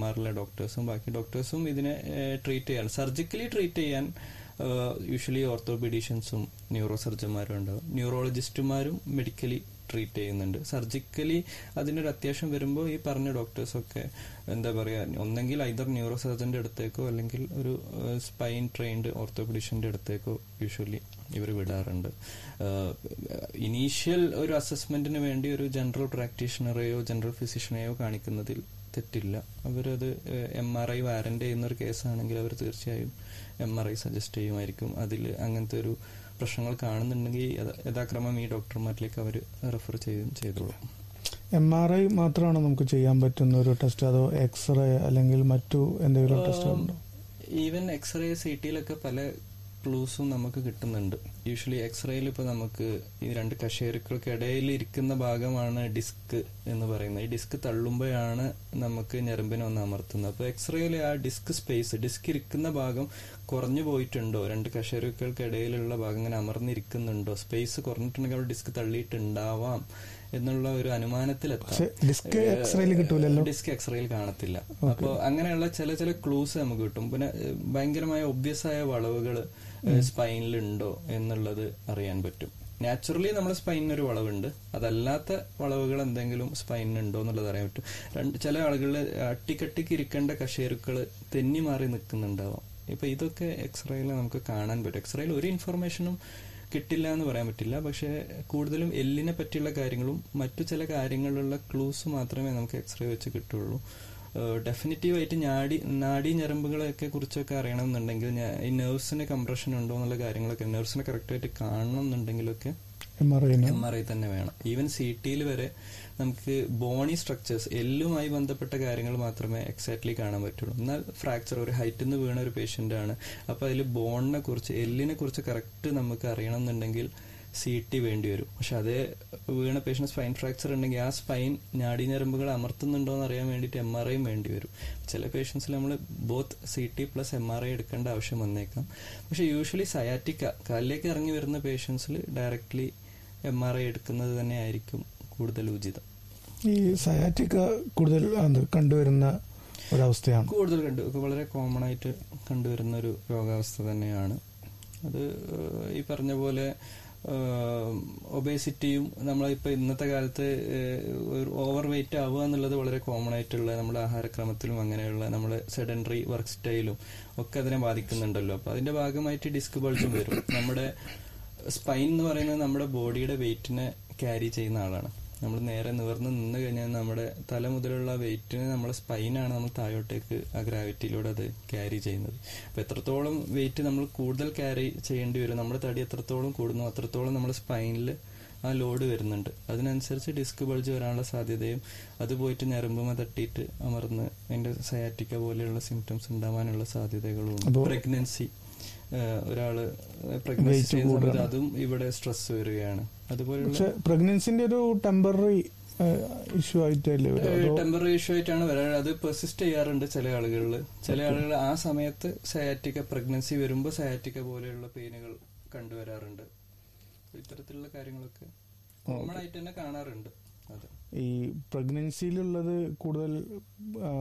M ആറിലെ ഡോക്ടേഴ്സും ബാക്കി ഡോക്ടേഴ്സും ഇതിനെ ട്രീറ്റ് ചെയ്യാൻ സർജിക്കലി ട്രീറ്റ് ചെയ്യാൻ യൂഷ്വലി ഓർത്തോപീഡീഷ്യൻസും ന്യൂറോ സർജന്മാരും ഉണ്ടാവും ന്യൂറോളജിസ്റ്റുമാരും മെഡിക്കലി ട്രീറ്റ് ചെയ്യുന്നുണ്ട് സർജിക്കലി അതിനൊരു അത്യാവശ്യം വരുമ്പോൾ ഈ പറഞ്ഞ ഡോക്ടേഴ്സൊക്കെ എന്താ പറയുക ഒന്നെങ്കിൽ ഐദർ ന്യൂറോ സർജന്റെ അടുത്തേക്കോ അല്ലെങ്കിൽ ഒരു സ്പൈൻ ട്രെയിൻഡ് ഓർത്തോപീഡീഷ്യന്റെ അടുത്തേക്കോ യൂഷ്വലി ഇവർ വിടാറുണ്ട് ഇനീഷ്യൽ ഒരു അസസ്മെന്റിന് വേണ്ടി ഒരു ജനറൽ പ്രാക്ടീഷണറെയോ ജനറൽ ഫിസിഷ്യനെയോ കാണിക്കുന്നതിൽ തെറ്റില്ല അവരത് എം ആർ ഐ വാറന്റ് ചെയ്യുന്ന ഒരു കേസാണെങ്കിൽ അവർ തീർച്ചയായും എം ആർ ഐ സജസ്റ്റ് ചെയ്യുമായിരിക്കും അതിൽ അങ്ങനത്തെ ഒരു പ്രശ്നങ്ങൾ കാണുന്നുണ്ടെങ്കിൽ യഥാ- യഥാക്രമം ഈ ഡോക്ടർമാരിലേക്ക് അവർ റെഫർ ചെയ്യും ചെയ്തോളും എം ആർ ഐ മാത്രമാണോ നമുക്ക് ചെയ്യാൻ പറ്റുന്ന ഒരു ടെസ്റ്റ് അതോ എക്സ്റേ അല്ലെങ്കിൽ മറ്റു എന്തെങ്കിലും ടെസ്റ്റ് ഉണ്ടോ ഈവൻ എക്സ്റേ സി ടിയിലൊക്കെ പല ക്ലൂസും നമുക്ക് കിട്ടുന്നുണ്ട് യൂഷ്വലി എക്സ്റേയിൽ ഇപ്പോൾ നമുക്ക് ഈ രണ്ട് കശേരുക്കൾക്ക് ഇടയിൽ ഇരിക്കുന്ന ഭാഗമാണ് ഡിസ്ക് എന്ന് പറയുന്നത് ഈ ഡിസ്ക് തള്ളുമ്പോഴാണ് നമുക്ക് ഞരമ്പിനെ ഒന്ന് അമർത്തുന്നത് അപ്പോൾ എക്സ്റേയിൽ ആ ഡിസ്ക് സ്പേസ് ഡിസ്ക് ഇരിക്കുന്ന ഭാഗം കുറഞ്ഞു പോയിട്ടുണ്ടോ രണ്ട് കശേരുക്കൾക്ക് ഇടയിലുള്ള ഭാഗം ഇങ്ങനെ അമർന്നിരിക്കുന്നുണ്ടോ സ്പേസ് കുറഞ്ഞിട്ടുണ്ടെങ്കിൽ അവിടെ ഡിസ്ക് തള്ളിയിട്ടുണ്ടാവാം എന്നുള്ള ഒരു അനുമാനത്തിലെത്താം പക്ഷെ ഡിസ്ക് എക്സ്റേയിൽ കിട്ടൂലല്ലോ ഡിസ്ക് എക്സ്റേയിൽ കാണത്തില്ല അപ്പോൾ അങ്ങനെയുള്ള ചില ചില ക്ലൂസ് നമുക്ക് കിട്ടും പിന്നെ ഏഹ്, ഭയങ്കരമായ ഒബ്വിയസ് ആയ വളവുകൾ സ്പൈനിൽ ഉണ്ടോ എന്നുള്ളത് അറിയാൻ പറ്റും നാച്ചുറലി നമ്മുടെ സ്പൈനിന് ഒരു വളവുണ്ട് അതല്ലാത്ത വളവുകൾ എന്തെങ്കിലും സ്പൈനിന് ഉണ്ടോ എന്നുള്ളത് അറിയാൻ പറ്റും രണ്ട് ചില ആളുകളിൽ അട്ടിക്കട്ടിക്ക് ഇരിക്കേണ്ട കശേരുക്കൾ തെന്നി മാറി നിൽക്കുന്നുണ്ടാവാം ഇപ്പൊ ഇതൊക്കെ എക്സ്റേയിൽ നമുക്ക് കാണാൻ പറ്റും എക്സ്റേയിൽ ഒരു ഇൻഫർമേഷനും കിട്ടില്ല എന്ന് പറയാൻ പറ്റില്ല പക്ഷേ കൂടുതലും എല്ലിനെ പറ്റിയുള്ള കാര്യങ്ങളും മറ്റു ചില കാര്യങ്ങളിലുള്ള ക്ലൂസ് മാത്രമേ നമുക്ക് എക്സ്റേ വെച്ച് കിട്ടുള്ളൂ ഡെഫിനറ്റീവ് ആയിട്ട് ഞാടി നാഡി ഞരമ്പുകളെയൊക്കെ കുറിച്ചൊക്കെ അറിയണമെന്നുണ്ടെങ്കിൽ ഞാ- ഈ നെർവ്സിന് കംപ്രഷൻ ഉണ്ടോ എന്നുള്ള കാര്യങ്ങളൊക്കെ നെർവ്സിനെ കറക്റ്റായിട്ട് കാണണം എന്നുണ്ടെങ്കിലൊക്കെ M R I M R I തന്നെ വേണം ഈവൻ സി ടിയിൽ വരെ നമുക്ക് ബോണി സ്ട്രക്ചേഴ്സ് എല്ലുമായി ബന്ധപ്പെട്ട കാര്യങ്ങൾ മാത്രമേ എക്സാക്ട്ലി കാണാൻ പറ്റുള്ളൂ എന്നാൽ ഫ്രാക്ചർ ഒരു ഹൈറ്റിൽ നിന്ന് വീണ ഒരു പേഷ്യന്റ് ആണ് അപ്പൊ അതിൽ ബോണിനെ കുറിച്ച് എല്ലിനെ കുറിച്ച് കറക്റ്റ് നമുക്ക് അറിയണം എന്നുണ്ടെങ്കിൽ സി ടി വേണ്ടി വരും പക്ഷെ അതേ വീണ പേഷ്യന്റ് സ്പൈൻ ഫ്രാക്ചർ ഉണ്ടെങ്കിൽ ആ സ്പൈൻ ഞാടി ഞരമ്പുകൾ അമർത്തുന്നുണ്ടോ എന്ന് അറിയാൻ വേണ്ടിയിട്ട് എം ആർ ഐയും വേണ്ടി വരും ചില പേഷ്യൻസിൽ നമ്മൾ both C T plus M R I എടുക്കേണ്ട ആവശ്യം വന്നേക്കാം പക്ഷെ യൂഷ്വലി സയാറ്റിക്ക കാലിലേക്ക് ഇറങ്ങി വരുന്ന പേഷ്യൻസിൽ ഡയറക്ട്ലി എം ആർ ഐ എടുക്കുന്നത് തന്നെ ആയിരിക്കും കൂടുതൽ ഉചിതം ഈ സയാറ്റിക്ക കൂടുതൽ അത് കണ്ടുവരുന്ന ഒരവസ്ഥയാണ് കൂടുതൽ കണ്ടു ഇപ്പൊ വളരെ കോമൺ ആയിട്ട് കണ്ടുവരുന്ന ഒരു രോഗാവസ്ഥ തന്നെയാണ് അത് ഏഹ്, ഈ പറഞ്ഞ പോലെ ഒബേസിറ്റിയും നമ്മളിപ്പോ ഇന്നത്തെ കാലത്ത് ഓവർ വെയിറ്റ് ആവുക എന്നുള്ളത് വളരെ കോമൺ ആയിട്ടുള്ള നമ്മുടെ ആഹാരക്രമത്തിലും അങ്ങനെയുള്ള നമ്മുടെ സെഡൻഡറി വർക്ക് സ്റ്റൈലും ഒക്കെ അതിനെ ബാധിക്കുന്നുണ്ടല്ലോ അപ്പൊ അതിന്റെ ഭാഗമായിട്ട് ഡിസ്ക് ബൾജും വരും നമ്മുടെ സ്പൈൻ എന്ന് പറയുന്നത് നമ്മുടെ ബോഡിയുടെ വെയിറ്റിനെ ക്യാരി ചെയ്യുന്ന ആളാണ് നമ്മൾ നേരെ നിവർന്ന് നിന്ന് കഴിഞ്ഞാൽ നമ്മുടെ തല മുതലുള്ള വെയിറ്റിന് നമ്മുടെ സ്പൈനാണ് നമ്മൾ താഴോട്ടേക്ക് ആ ഗ്രാവിറ്റിയിലൂടെ അത് ക്യാരി ചെയ്യുന്നത് അപ്പൊ എത്രത്തോളം വെയിറ്റ് നമ്മൾ കൂടുതൽ ക്യാരി ചെയ്യേണ്ടി വരും നമ്മുടെ തടി എത്രത്തോളം കൂടുന്നു അത്രത്തോളം നമ്മുടെ സ്പൈനിൽ ആ ലോഡ് വരുന്നുണ്ട് അതിനനുസരിച്ച് ഡിസ്ക് ബൾജ് വരാനുള്ള സാധ്യതയും അത് പോയിട്ട് ഞരമ്പുമ തട്ടിയിട്ട് അമർന്ന് അതിന്റെ സയാറ്റിക്ക പോലെയുള്ള സിംറ്റംസ് ഉണ്ടാവാനുള്ള സാധ്യതകളും ഉണ്ട് അപ്പോ- പ്രഗ്നൻസി ഒരാള് പ്രഗ്നൻസി Weight ചെയ്യുന്ന സമയത്ത് കൂടുതലാണ്. അതും ഇവിടെ സ്ട്രെസ് വരികയാണ് അതുപോലെയുള്ള പക്ഷെ പ്രഗ്നൻസിന്റെ ഒരു ടെമ്പററി ഇഷ്യൂ ആയിട്ടല്ലേ വരിക? അതോ ടെമ്പററി ഇഷ്യൂ ആയിട്ടാണ് വരാറ് അത് പെർസിസ്റ്റ് ചെയ്യാറുണ്ട് ചില ആളുകളിൽ ചില ആളുകൾ ആ സമയത്ത് സയാറ്റിക്ക പ്രഗ്നൻസി വരുമ്പോൾ സയാറ്റിക്ക പോലെയുള്ള പെയിനുകൾ കണ്ടുവരാറുണ്ട് ഇത്തരത്തിലുള്ള കാര്യങ്ങളൊക്കെ കോമൺ ആയിട്ട് തന്നെ കാണാറുണ്ട് അതെ ഈ പ്രഗ്നൻസിയിലുള്ളത് കൂടുതൽ ആ,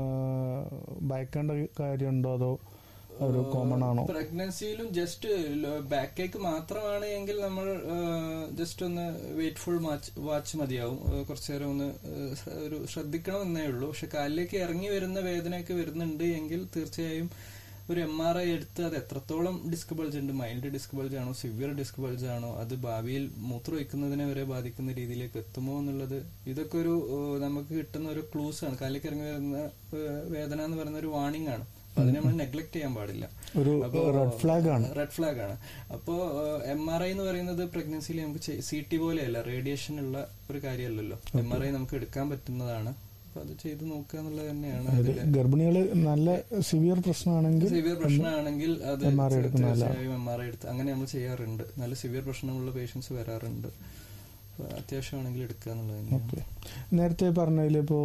ഭയക്കേണ്ട കാര്യമുണ്ടോ അതോ ഒരു കോമൺ ആണോ പ്രഗ്നൻസിയിലും ജസ്റ്റ് ബാക്ക് ഏക്ക് മാത്രമാണ് എങ്കിൽ നമ്മൾ ജസ്റ്റ് ഒന്ന് വെയിറ്റ്ഫുൾ വാച്ച് മതിയാവും ഏഹ് കുറച്ചു നേരം ഒന്ന് ഏഹ് ശ്ര- ഒരു ശ്രദ്ധിക്കണം എന്നേ ഉള്ളൂ പക്ഷെ കാലിലേക്ക് ഇറങ്ങി വരുന്ന വേദനയൊക്കെ വരുന്നുണ്ട് എങ്കിൽ തീർച്ചയായും ഒരു എം ആർ ഐ എടുത്ത് അത് എത്രത്തോളം ഡിസ്ക് ബൾജ് ഉണ്ട് മൈൽഡ് ഡിസ്ക് ബൾജ് ആണോ സിവിയർ ഡിസ്ക് ബൾജ് ആണോ അത് ഭാവിയിൽ മൂത്രമൊഴിക്കുന്നതിനെ വരെ ബാധിക്കുന്ന രീതിയിലേക്ക് എത്തുമോ എന്നുള്ളത് ഇതൊക്കെ ഒരു ഏഹ് നമുക്ക് കിട്ടുന്ന ഒരു ക്ലൂസ് ആണ് കാലിലേക്ക് ഇറങ്ങി വരുന്ന ഏഹ് വേദന എന്ന് പറയുന്ന ഒരു വാണിംഗ് ആണ് അപ്പൊ അതിനെ നമ്മൾ നെഗ്ലക്ട് ചെയ്യാൻ പാടില്ല ഒരു റെഡ് ഫ്ലാഗ് ആണ് റെഡ് ഫ്ലാഗ് ആണ് അപ്പോ എം ആർ ഐ എന്ന് പറയുന്നത് പ്രഗ്നൻസിയിൽ നമുക്ക് സി ടി പോലെയല്ല റേഡിയേഷൻ ഉള്ള ഒരു കാര്യമല്ലല്ലോ എം ആർ ഐ നമുക്ക് എടുക്കാൻ പറ്റുന്നതാണ് അപ്പൊ അത് ചെയ്ത് നോക്കുക എന്നുള്ളത് തന്നെയാണ് അതായത് അതിലെ ഗർഭിണികള് നല്ല സിവിയർ പ്രശ്നമാണെങ്കിൽ സിവിയർ പ്രശ്നമാണെങ്കിൽ അത് MRI എടുക്കുന്നതല്ല. തീർച്ചയായും എം ആർ ഐ എടുത്ത് അങ്ങനെ നമ്മൾ ചെയ്യാറുണ്ട് നല്ല സിവിയർ പ്രശ്നമുള്ള പേഷ്യൻസ് വരാറുണ്ട് അപ്പൊ അത്യാവശ്യമാണെങ്കിൽ എടുക്കുക എന്നുള്ളത് തന്നെയാണ് ഓക്കെ നേരത്തെ പറഞ്ഞതിൽ ഇപ്പോ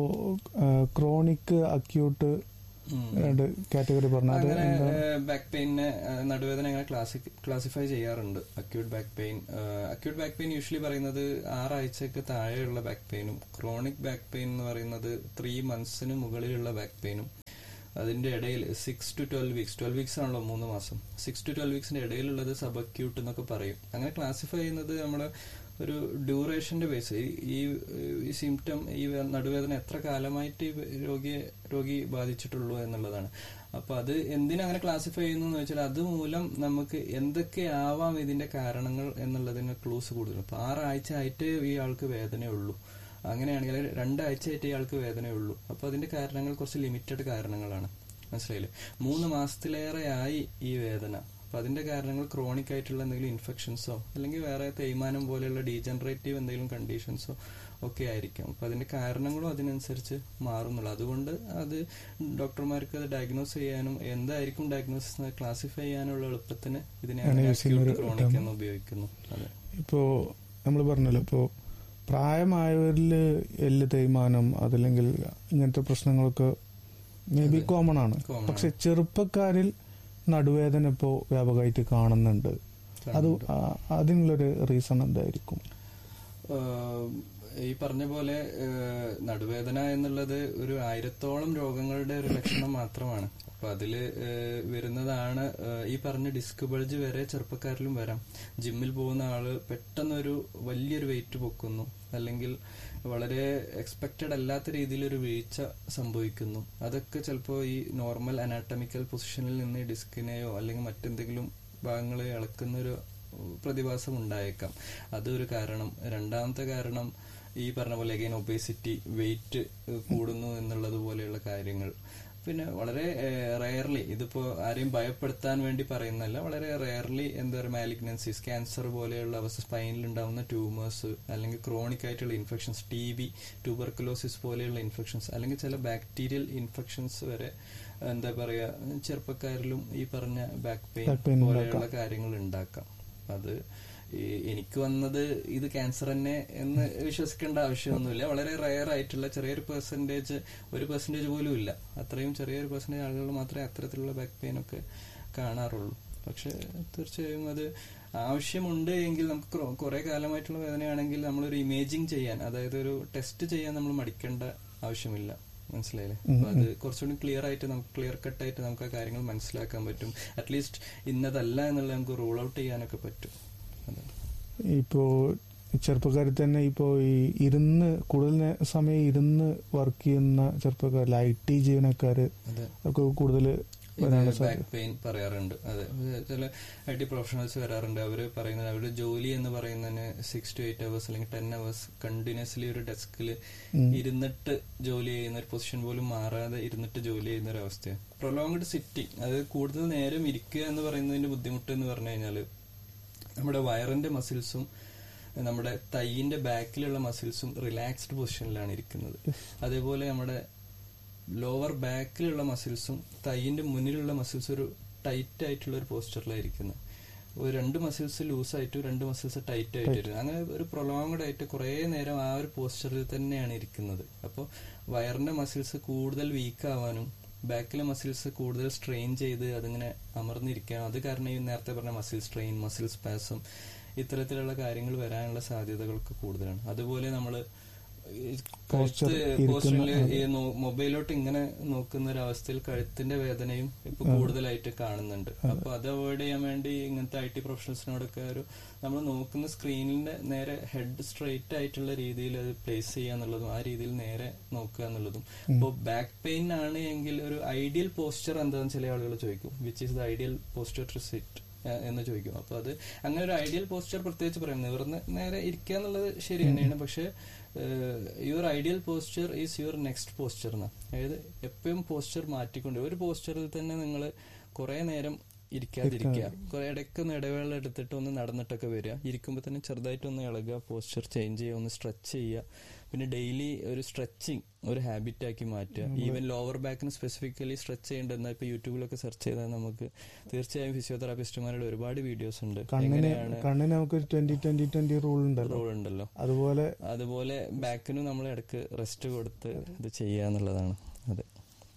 ക്രോണിക് അക്യൂട്ട് ഉം. രണ്ട് കാറ്റഗറി പറഞ്ഞത് അങ്ങനെ എന്താ ബാക്ക് പെയിനെ നടുവേദന അങ്ങനെ ക്ലാസി ക്ലാസിഫൈ ചെയ്യാറുണ്ട് acute back pain acute back pain usually പറയുന്നത് ആറാഴ്ചക്ക് താഴെയുള്ള ബാക്ക് പെയിനും ക്രോണിക് ബാക്ക് പെയിൻ എന്ന് പറയുന്നത് ത്രീ മന്ത്സിന് മുകളിലുള്ള ബാക്ക് പെയിനും അതിന്റെ ഇടയിൽ six to twelve weeks twelve weeks ആണല്ലോ മൂന്ന് മാസം സിക്സ് ടു ട്വൽവ് വീക്സിന്റെ ഇടയിലുള്ളത് സബ് അക്യൂട്ട് എന്നൊക്കെ പറയും അങ്ങനെ ക്ലാസിഫൈ ചെയ്യുന്നത് നമ്മുടെ ഒരു ഡ്യൂറേഷന്റെ ബേസ് ഈ ഈ സിംറ്റം ഈ നടുവേദന എത്ര കാലമായിട്ട് ഈ രോഗിയെ രോഗി ബാധിച്ചിട്ടുള്ളൂ എന്നുള്ളതാണ് അപ്പൊ അത് എന്തിനാ അങ്ങനെ ക്ലാസിഫൈ ചെയ്യുന്നു എന്ന് വെച്ചാൽ അതുമൂലം നമുക്ക് എന്തൊക്കെയാവാം ഇതിന്റെ കാരണങ്ങൾ എന്നുള്ളതിന് ക്ലൂസ് കൂടുതൽ അപ്പൊ ആറാഴ്ച ആയിട്ട് ഈ ആൾക്ക് വേദനയുള്ളൂ അങ്ങനെയാണെങ്കിൽ രണ്ടാഴ്ചയായിട്ട് ഇയാൾക്ക് വേദനയുള്ളൂ അപ്പൊ അതിന്റെ കാരണങ്ങൾ കുറച്ച് ലിമിറ്റഡ് കാരണങ്ങളാണ് മനസ്സിലായില്ലേ മൂന്ന് മാസത്തിലേറെയായി ഈ വേദന അപ്പൊ അതിന്റെ കാരണങ്ങൾ ക്രോണിക് ആയിട്ടുള്ള എന്തെങ്കിലും ഇൻഫെക്ഷൻസോ അല്ലെങ്കിൽ വേറെ തേയ്മാനം പോലെയുള്ള ഡീജനറേറ്റീവ് എന്തെങ്കിലും കണ്ടീഷൻസോ ഒക്കെ ആയിരിക്കും അപ്പൊ അതിന്റെ കാരണങ്ങളും അതിനനുസരിച്ച് മാറുന്നുള്ളൂ അതുകൊണ്ട് അത് ഡോക്ടർമാർക്ക് അത് ഡയഗ്നോസ് ചെയ്യാനും എന്തായിരിക്കും ഡയഗ്നോസിസ് ക്ലാസിഫൈ ചെയ്യാനുള്ള എളുപ്പത്തിന് ഇതിനെ ക്രോണിക് എന്ന് ഉപയോഗിക്കുന്നു അതെ ഇപ്പോ നമ്മൾ പറഞ്ഞല്ലോ ഇപ്പോ പ്രായമായവരിൽ എല്ല് തേയ്മാനം അതല്ലെങ്കിൽ ഇങ്ങനത്തെ പ്രശ്നങ്ങളൊക്കെ മേ ബി കോമൺ ആണ് പക്ഷെ ചെറുപ്പക്കാരിൽ നടുവേദന ഇപ്പോ വ്യാപകമായിട്ട് കാണുന്നുണ്ട് അത് അതിനുള്ളൊരു റീസൺ എന്തായിരിക്കും ഈ പറഞ്ഞ പോലെ നടുവേദന എന്നുള്ളത് ഒരു ആയിരത്തോളം രോഗങ്ങളുടെ ഒരു ലക്ഷണം മാത്രമാണ് അപ്പൊ അതില് വരുന്നതാണ് ഈ പറഞ്ഞ ഡിസ്ക് ബൾജ് വരെ ചെറുപ്പക്കാരിലും വരാം ജിമ്മിൽ പോകുന്ന ആള് പെട്ടെന്നൊരു വലിയൊരു വെയിറ്റ് പൊക്കുന്നു അല്ലെങ്കിൽ വളരെ എക്സ്പെക്റ്റഡ് അല്ലാത്ത രീതിയിൽ ഒരു വീഴ്ച സംഭവിക്കുന്നു അതൊക്കെ ചിലപ്പോൾ ഈ നോർമൽ അനാട്ടമിക്കൽ പൊസിഷനിൽ നിന്ന് ഡിസ്കിനെയോ അല്ലെങ്കിൽ മറ്റെന്തെങ്കിലും ഭാഗങ്ങളെ ഇളക്കുന്ന ഒരു പ്രതിഭാസം ഉണ്ടായേക്കാം അതൊരു കാരണം രണ്ടാമത്തെ കാരണം ഈ പറഞ്ഞ പോലെ അഗൈൻ ഒബേസിറ്റി വെയിറ്റ് കൂടുന്നു എന്നുള്ളത് പോലെയുള്ള കാര്യങ്ങൾ പിന്നെ വളരെ റയർലി ഇതിപ്പോ ആരെയും ഭയപ്പെടുത്താൻ വേണ്ടി പറയുന്നല്ല വളരെ റയർലി എന്താ പറയുക മാലിഗ്നൻസീസ് ക്യാൻസർ പോലെയുള്ള അവസ്ഥ സ്പൈനിൽ ഉണ്ടാവുന്ന ട്യൂമേഴ്സ് അല്ലെങ്കിൽ ക്രോണിക് ആയിട്ടുള്ള ഇൻഫെക്ഷൻസ് ടി ബി ട്യൂബർക്കുലോസിസ് പോലെയുള്ള ഇൻഫെക്ഷൻസ് അല്ലെങ്കിൽ ചില ബാക്ടീരിയൽ ഇൻഫെക്ഷൻസ് വരെ എന്താ പറയാ ചെറുപ്പക്കാരിലും ഈ പറഞ്ഞ ബാക്ക് പെയിൻ പോലെയുള്ള കാര്യങ്ങൾ ഉണ്ടാക്കാം അത് എനിക്ക് വന്നത് ഇത് ക്യാൻസർ തന്നെ എന്ന് വിശ്വസിക്കേണ്ട ആവശ്യമൊന്നുമില്ല വളരെ റയർ ആയിട്ടുള്ള ചെറിയൊരു പെർസെന്റേജ് ഒരു പെർസെന്റേജ് പോലും ഇല്ല അത്രയും ചെറിയൊരു പെർസെന്റേജ് ആളുകൾ മാത്രമേ അത്തരത്തിലുള്ള ബാക്ക് പെയിൻ ഒക്കെ കാണാറുള്ളൂ പക്ഷെ തീർച്ചയായും അത് ആവശ്യമുണ്ട് എങ്കിൽ നമുക്ക് കുറെ കാലമായിട്ടുള്ള വേദനയാണെങ്കിൽ നമ്മളൊരു ഇമേജിങ് ചെയ്യാൻ അതായത് ഒരു ടെസ്റ്റ് ചെയ്യാൻ നമ്മൾ മടിക്കേണ്ട ആവശ്യമില്ല മനസ്സിലായില്ലേ അപ്പൊ അത് കുറച്ചുകൂടി ക്ലിയർ ആയിട്ട് നമുക്ക് ക്ലിയർ കട്ട് ആയിട്ട് നമുക്ക് ആ കാര്യങ്ങൾ മനസ്സിലാക്കാൻ പറ്റും അറ്റ്ലീസ്റ്റ് ഇന്നതല്ല എന്നുള്ളത് നമുക്ക് റൂൾ ഔട്ട് ചെയ്യാനൊക്കെ പറ്റും ഇപ്പോ ചെറുപ്പക്കാരിൽ തന്നെ ഇപ്പോ ഈ ഇരുന്ന് കൂടുതൽ സമയം ഇരുന്ന് വർക്ക് ചെയ്യുന്ന ചെറുപ്പക്കാർ ഐ ടി ജീവനക്കാര് ഒക്കെ കൂടുതൽ ബാക്ക് പെയിൻ പറയാറുണ്ട് അതെ ചില ഐ ടി പ്രൊഫഷണൽസ് വരാറുണ്ട് അവർ പറയുന്നത് അവരുടെ ജോലി എന്ന് പറയുന്നതിന് സിക്സ് ടു എയ്റ്റ് അവേഴ്സ് അല്ലെങ്കിൽ ടെൻ അവേഴ്സ് കണ്ടിന്യൂസ്ലി ഒരു ഡെസ്കിൽ ഇരുന്നിട്ട് ജോലി ചെയ്യുന്ന ഒരു പൊസിഷൻ പോലും മാറാതെ ഇരുന്നിട്ട് ജോലി ചെയ്യുന്ന ഒരു അവസ്ഥയാണ് പ്രൊലോങ്ഡ് സിറ്റിംഗ് അതായത് കൂടുതൽ നേരം ഇരിക്കുക എന്ന് പറയുന്നതിന്റെ ബുദ്ധിമുട്ട് എന്ന് പറഞ്ഞു കഴിഞ്ഞാൽ നമ്മുടെ വയറിന്റെ മസിൽസും നമ്മുടെ തൈയിന്റെ ബാക്കിലുള്ള മസിൽസും റിലാക്സ്ഡ് പൊസിഷനിലാണ് ഇരിക്കുന്നത് അതേപോലെ നമ്മുടെ ലോവർ ബാക്കിലുള്ള മസിൽസും തൈയിന്റെ മുന്നിലുള്ള മസിൽസും ഒരു ടൈറ്റ് ആയിട്ടുള്ള ഒരു പോസ്റ്ററിലായിരിക്കുന്നത് ഒരു രണ്ട് മസിൽസ് ലൂസായിട്ടും രണ്ട് മസിൽസ് ടൈറ്റ് ആയിട്ട് അങ്ങനെ ഒരു പ്രൊലോങ്ഡ് ആയിട്ട് കുറെ നേരം ആ ഒരു പോസ്റ്ററിൽ തന്നെയാണ് ഇരിക്കുന്നത് അപ്പോൾ വയറിന്റെ മസിൽസ് കൂടുതൽ വീക്ക് ആവാനും ബാക്കിലെ മസിൽസ് കൂടുതൽ സ്ട്രെയിൻ ചെയ്ത് അതിങ്ങനെ അമർന്നിരിക്കാനും അത് കാരണം ഈ നേരത്തെ പറഞ്ഞ മസിൽ സ്ട്രെയിൻ മസിൽ സ്പാസം ഇത്തരത്തിലുള്ള കാര്യങ്ങൾ വരാനുള്ള സാധ്യതകൾക്ക് കൂടുതലാണ് അതുപോലെ നമ്മൾ മൊബൈലോട്ട് ഇങ്ങനെ നോക്കുന്ന ഒരു അവസ്ഥയിൽ കഴുത്തിന്റെ വേദനയും ഇപ്പൊ കൂടുതലായിട്ട് കാണുന്നുണ്ട് അപ്പൊ അത് അവോയ്ഡ് ചെയ്യാൻ വേണ്ടി ഇങ്ങനത്തെ ഐ ടി പ്രൊഫഷണൽസിനോടൊക്കെ ഒരു നമ്മൾ നോക്കുന്ന സ്ക്രീനിന്റെ നേരെ ഹെഡ് സ്ട്രെയിറ്റ് ആയിട്ടുള്ള രീതിയിൽ അത് പ്ലേസ് ചെയ്യുക എന്നുള്ളതും ആ രീതിയിൽ നേരെ നോക്കുക എന്നുള്ളതും ഇപ്പോൾ ബാക്ക് പെയിൻ ആണ് എങ്കിൽ ഒരു ഐഡിയൽ പോസ്ചർ എന്താണെന്ന് ചില ആളുകൾ ചോദിക്കും which is the ideal posture to sit എന്ന് ചോദിക്കും അപ്പൊ അത് അങ്ങനെ ഒരു ഐഡിയൽ പോസ്ചർ പ്രത്യേകിച്ച് പറയുന്നത് നിവർന്ന് നേരെ ഇരിക്കുക എന്നുള്ളത് ശരി തന്നെയാണ് പക്ഷെ your ideal posture is your next posture എന്ന് അതായത് എപ്പോഴും പോസ്ചർ മാറ്റിക്കൊണ്ട് ഒരു പോസ്ചറിൽ തന്നെ നിങ്ങൾ കുറെ നേരം ഇരിക്കാതിരിക്കുക കുറെ ഇടയ്ക്കൊന്ന് ഇടവേള എടുത്തിട്ട് ഒന്ന് നടന്നിട്ടൊക്കെ വരിക ഇരിക്കുമ്പോൾ തന്നെ ചെറുതായിട്ടൊന്ന് ഇളകുക പോസ്ചർ ചേഞ്ച് ചെയ്യുക ഒന്ന് സ്ട്രെച്ച് ചെയ്യുക പിന്നെ ഡെയിലി ഒരു സ്ട്രെച്ചിങ് ഒരു ഹാബിറ്റ് ആക്കി മാറ്റുക ഈവൻ ലോവർ ബാക്കിന് സ്പെസിഫിക്കലി സ്ട്രെച്ച് ചെയ്യേണ്ടത് ഇപ്പൊ യൂട്യൂബിലൊക്കെ സെർച്ച് ചെയ്താൽ നമുക്ക് തീർച്ചയായും ഫിസിയോതെറാപ്പിസ്റ്റുമാരുടെ ഒരുപാട് വീഡിയോസ് ഉണ്ട് കണ്ണിന് നമുക്ക് ട്വന്റി ട്വന്റി ട്വന്റി റൂൾ ഉണ്ടല്ലോ റൂൾ ഉണ്ടല്ലോ അതുപോലെ അതുപോലെ ബാക്കിനും നമ്മൾ ഇടക്ക് റെസ്റ്റ് കൊടുത്ത് ഇത് ചെയ്യുക എന്നുള്ളതാണ് അതെ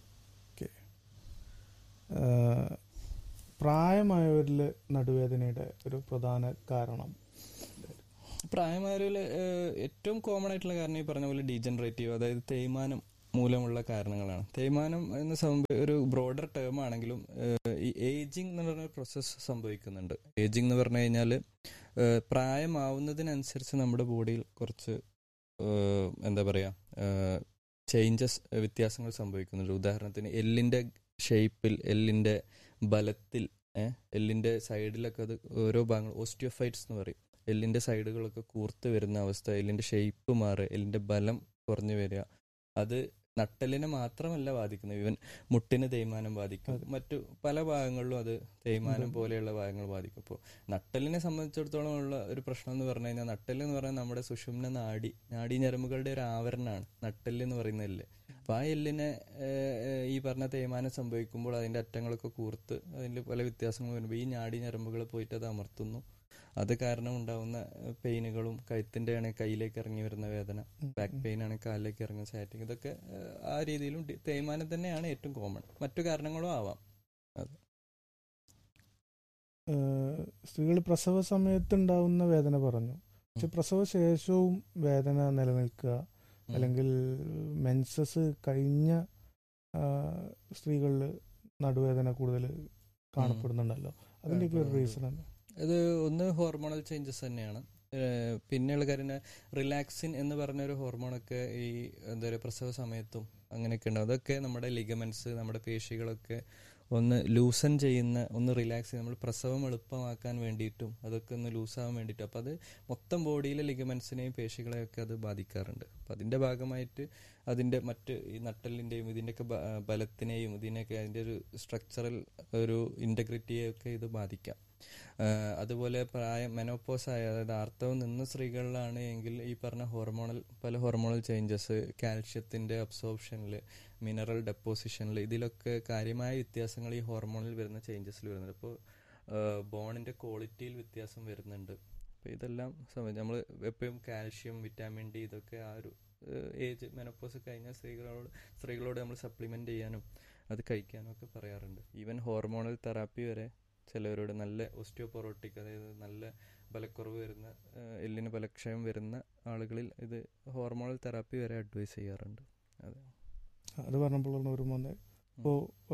പ്രായമായവരിൽ നടുവേദനയുടെ ഒരു പ്രധാന കാരണം പ്രായമായവരിൽ ഏറ്റവും കോമൺ ആയിട്ടുള്ള കാരണം ഈ പറഞ്ഞ പോലെ ഡീജനറേറ്റീവ് അതായത് തേയ്മാനം മൂലമുള്ള കാരണങ്ങളാണ് തേയ്മാനം എന്ന സംഭവ ഒരു ബ്രോഡർ ടേം ആണെങ്കിലും ഏഹ്, ഈ ഏജിങ് എന്ന് പറഞ്ഞ പ്രോസസ്സ് സംഭവിക്കുന്നുണ്ട് ഏജിങ് എന്ന് പറഞ്ഞു കഴിഞ്ഞാൽ പ്രായമാവുന്നതിനനുസരിച്ച് നമ്മുടെ ബോഡിയിൽ കുറച്ച് ഏഹ്, എന്താ പറയാ ചേഞ്ചസ് വ്യത്യാസങ്ങൾ സംഭവിക്കുന്നുണ്ട് ഉദാഹരണത്തിന് എല്ലിന്റെ ഷേപ്പിൽ എല്ലിന്റെ ബലത്തിൽ ഏഹ്, എല്ലിന്റെ സൈഡിലൊക്കെ അത് ഓരോ ഭാഗങ്ങൾ ഓസ്റ്റിയോഫൈറ്റ്സ് എന്ന് പറയും എല്ലിന്റെ സൈഡുകളൊക്കെ കൂർത്ത് വരുന്ന അവസ്ഥ എല്ലിന്റെ ഷേപ്പ് മാറുക എല്ലിന്റെ ബലം കുറഞ്ഞു വരിക അത് നട്ടലിനെ മാത്രമല്ല ബാധിക്കുന്നത് ഇവൻ മുട്ടിന് തേയ്മാനം ബാധിക്കും അതെ. മറ്റു പല ഭാഗങ്ങളിലും അത് തേയ്മാനം അതെ. പോലെയുള്ള ഭാഗങ്ങൾ ബാധിക്കും അപ്പോൾ നട്ടലിനെ സംബന്ധിച്ചിടത്തോളം ഉള്ള ഒരു പ്രശ്നം എന്ന് പറഞ്ഞു കഴിഞ്ഞാൽ നട്ടല് എന്ന് പറയുന്നത് നമ്മുടെ സുഷുമ്ന നാഡി നാഡി ഞരമ്പുകളുടെ ഒരു ആവരണമാണ് നട്ടല് എന്ന് പറയുന്ന എല്ല് അപ്പൊ ആ എല്ലിനെ ഏഹ്, ഏഹ്, ഈ പറഞ്ഞ തേയ്മാനം സംഭവിക്കുമ്പോൾ അതിന്റെ അറ്റങ്ങളൊക്കെ കൂർത്ത് അതിന്റെ പല വ്യത്യാസങ്ങൾ വരുമ്പോൾ ഈ നാഡി ഞരമ്പുകൾ പോയിട്ട് അത് അമർത്തുന്നു അത് കാരണം ഉണ്ടാവുന്ന പെയിനുകളും കഴുത്തിന്റെ ആണെങ്കിൽ കയ്യിലേക്ക് ഇറങ്ങി വരുന്ന വേദന ബാക്ക് പെയിൻ ആണെങ്കിൽ കാലിലേക്ക് ഇറങ്ങുന്ന സാറ്റിങ് ഇതൊക്കെ ഏഹ്, ആ രീതിയിലും ഡി- തേയ്മാനം തന്നെയാണ് ഏറ്റവും കോമൺ മറ്റു കാരണങ്ങളും ആവാം സ്ത്രീകൾ പ്രസവ സമയത്ത് ഉണ്ടാവുന്ന വേദന പറഞ്ഞു പക്ഷെ പ്രസവ ശേഷവും വേദന നിലനിൽക്കുക ഉം. അല്ലെങ്കിൽ മെൻസസ് കഴിഞ്ഞ സ്ത്രീകളിൽ നടുവേദന കൂടുതൽ കാണപ്പെടുന്നുണ്ടല്ലോ അതിന്റെയൊക്കെ ഒരു റീസൺ ആണ് ഇത് ഒന്ന് ഹോർമോണൽ ചേഞ്ചസ് തന്നെയാണ് ഏഹ് പിന്നെയുള്ള കാര്യം റിലാക്സിൻ എന്ന് പറഞ്ഞ ഒരു ഹോർമോണൊക്കെ ഈ എന്താ പറയുക പ്രസവ സമയത്തും അങ്ങനെയൊക്കെ ഉണ്ടാവും അതൊക്കെ നമ്മുടെ ലിഗമെന്റ്സ് നമ്മുടെ പേശികളൊക്കെ ഒന്ന് ലൂസൻ ചെയ്യുന്ന ഒന്ന് റിലാക്സ് ചെയ്ത് നമ്മൾ പ്രസവം എളുപ്പമാക്കാൻ വേണ്ടിയിട്ടും അതൊക്കെ ഒന്ന് ലൂസാവാൻ വേണ്ടിയിട്ടും അപ്പം അത് മൊത്തം ബോഡിയിലെ ലിഗമെന്റ്സിനെയും പേശികളെയൊക്കെ അത് ബാധിക്കാറുണ്ട് അപ്പം അതിന്റെ ഭാഗമായിട്ട് അതിന്റെ മറ്റ് ഈ നട്ടലിന്റെയും ഇതിന്റെയൊക്കെ ബ- ബലത്തിനെയും ഇതിനെയൊക്കെ അതിന്റെ ഒരു സ്ട്രക്ചറൽ ഒരു ഇന്റഗ്രിറ്റിയെയൊക്കെ ഇത് ബാധിക്കാം ആഹ് അതുപോലെ പ്രായം മെനോപ്പോസ് ആയ അതായത് ആർത്തവം നിന്ന സ്ത്രീകളിലാണ് എങ്കിൽ ഈ പറഞ്ഞ ഹോർമോണൽ പല ഹോർമോണൽ ചേഞ്ചസ് കാൽഷ്യത്തിന്റെ അബ്സോർപ്ഷനിൽ മിനറൽ ഡെപ്പോസിഷനിൽ ഇതിലൊക്കെ കാര്യമായ വ്യത്യാസങ്ങൾ ഈ ഹോർമോണിൽ വരുന്ന ചേഞ്ചസിൽ വരുന്നുണ്ട് അപ്പോൾ ബോണിന്റെ ക്വാളിറ്റിയിൽ വ്യത്യാസം വരുന്നുണ്ട് അപ്പോൾ ഇതെല്ലാം സംബന്ധിച്ച് നമ്മൾ എപ്പോഴും കാൽഷ്യം വിറ്റാമിൻ ഡി ഇതൊക്കെ ആ ഒരു ഏജ് മെനോപ്പോസ് കഴിഞ്ഞ സ്ത്രീകളോട് സ്ത്രീകളോട് നമ്മൾ സപ്ലിമെന്റ് ചെയ്യാനും അത് കഴിക്കാനും ഒക്കെ പറയാറുണ്ട് ഈവൻ ഹോർമോണൽ തെറാപ്പി വരെ ചിലവരോട് നല്ല ഓസ്റ്റിയോപൊറോട്ടിക് അതായത് നല്ല ബലക്കുറവ് വരുന്ന ഏഹ്, എല്ലിന് ബലക്ഷയം വരുന്ന ആളുകളിൽ ഇത് ഹോർമോണൽ തെറാപ്പി വരെ അഡ്വൈസ് ചെയ്യാറുണ്ട് അതെ അത് പറഞ്ഞപ്പോഴാണ് ഒരു വന്നത് ഇപ്പോൾ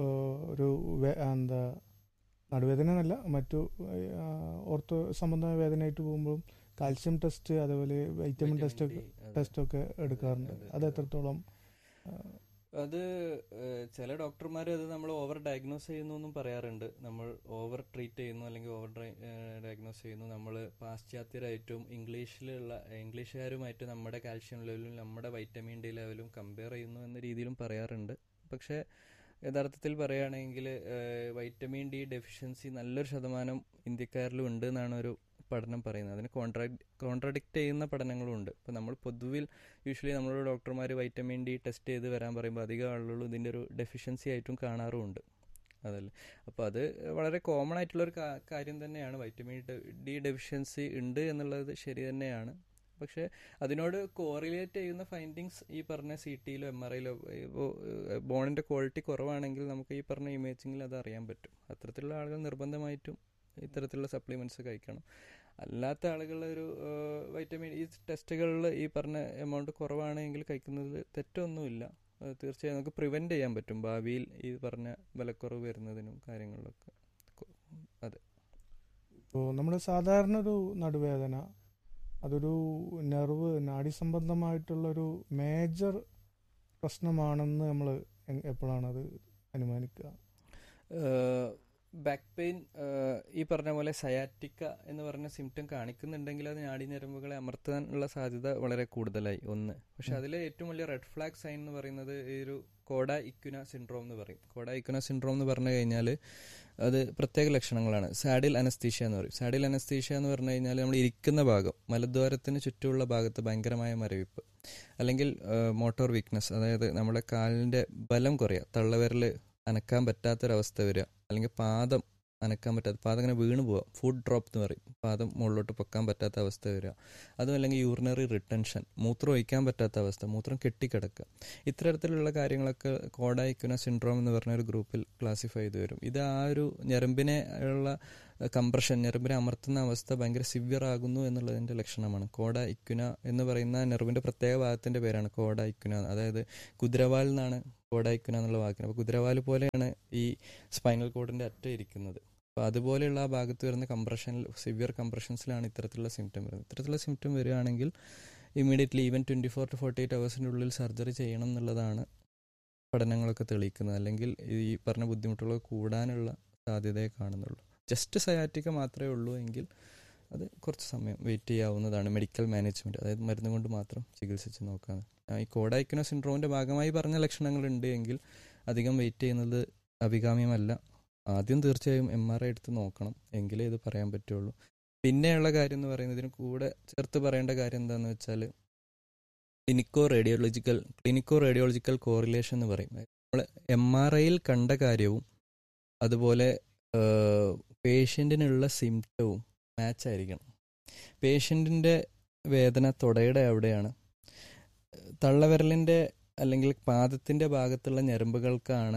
ഒരു വേ- എന്താ നടുവേദന എന്നല്ല മറ്റു ആ, ഓർത്തോ സംബന്ധമായ വേദനയായിട്ട് പോകുമ്പോഴും കാൽഷ്യം ടെസ്റ്റ് അതേപോലെ വൈറ്റമിൻ ടെസ്റ്റ് ഒക്കെ അതെ. ടെസ്റ്റ് ഒക്കെ എടുക്കാറുണ്ട് അതെ, അത് എത്രത്തോളം ആ, അത് ഏഹ്, ചില ഡോക്ടർമാർ അത് നമ്മൾ ഓവർ ഡയഗ്നോസ് ചെയ്യുന്നു എന്നും പറയാറുണ്ട് നമ്മൾ ഓവർ ട്രീറ്റ് ചെയ്യുന്നു അല്ലെങ്കിൽ ഓവർ ഡയഗ്നോസ് ചെയ്യുന്നു നമ്മൾ പാശ്ചാത്യരായിട്ടും ഇംഗ്ലീഷിലുള്ള ഇംഗ്ലീഷുകാരുമായിട്ട് നമ്മുടെ കാൽഷ്യം ലെവലും നമ്മുടെ വൈറ്റമിൻ ഡി ലെവലും കമ്പയർ ചെയ്യുന്നു എന്ന രീതിയിലും പറയാറുണ്ട് പക്ഷേ യഥാർത്ഥത്തിൽ പറയുകയാണെങ്കിൽ വൈറ്റമിൻ ഡി ഡെഫിഷ്യൻസി നല്ലൊരു ശതമാനം ഇന്ത്യക്കാരിലും ഉണ്ട് എന്നാണ് ഒരു പഠനം പറയുന്നത് അതിന് കോൺട്രാ കോൺട്രഡിക്റ്റ് ചെയ്യുന്ന പഠനങ്ങളും ഉണ്ട് ഇപ്പം നമ്മൾ പൊതുവിൽ യൂഷ്വലി നമ്മളോട് ഡോക്ടർമാർ വൈറ്റമിൻ ഡി ടെസ്റ്റ് ചെയ്ത് വരാൻ പറയുമ്പോൾ അധികം ആളുകളും ഇതിൻ്റെ ഒരു ഡെഫിഷ്യൻസി ആയിട്ടും കാണാറുമുണ്ട് അതല്ലേ അപ്പോൾ അത് വളരെ കോമൺ ആയിട്ടുള്ള ഒരു കാ- കാര്യം തന്നെയാണ് വൈറ്റമിൻ ഡി ഡെഫിഷ്യൻസി ഉണ്ട് എന്നുള്ളത് ശരി തന്നെയാണ് പക്ഷേ അതിനോട് കോറിലേറ്റ് ചെയ്യുന്ന ഫൈൻഡിങ്സ് ഈ പറഞ്ഞ സി ടിയിലോ എം ആർ ഐയിലോ ഇപ്പോൾ ബോണിൻ്റെ ക്വാളിറ്റി കുറവാണെങ്കിൽ നമുക്ക് ഈ പറഞ്ഞ ഇമേജിങ്ങിൽ അത് അറിയാൻ പറ്റും അത്തരത്തിലുള്ള ആളുകൾ നിർബന്ധമായിട്ടും ഇത്തരത്തിലുള്ള സപ്ലിമെന്റ്സ് കഴിക്കണം അല്ലാത്ത ആളുകൾ ഒരു വൈറ്റമിൻ ഈ ടെസ്റ്റുകളിൽ ഈ പറഞ്ഞ എമൗണ്ട് കുറവാണെങ്കിൽ കഴിക്കുന്നത് തെറ്റൊന്നുമില്ല അത് തീർച്ചയായും നമുക്ക് പ്രിവെന്റ് ചെയ്യാൻ പറ്റും ഭാവിയിൽ ഈ പറഞ്ഞ വിലക്കുറവ് വരുന്നതിനും കാര്യങ്ങളിലൊക്കെ കൊ- അതെ ഇപ്പോൾ നമ്മുടെ സാധാരണ ഒരു നടുവേദന അതൊരു നെർവ് നാഡി സംബന്ധമായിട്ടുള്ളൊരു മേജർ പ്രശ്നമാണെന്ന് നമ്മൾ എപ്പോഴാണ് അത് അനുമാനിക്കുക ബാക്ക് പെയിൻ ഈ പറഞ്ഞ പോലെ സയാറ്റിക്ക എന്ന് പറഞ്ഞ സിംറ്റം കാണിക്കുന്നുണ്ടെങ്കിൽ അത് നാഡി ഞരമ്പുകളെ അമർത്താനുള്ള സാധ്യത വളരെ കൂടുതലായി ഒന്ന് പക്ഷെ അതിലെ ഏറ്റവും വലിയ റെഡ് ഫ്ലാഗ് സൈൻ എന്ന് പറയുന്നത് ഈ ഒരു കോഡ ഇക്വിന സിൻഡ്രോം എന്ന് പറയും കോഡ ഇക്വിന സിൻഡ്രോം എന്ന് പറഞ്ഞു കഴിഞ്ഞാൽ അത് പ്രത്യേക ലക്ഷണങ്ങളാണ് സാഡിൽ അനസ്തീഷ്യ എന്ന് പറയും സാഡിൽ അനസ്തീഷ്യ എന്ന് പറഞ്ഞു കഴിഞ്ഞാൽ നമ്മൾ ഇരിക്കുന്ന ഭാഗം മലദ്വാരത്തിന് ചുറ്റുമുള്ള ഭാഗത്ത് ഭയങ്കരമായ മരവിപ്പ് അല്ലെങ്കിൽ മോട്ടോർ വീക്ക്നെസ് അതായത് നമ്മുടെ കാലിന്റെ ബലം കുറയുക തള്ളവിരൽ അനക്കാൻ പറ്റാത്തൊരവസ്ഥ വരിക അല്ലെങ്കിൽ പാദം അനക്കാൻ പറ്റാത്ത പാദം ഇങ്ങനെ വീണ് പോവുക ഫുഡ് ഡ്രോപ്പ് എന്ന് പറയും പാദം മുകളിലോട്ട് പൊക്കാൻ പറ്റാത്ത അവസ്ഥ വരിക അതും അല്ലെങ്കിൽ യൂറിനറി റിട്ടൻഷൻ മൂത്രം ഒഴിക്കാൻ പറ്റാത്ത അവസ്ഥ മൂത്രം കെട്ടിക്കിടക്കുക ഇത്തരത്തിലുള്ള കാര്യങ്ങളൊക്കെ കോഡായിക്കുന്ന സിൻഡ്രോം എന്ന് പറഞ്ഞ ഒരു ഗ്രൂപ്പിൽ ക്ലാസിഫൈ ചെയ്ത് വരും ഇത് ആ ഒരു ഞരമ്പിനെ ഉള്ള കംപ്രഷൻ നെർവിനെ അമർത്തുന്ന അവസ്ഥ ഭയങ്കര സിവിയർ ആകുന്നു എന്നുള്ളതിന്റെ ലക്ഷണമാണ് കോഡ ഇക്വിന എന്ന് പറയുന്ന നെർവിന്റെ പ്രത്യേക ഭാഗത്തിന്റെ പേരാണ് കോഡ ഇക്വിന അതായത് കുതിരവാൽ എന്നാണ് കോഡ ഇക്വിന എന്നുള്ള വാക്കിന് അപ്പോൾ കുതിരവാൽ പോലെയാണ് ഈ സ്പൈനൽ കോഡിന്റെ അറ്റം ഇരിക്കുന്നത് അപ്പോൾ അതുപോലെയുള്ള ആ ഭാഗത്ത് വരുന്ന കംപ്രഷനിൽ സിവിയർ കംപ്രഷൻസിലാണ് ഇത്തരത്തിലുള്ള സിംറ്റം വരുന്നത് ഇത്തരത്തിലുള്ള സിംറ്റം വരികയാണെങ്കിൽ immediately even twenty four to forty eight അവേഴ്സിൻ്റെ ഉള്ളിൽ സർജറി ചെയ്യണം എന്നുള്ളതാണ് പഠനങ്ങളൊക്കെ തെളിയിക്കുന്നത് അല്ലെങ്കിൽ ഈ പറഞ്ഞ ബുദ്ധിമുട്ടുകൾ കൂടാനുള്ള സാധ്യതയെ കാണുന്നുള്ളൂ ജസ്റ്റ് സയാറ്റിക്ക മാത്രമേ ഉള്ളൂ എങ്കിൽ അത് കുറച്ച് സമയം വെയിറ്റ് ചെയ്യാവുന്നതാണ് മെഡിക്കൽ മാനേജ്മെന്റ് അതായത് മരുന്ന് കൊണ്ട് മാത്രം ചികിത്സിച്ച് നോക്കാൻ ഈ കോഡൈക്കനോ സിൻഡ്രോമിന്റെ ഭാഗമായി പറഞ്ഞ ലക്ഷണങ്ങൾ ഉണ്ട് എങ്കിൽ അധികം വെയിറ്റ് ചെയ്യുന്നത് അഭികാമ്യമല്ല ആദ്യം തീർച്ചയായും എം ആർ ഐ എടുത്ത് നോക്കണം എങ്കിലേ ഇത് പറയാൻ പറ്റുള്ളൂ പിന്നെയുള്ള കാര്യം എന്ന് പറയുന്നത് ഇതിന് കൂടെ ചേർത്ത് പറയേണ്ട കാര്യം എന്താണെന്ന് വെച്ചാൽ clinico radiological clinico radiological correlation എന്ന് പറയും നമ്മൾ എം ആർ ഐയിൽ കണ്ട കാര്യവും അതുപോലെ പേഷ്യൻറ്റിനുള്ള സിംറ്റവും മാച്ച് ആയിരിക്കണം പേഷ്യൻറ്റിൻ്റെ വേദന തുടയുടെ എവിടെയാണ് തള്ളവിരലിൻ്റെ അല്ലെങ്കിൽ പാദത്തിൻ്റെ ഭാഗത്തുള്ള ഞരമ്പുകൾക്കാണ്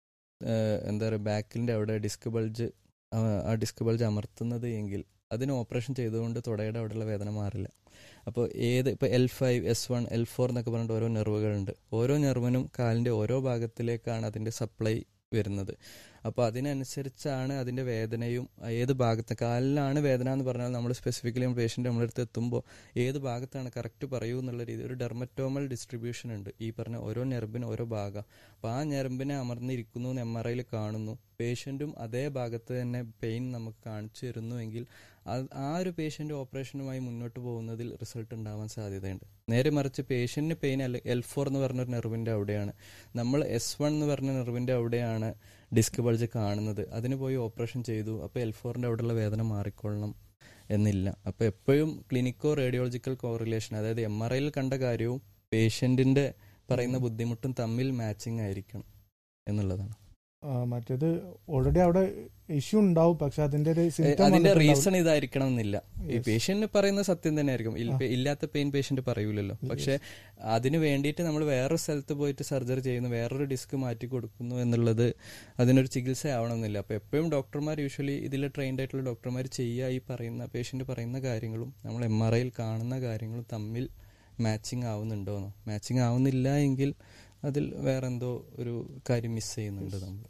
എന്താ പറയുക ബാക്കിൻ്റെ അവിടെ ഡിസ്ക് ബൾജ് ആ ഡിസ്ക് ബൾജ് അമർത്തുന്നത് എങ്കിൽ അതിന് ഓപ്പറേഷൻ ചെയ്തുകൊണ്ട് തുടയുടെ അവിടെയുള്ള വേദന മാറില്ല അപ്പോൾ ഏത് ഇപ്പോൾ L five S one L four എന്നൊക്കെ പറഞ്ഞിട്ട് ഓരോ നെർവുകളുണ്ട് ഓരോ നെർവിനും കാലിൻ്റെ ഓരോ ഭാഗത്തിലേക്കാണ് അതിൻ്റെ സപ്ലൈ വരുന്നത് അപ്പോൾ അതിനനുസരിച്ചാണ് അതിൻ്റെ വേദനയും ഏത് ഭാഗത്ത് കാലിലാണ് വേദന എന്ന് പറഞ്ഞാൽ നമ്മൾ സ്പെസിഫിക്കലി പേഷ്യൻ്റ് നമ്മളടുത്ത് എത്തുമ്പോൾ ഏത് ഭാഗത്താണ് കറക്റ്റ് പറയൂ എന്നുള്ള രീതി ഒരു ഡെർമറ്റോമൽ ഡിസ്ട്രിബ്യൂഷൻ ഉണ്ട് ഈ പറഞ്ഞ ഓരോ ഞരമ്പിന് ഓരോ ഭാഗം അപ്പോൾ ആ ഞരമ്പിനെ അമർന്നിരിക്കുന്നു എന്ന് എം ആർ ഐയിൽ കാണുന്നു പേഷ്യൻറ്റും അതേ ഭാഗത്ത് തന്നെ പെയിൻ നമുക്ക് കാണിച്ചു തരുന്നുവെങ്കിൽ ആ ഒരു പേഷ്യൻ്റ് ഓപ്പറേഷനുമായി മുന്നോട്ട് പോകുന്നതിൽ റിസൾട്ട് ഉണ്ടാവാൻ സാധ്യതയുണ്ട് നേരെ മറിച്ച് പേഷ്യന്റിന് പെയിൻ അല്ല എൽ ഫോർ എന്ന് പറഞ്ഞ ഒരു നെർവിൻ്റെ അവിടെയാണ് നമ്മൾ എസ് വൺ എന്ന് പറഞ്ഞ നെർവിൻ്റെ അവിടെയാണ് ഡിസ്ക് ബൾജ് കാണുന്നത് അതിന് പോയി ഓപ്പറേഷൻ ചെയ്തു അപ്പോൾ എൽ ഫോറിൻ്റെ അവിടെയുള്ള വേദന മാറിക്കൊള്ളണം എന്നില്ല അപ്പോൾ എപ്പോഴും ക്ലിനിക്കോ റേഡിയോളജിക്കൽ കോറിലേഷൻ അതായത് എം ആർ ഐയിൽ കണ്ട കാര്യവും പേഷ്യൻറ്റിൻ്റെ പറയുന്ന ബുദ്ധിമുട്ടും തമ്മിൽ മാച്ചിങ് ആയിരിക്കണം എന്നുള്ളതാണ് മറ്റേത് ഓൾറെഡി അവിടെ ഇഷ്യൂ ഉണ്ടാവും പക്ഷെ അതിന്റെ ഒരു അതിന്റെ റീസൺ ഇതായിരിക്കണം എന്നില്ല ഈ പേഷ്യന്റ് പറയുന്ന സത്യം തന്നെ ആയിരിക്കും ഇല്ലാത്ത പെയിൻ പേഷ്യന്റ് പറയൂലല്ലോ പക്ഷെ അതിന് വേണ്ടിയിട്ട് നമ്മൾ വേറെ സ്ഥലത്ത് പോയിട്ട് സർജറി ചെയ്യുന്നു വേറൊരു ഡിസ്ക് മാറ്റി കൊടുക്കുന്നു എന്നുള്ളത് അതിനൊരു ചികിത്സ ആവണമെന്നില്ല അപ്പൊ എപ്പോഴും ഡോക്ടർമാർ യൂഷ്വലി ഇതിൽ ട്രെയിൻഡ് ആയിട്ടുള്ള ഡോക്ടർമാർ ചെയ്യുക ഈ പറയുന്ന പേഷ്യന്റ് പറയുന്ന കാര്യങ്ങളും നമ്മൾ എം ആർ ഐയിൽ കാണുന്ന കാര്യങ്ങളും തമ്മിൽ മാച്ചിങ് ആവുന്നുണ്ടോന്നോ മാച്ചിങ് ആവുന്നില്ല എങ്കിൽ അതിൽ വേറെ എന്തോ ഒരു കാര്യം മിസ് ചെയ്യുന്നുണ്ട് നമ്മൾ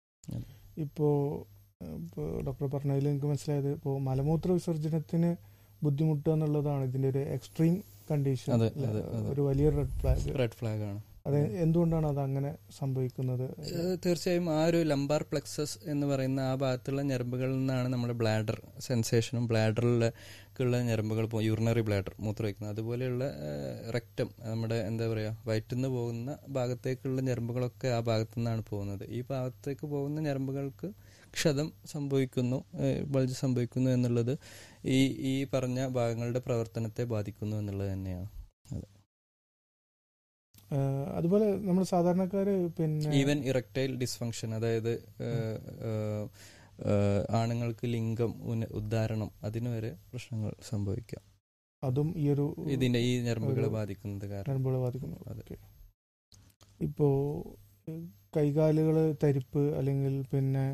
ഇപ്പോ ഇപ്പോൾ ഡോക്ടർ പറഞ്ഞതിൽ എനിക്ക് മനസ്സിലായത് ഇപ്പോൾ മലമൂത്ര വിസർജനത്തിന് ബുദ്ധിമുട്ടുക എന്നുള്ളതാണ് ഇതിന്റെ ഒരു എക്സ്ട്രീം കണ്ടീഷൻ ഒരു വലിയ റെഡ് ഫ്ലാഗ് റെഡ് ഫ്ലാഗ് ആണ് അത് എന്തുകൊണ്ടാണ് അത് അങ്ങനെ സംഭവിക്കുന്നത് തീർച്ചയായും ആ ഒരു ലംബാർ പ്ലക്സസ് എന്ന് പറയുന്ന ആ ഭാഗത്തുള്ള ഞരമ്പുകളിൽ നിന്നാണ് നമ്മുടെ ബ്ലാഡർ സെൻസേഷനും ബ്ലാഡറിലുള്ള ഞരമ്പുകൾ യൂറിനറി ബ്ലാഡർ മൂത്രമൊഴിക്കുന്നത് അതുപോലെയുള്ള റെക്റ്റം നമ്മുടെ എന്താ പറയുക വയറ്റുനിന്ന് പോകുന്ന ഭാഗത്തേക്കുള്ള ഞരമ്പുകളൊക്കെ ആ ഭാഗത്തു നിന്നാണ് പോകുന്നത് ഈ ഭാഗത്തേക്ക് പോകുന്ന ഞരമ്പുകൾക്ക് ക്ഷതം സംഭവിക്കുന്നു ബൾജ് സംഭവിക്കുന്നു എന്നുള്ളത് ഈ ഈ പറഞ്ഞ ഭാഗങ്ങളുടെ പ്രവർത്തനത്തെ ബാധിക്കുന്നു എന്നുള്ളത് തന്നെയാണ് അതെ അതുപോലെ നമ്മൾ സാധാരണക്കാര് പിന്നെ ഈവൻ ഇറക്ടൈൽ ഡിസ്ഫങ്ഷൻ അതായത് ആണുങ്ങൾക്ക് ലിംഗം ഉദ്ധാരണം അതിന് വരെ പ്രശ്നങ്ങൾ സംഭവിക്കാം അതും ഈ ഒരു ഇതിന്റെ ഈ ഞരമ്പുകളെ ബാധിക്കുന്നത് കാരണം ഞരമ്പുകളെ ബാധിക്കുന്നു ഓക്കെ ഇപ്പോ കൈകാലുകള് തരിപ്പ് അല്ലെങ്കിൽ പിന്നെ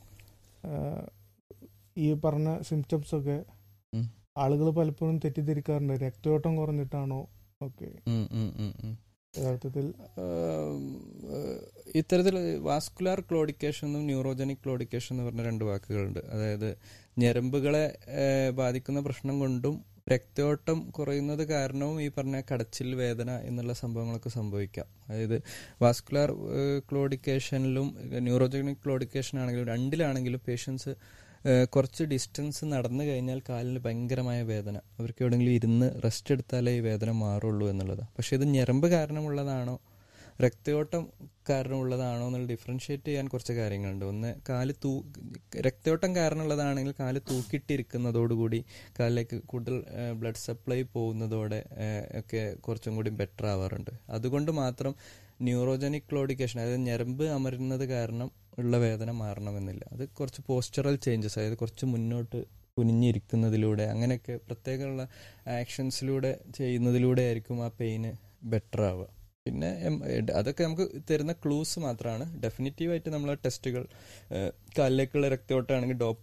ഈ പറഞ്ഞ സിംറ്റംസ് ഒക്കെ ആളുകൾ പലപ്പോഴും തെറ്റിദ്ധരിക്കാറുണ്ട് രക്തയോട്ടം കുറഞ്ഞിട്ടാണോ ഓക്കെ യഥാർത്ഥത്തിൽ ഇത്തരത്തിൽ വാസ്കുലാർ ക്ലോഡിക്കേഷൻ എന്നും ന്യൂറോജനിക് ക്ലോഡിക്കേഷൻ എന്ന് പറഞ്ഞ രണ്ട് വാക്കുകളുണ്ട് അതായത് ഞരമ്പുകളെ ബാധിക്കുന്ന പ്രശ്നം കൊണ്ടും രക്തയോട്ടം കുറയുന്നത് കാരണവും ഈ പറഞ്ഞ കടച്ചിൽ വേദന എന്നുള്ള സംഭവങ്ങളൊക്കെ സംഭവിക്കാം അതായത് വാസ്കുലാർ ക്ലോഡിക്കേഷനിലും ന്യൂറോജനിക് ക്ലോഡിക്കേഷൻ ആണെങ്കിലും രണ്ടിലാണെങ്കിലും പേഷ്യൻസ് കുറച്ച് ഡിസ്റ്റൻസ് നടന്നു കഴിഞ്ഞാൽ കാലിന് ഭയങ്കരമായ വേദന അവർക്ക് എവിടെയെങ്കിലും ഇരുന്ന് റെസ്റ്റ് എടുത്താലേ ഈ വേദന മാറുള്ളൂ എന്നുള്ളത് പക്ഷെ ഇത് ഞരമ്പ് കാരണമുള്ളതാണോ രക്തയോട്ടം കാരണമുള്ളതാണോ എന്നുള്ള ഡിഫറൻഷിയേറ്റ് ചെയ്യാൻ കുറച്ച് കാര്യങ്ങളുണ്ട് ഒന്ന് കാല് തൂ രക്തയോട്ടം കാരണമുള്ളതാണെങ്കിൽ കാല് തൂക്കിയിട്ടിരിക്കുന്നതോടുകൂടി കാലിലേക്ക് കൂടുതൽ ബ്ലഡ് സപ്ലൈ പോകുന്നതോടെ ഒക്കെ കുറച്ചും കൂടി ബെറ്റർ ആവാറുണ്ട് അതുകൊണ്ട് മാത്രം ന്യൂറോജനിക് ക്ലോഡിക്കേഷൻ അതായത് ഞരമ്പ് അമരുന്നത് കാരണം ഉള്ള വേദന മാറണമെന്നില്ല അത് കുറച്ച് പോസ്റ്ററൽ ചേഞ്ചസ് അതായത് കുറച്ച് മുന്നോട്ട് കുനിഞ്ഞിരിക്കുന്നതിലൂടെ അങ്ങനെയൊക്കെ പ്രത്യേകമുള്ള ആക്ഷൻസിലൂടെ ചെയ്യുന്നതിലൂടെ ആയിരിക്കും ആ പെയിന് ബെറ്റർ ആവുക പിന്നെ അതൊക്കെ നമുക്ക് തരുന്ന ക്ലൂസ് മാത്രമാണ് ഡെഫിനറ്റീവായിട്ട് നമ്മൾ ടെസ്റ്റുകൾ കാലിലേക്കുള്ള രക്തയോട്ടമാണെങ്കിൽ ഡോപ്ലർ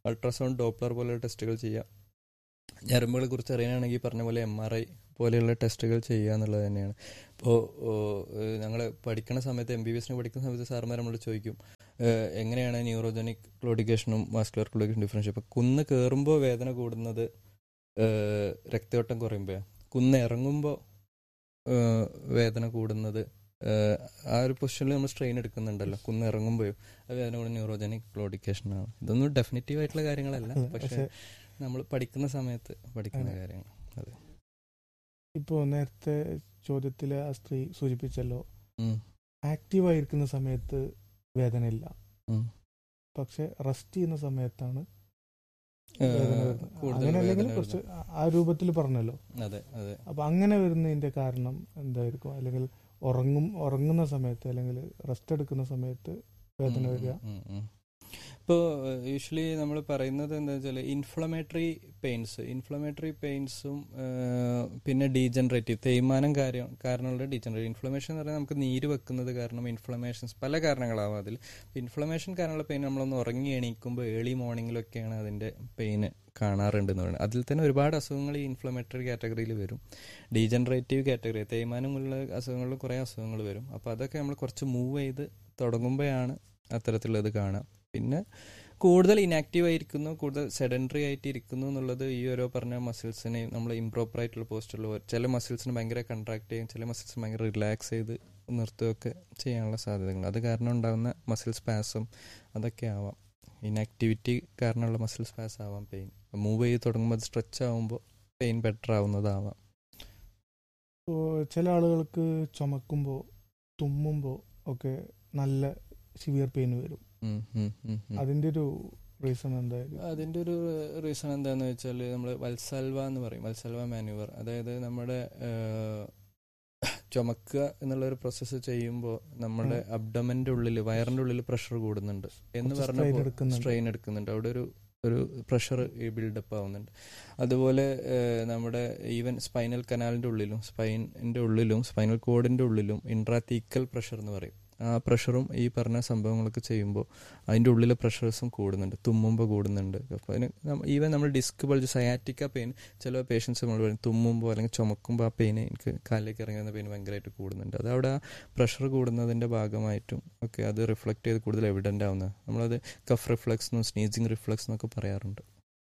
അൾട്രാസൗണ്ട് ഡോപ്ലർ പോലെയുള്ള ടെസ്റ്റുകൾ ചെയ്യാം ഞരമ്പുകളെ കുറിച്ച് അറിയാനാണെങ്കിൽ പറഞ്ഞ പോലെ എം ആർ ഐ പോലെയുള്ള ടെസ്റ്റുകൾ ചെയ്യുക എന്നുള്ളത് തന്നെയാണ് ഇപ്പോൾ ഞങ്ങൾ പഠിക്കുന്ന സമയത്ത് എം ബി ബി എസിന് പഠിക്കുന്ന സമയത്ത് സാർമാർ നമ്മൾ ചോദിക്കും ഏഹ്, എങ്ങനെയാണ് ന്യൂറോജനിക് ക്ലോഡിക്കേഷനും വാസ്കുലർ ക്ലോഡിക്കേഷൻ ഡിഫറൻഷ്യൽ ഇപ്പോൾ കുന്ന് കയറുമ്പോൾ വേദന കൂടുന്നത് ഏഹ്, രക്തയോട്ടം കുറയുമ്പോഴാണ് കുന്ന് ഇറങ്ങുമ്പോൾ ഏഹ്, വേദന കൂടുന്നത് ഏഹ്, ആ ഒരു പൊസിഷനിൽ നമ്മൾ സ്ട്രെയിൻ എടുക്കുന്നുണ്ടല്ലോ കുന്ന് ഇറങ്ങുമ്പോഴും അത് വേദന കൂടുന്ന ന്യൂറോജനിക് ക്ലോഡിക്കേഷനാണ് ഇതൊന്നും ഡെഫിനറ്റീവ് ആയിട്ടുള്ള കാര്യങ്ങളല്ല അതെ, പക്ഷേ പക്ഷെ നമ്മൾ പഠിക്കുന്ന സമയത്ത് പഠിക്കുന്ന അതെ. കാര്യങ്ങൾ അതെ ഇപ്പോൾ നേരത്തെ ചോദ്യത്തിൽ ആ സ്ത്രീ സൂചിപ്പിച്ചല്ലോ ഉം, ആക്റ്റീവ് ആയിരിക്കുന്ന സമയത്ത് വേദനയില്ല ഉം. പക്ഷെ റെസ്റ്റ് ചെയ്യുന്ന സമയത്താണ് ഏഹ്, വേദന വരുന്നത് കൂടുതൽ അങ്ങനെ അല്ലെങ്കിൽ വേദന കുറച്ച് ആ- ആ രൂപത്തിൽ പറഞ്ഞല്ലോ അതെ അതെ അപ്പൊ അങ്ങനെ വരുന്നതിന്റെ കാരണം എന്തായിരിക്കും അല്ലെങ്കിൽ ഉറങ്ങും ഉറങ്ങുന്ന സമയത്ത് അല്ലെങ്കിൽ റെസ്റ്റ് എടുക്കുന്ന സമയത്ത് വേദന വരിക ഇപ്പോൾ യൂഷ്വലി നമ്മൾ പറയുന്നത് എന്താ വെച്ചാൽ ഇൻഫ്ലമേറ്ററി പെയിൻസ് ഇൻഫ്ലമേറ്ററി പെയിൻസും പിന്നെ ഡീജനറേറ്റീവ് തേയ്മാനം കാര്യം കാരണമുള്ള ഡീജനറേറ്റീവ് ഇൻഫ്ലമേഷൻ എന്ന് പറഞ്ഞാൽ നമുക്ക് നീര് വെക്കുന്നത് കാരണം ഇൻഫ്ലമേഷൻസ് പല കാരണങ്ങളാവും അതിൽ ഇൻഫ്ലമേഷൻ കാരണമുള്ള പെയിൻ നമ്മളൊന്ന് ഉറങ്ങി എണീക്കുമ്പോൾ ഏർലി മോർണിംഗിലൊക്കെയാണ് അതിൻ്റെ പെയിന് കാണാറുണ്ടെന്ന് പറയുന്നത് അതിൽ തന്നെ ഒരുപാട് അസുഖങ്ങൾ ഈ ഇൻഫ്ലമേറ്ററി കാറ്റഗറിയിൽ വരും ഡീജനറേറ്റീവ് കാറ്റഗറി തേയ്മാനമുള്ള അസുഖങ്ങളിൽ കുറേ അസുഖങ്ങൾ വരും അപ്പോൾ അതൊക്കെ നമ്മൾ കുറച്ച് മൂവ് ചെയ്ത് തുടങ്ങുമ്പോഴാണ് അത്തരത്തിലുള്ളത് കാണാം പിന്നെ കൂടുതൽ ഇനാക്റ്റീവ് ആയിരിക്കുന്നു കൂടുതൽ സെഡൻഡറി ആയിട്ട് ഇരിക്കുന്നു എന്നുള്ളത് ഈ ഓരോ പറഞ്ഞ മസിൽസിനെയും നമ്മൾ ഇംപ്രോപ്പർ ആയിട്ടുള്ള പോസ്റ്റുള്ള ചില മസിൽസിന് ഭയങ്കര കൺട്രാക്ട് ചെയ്യും ചില മസിൽസ് ഭയങ്കര റിലാക്സ് ചെയ്ത് നിർത്തുകയൊക്കെ ചെയ്യാനുള്ള സാധ്യതകൾ അത് കാരണം ഉണ്ടാകുന്ന മസിൽ സ്പാസം അതൊക്കെ ആവാം ഇനാക്ടിവിറ്റി കാരണമുള്ള മസിൽ സ്പാസ് ആവാം പെയിൻ മൂവ് ചെയ്ത് തുടങ്ങുമ്പോൾ അത് സ്ട്രെച്ച് ആവുമ്പോൾ പെയിൻ ബെറ്റർ ആവുന്നതാവാം ഇപ്പോൾ ചില ആളുകൾക്ക് ചുമക്കുമ്പോൾ തുമ്മുമ്പോൾ ഒക്കെ നല്ല സിവിയർ പെയിൻ വരും ഉം, ഉം, ഉം, ഉം. അതിന്റെ ഒരു റീസൺ എന്തായാലും അതിന്റെ ഒരു റീസൺ എന്താന്ന് വെച്ചാൽ നമ്മൾ വത്സൽവ എന്ന് പറയും വത്സൽവ മാനുവർ അതായത് നമ്മുടെ ഏഹ്, ചുമക്കുക എന്നുള്ള ഒരു പ്രോസസ്സ് ചെയ്യുമ്പോൾ നമ്മുടെ അബ്ഡമന്റെ ഉള്ളിൽ വയറിന്റെ ഉള്ളിൽ പ്രഷർ കൂടുന്നുണ്ട് എന്ന് കുറച്ച് പറഞ്ഞ strain എടുക്കുന്നുണ്ട്. സ്ട്രെയിൻ എടുക്കുന്നുണ്ട് അവിടെ ഒരു ഒരു പ്രഷർ ബിൽഡപ്പ് ആവുന്നുണ്ട് അതുപോലെ ഏഹ്, നമ്മുടെ ഈവൻ സ്പൈനൽ കനാലിന്റെ ഉള്ളിലും സ്പൈനിന്റെ ഉള്ളിലും സ്പൈനൽ കോഡിന്റെ ഉള്ളിലും ഇൻട്രാതീക്കൽ പ്രഷർ എന്ന് പറയും ആ പ്രഷറും ഈ പറഞ്ഞ സംഭവങ്ങളൊക്കെ ചെയ്യുമ്പോൾ അതിൻ്റെ ഉള്ളിലെ പ്രഷേഴ്സും കൂടുന്നുണ്ട് തുമ്മുമ്പോൾ കൂടുന്നുണ്ട് അപ്പോൾ അതിന് ഈവൻ നമ്മൾ ഡിസ്ക് ബൾജ് സയാറ്റിക്ക പെയിൻ ചില പേഷ്യൻസ് നമ്മൾ പറയും തുമ്മുമ്പോൾ അല്ലെങ്കിൽ ചുമക്കുമ്പോൾ ആ പെയിൻ എനിക്ക് കാലിലേക്ക് ഇറങ്ങി വന്ന പെയിൻ ഭയങ്കരമായിട്ട് കൂടുന്നുണ്ട് അത് അവിടെ ആ പ്രഷർ കൂടുന്നതിൻ്റെ ഭാഗമായിട്ടും ഒക്കെ അത് റിഫ്ലക്ട് ചെയ്ത് കൂടുതൽ എവിഡൻ്റ് ആവുന്നത് നമ്മളത് കഫ് റിഫ്ലക്സ് എന്നും സ്നീസിങ് റിഫ്ലക്സ് എന്നൊക്കെ പറയാറുണ്ട്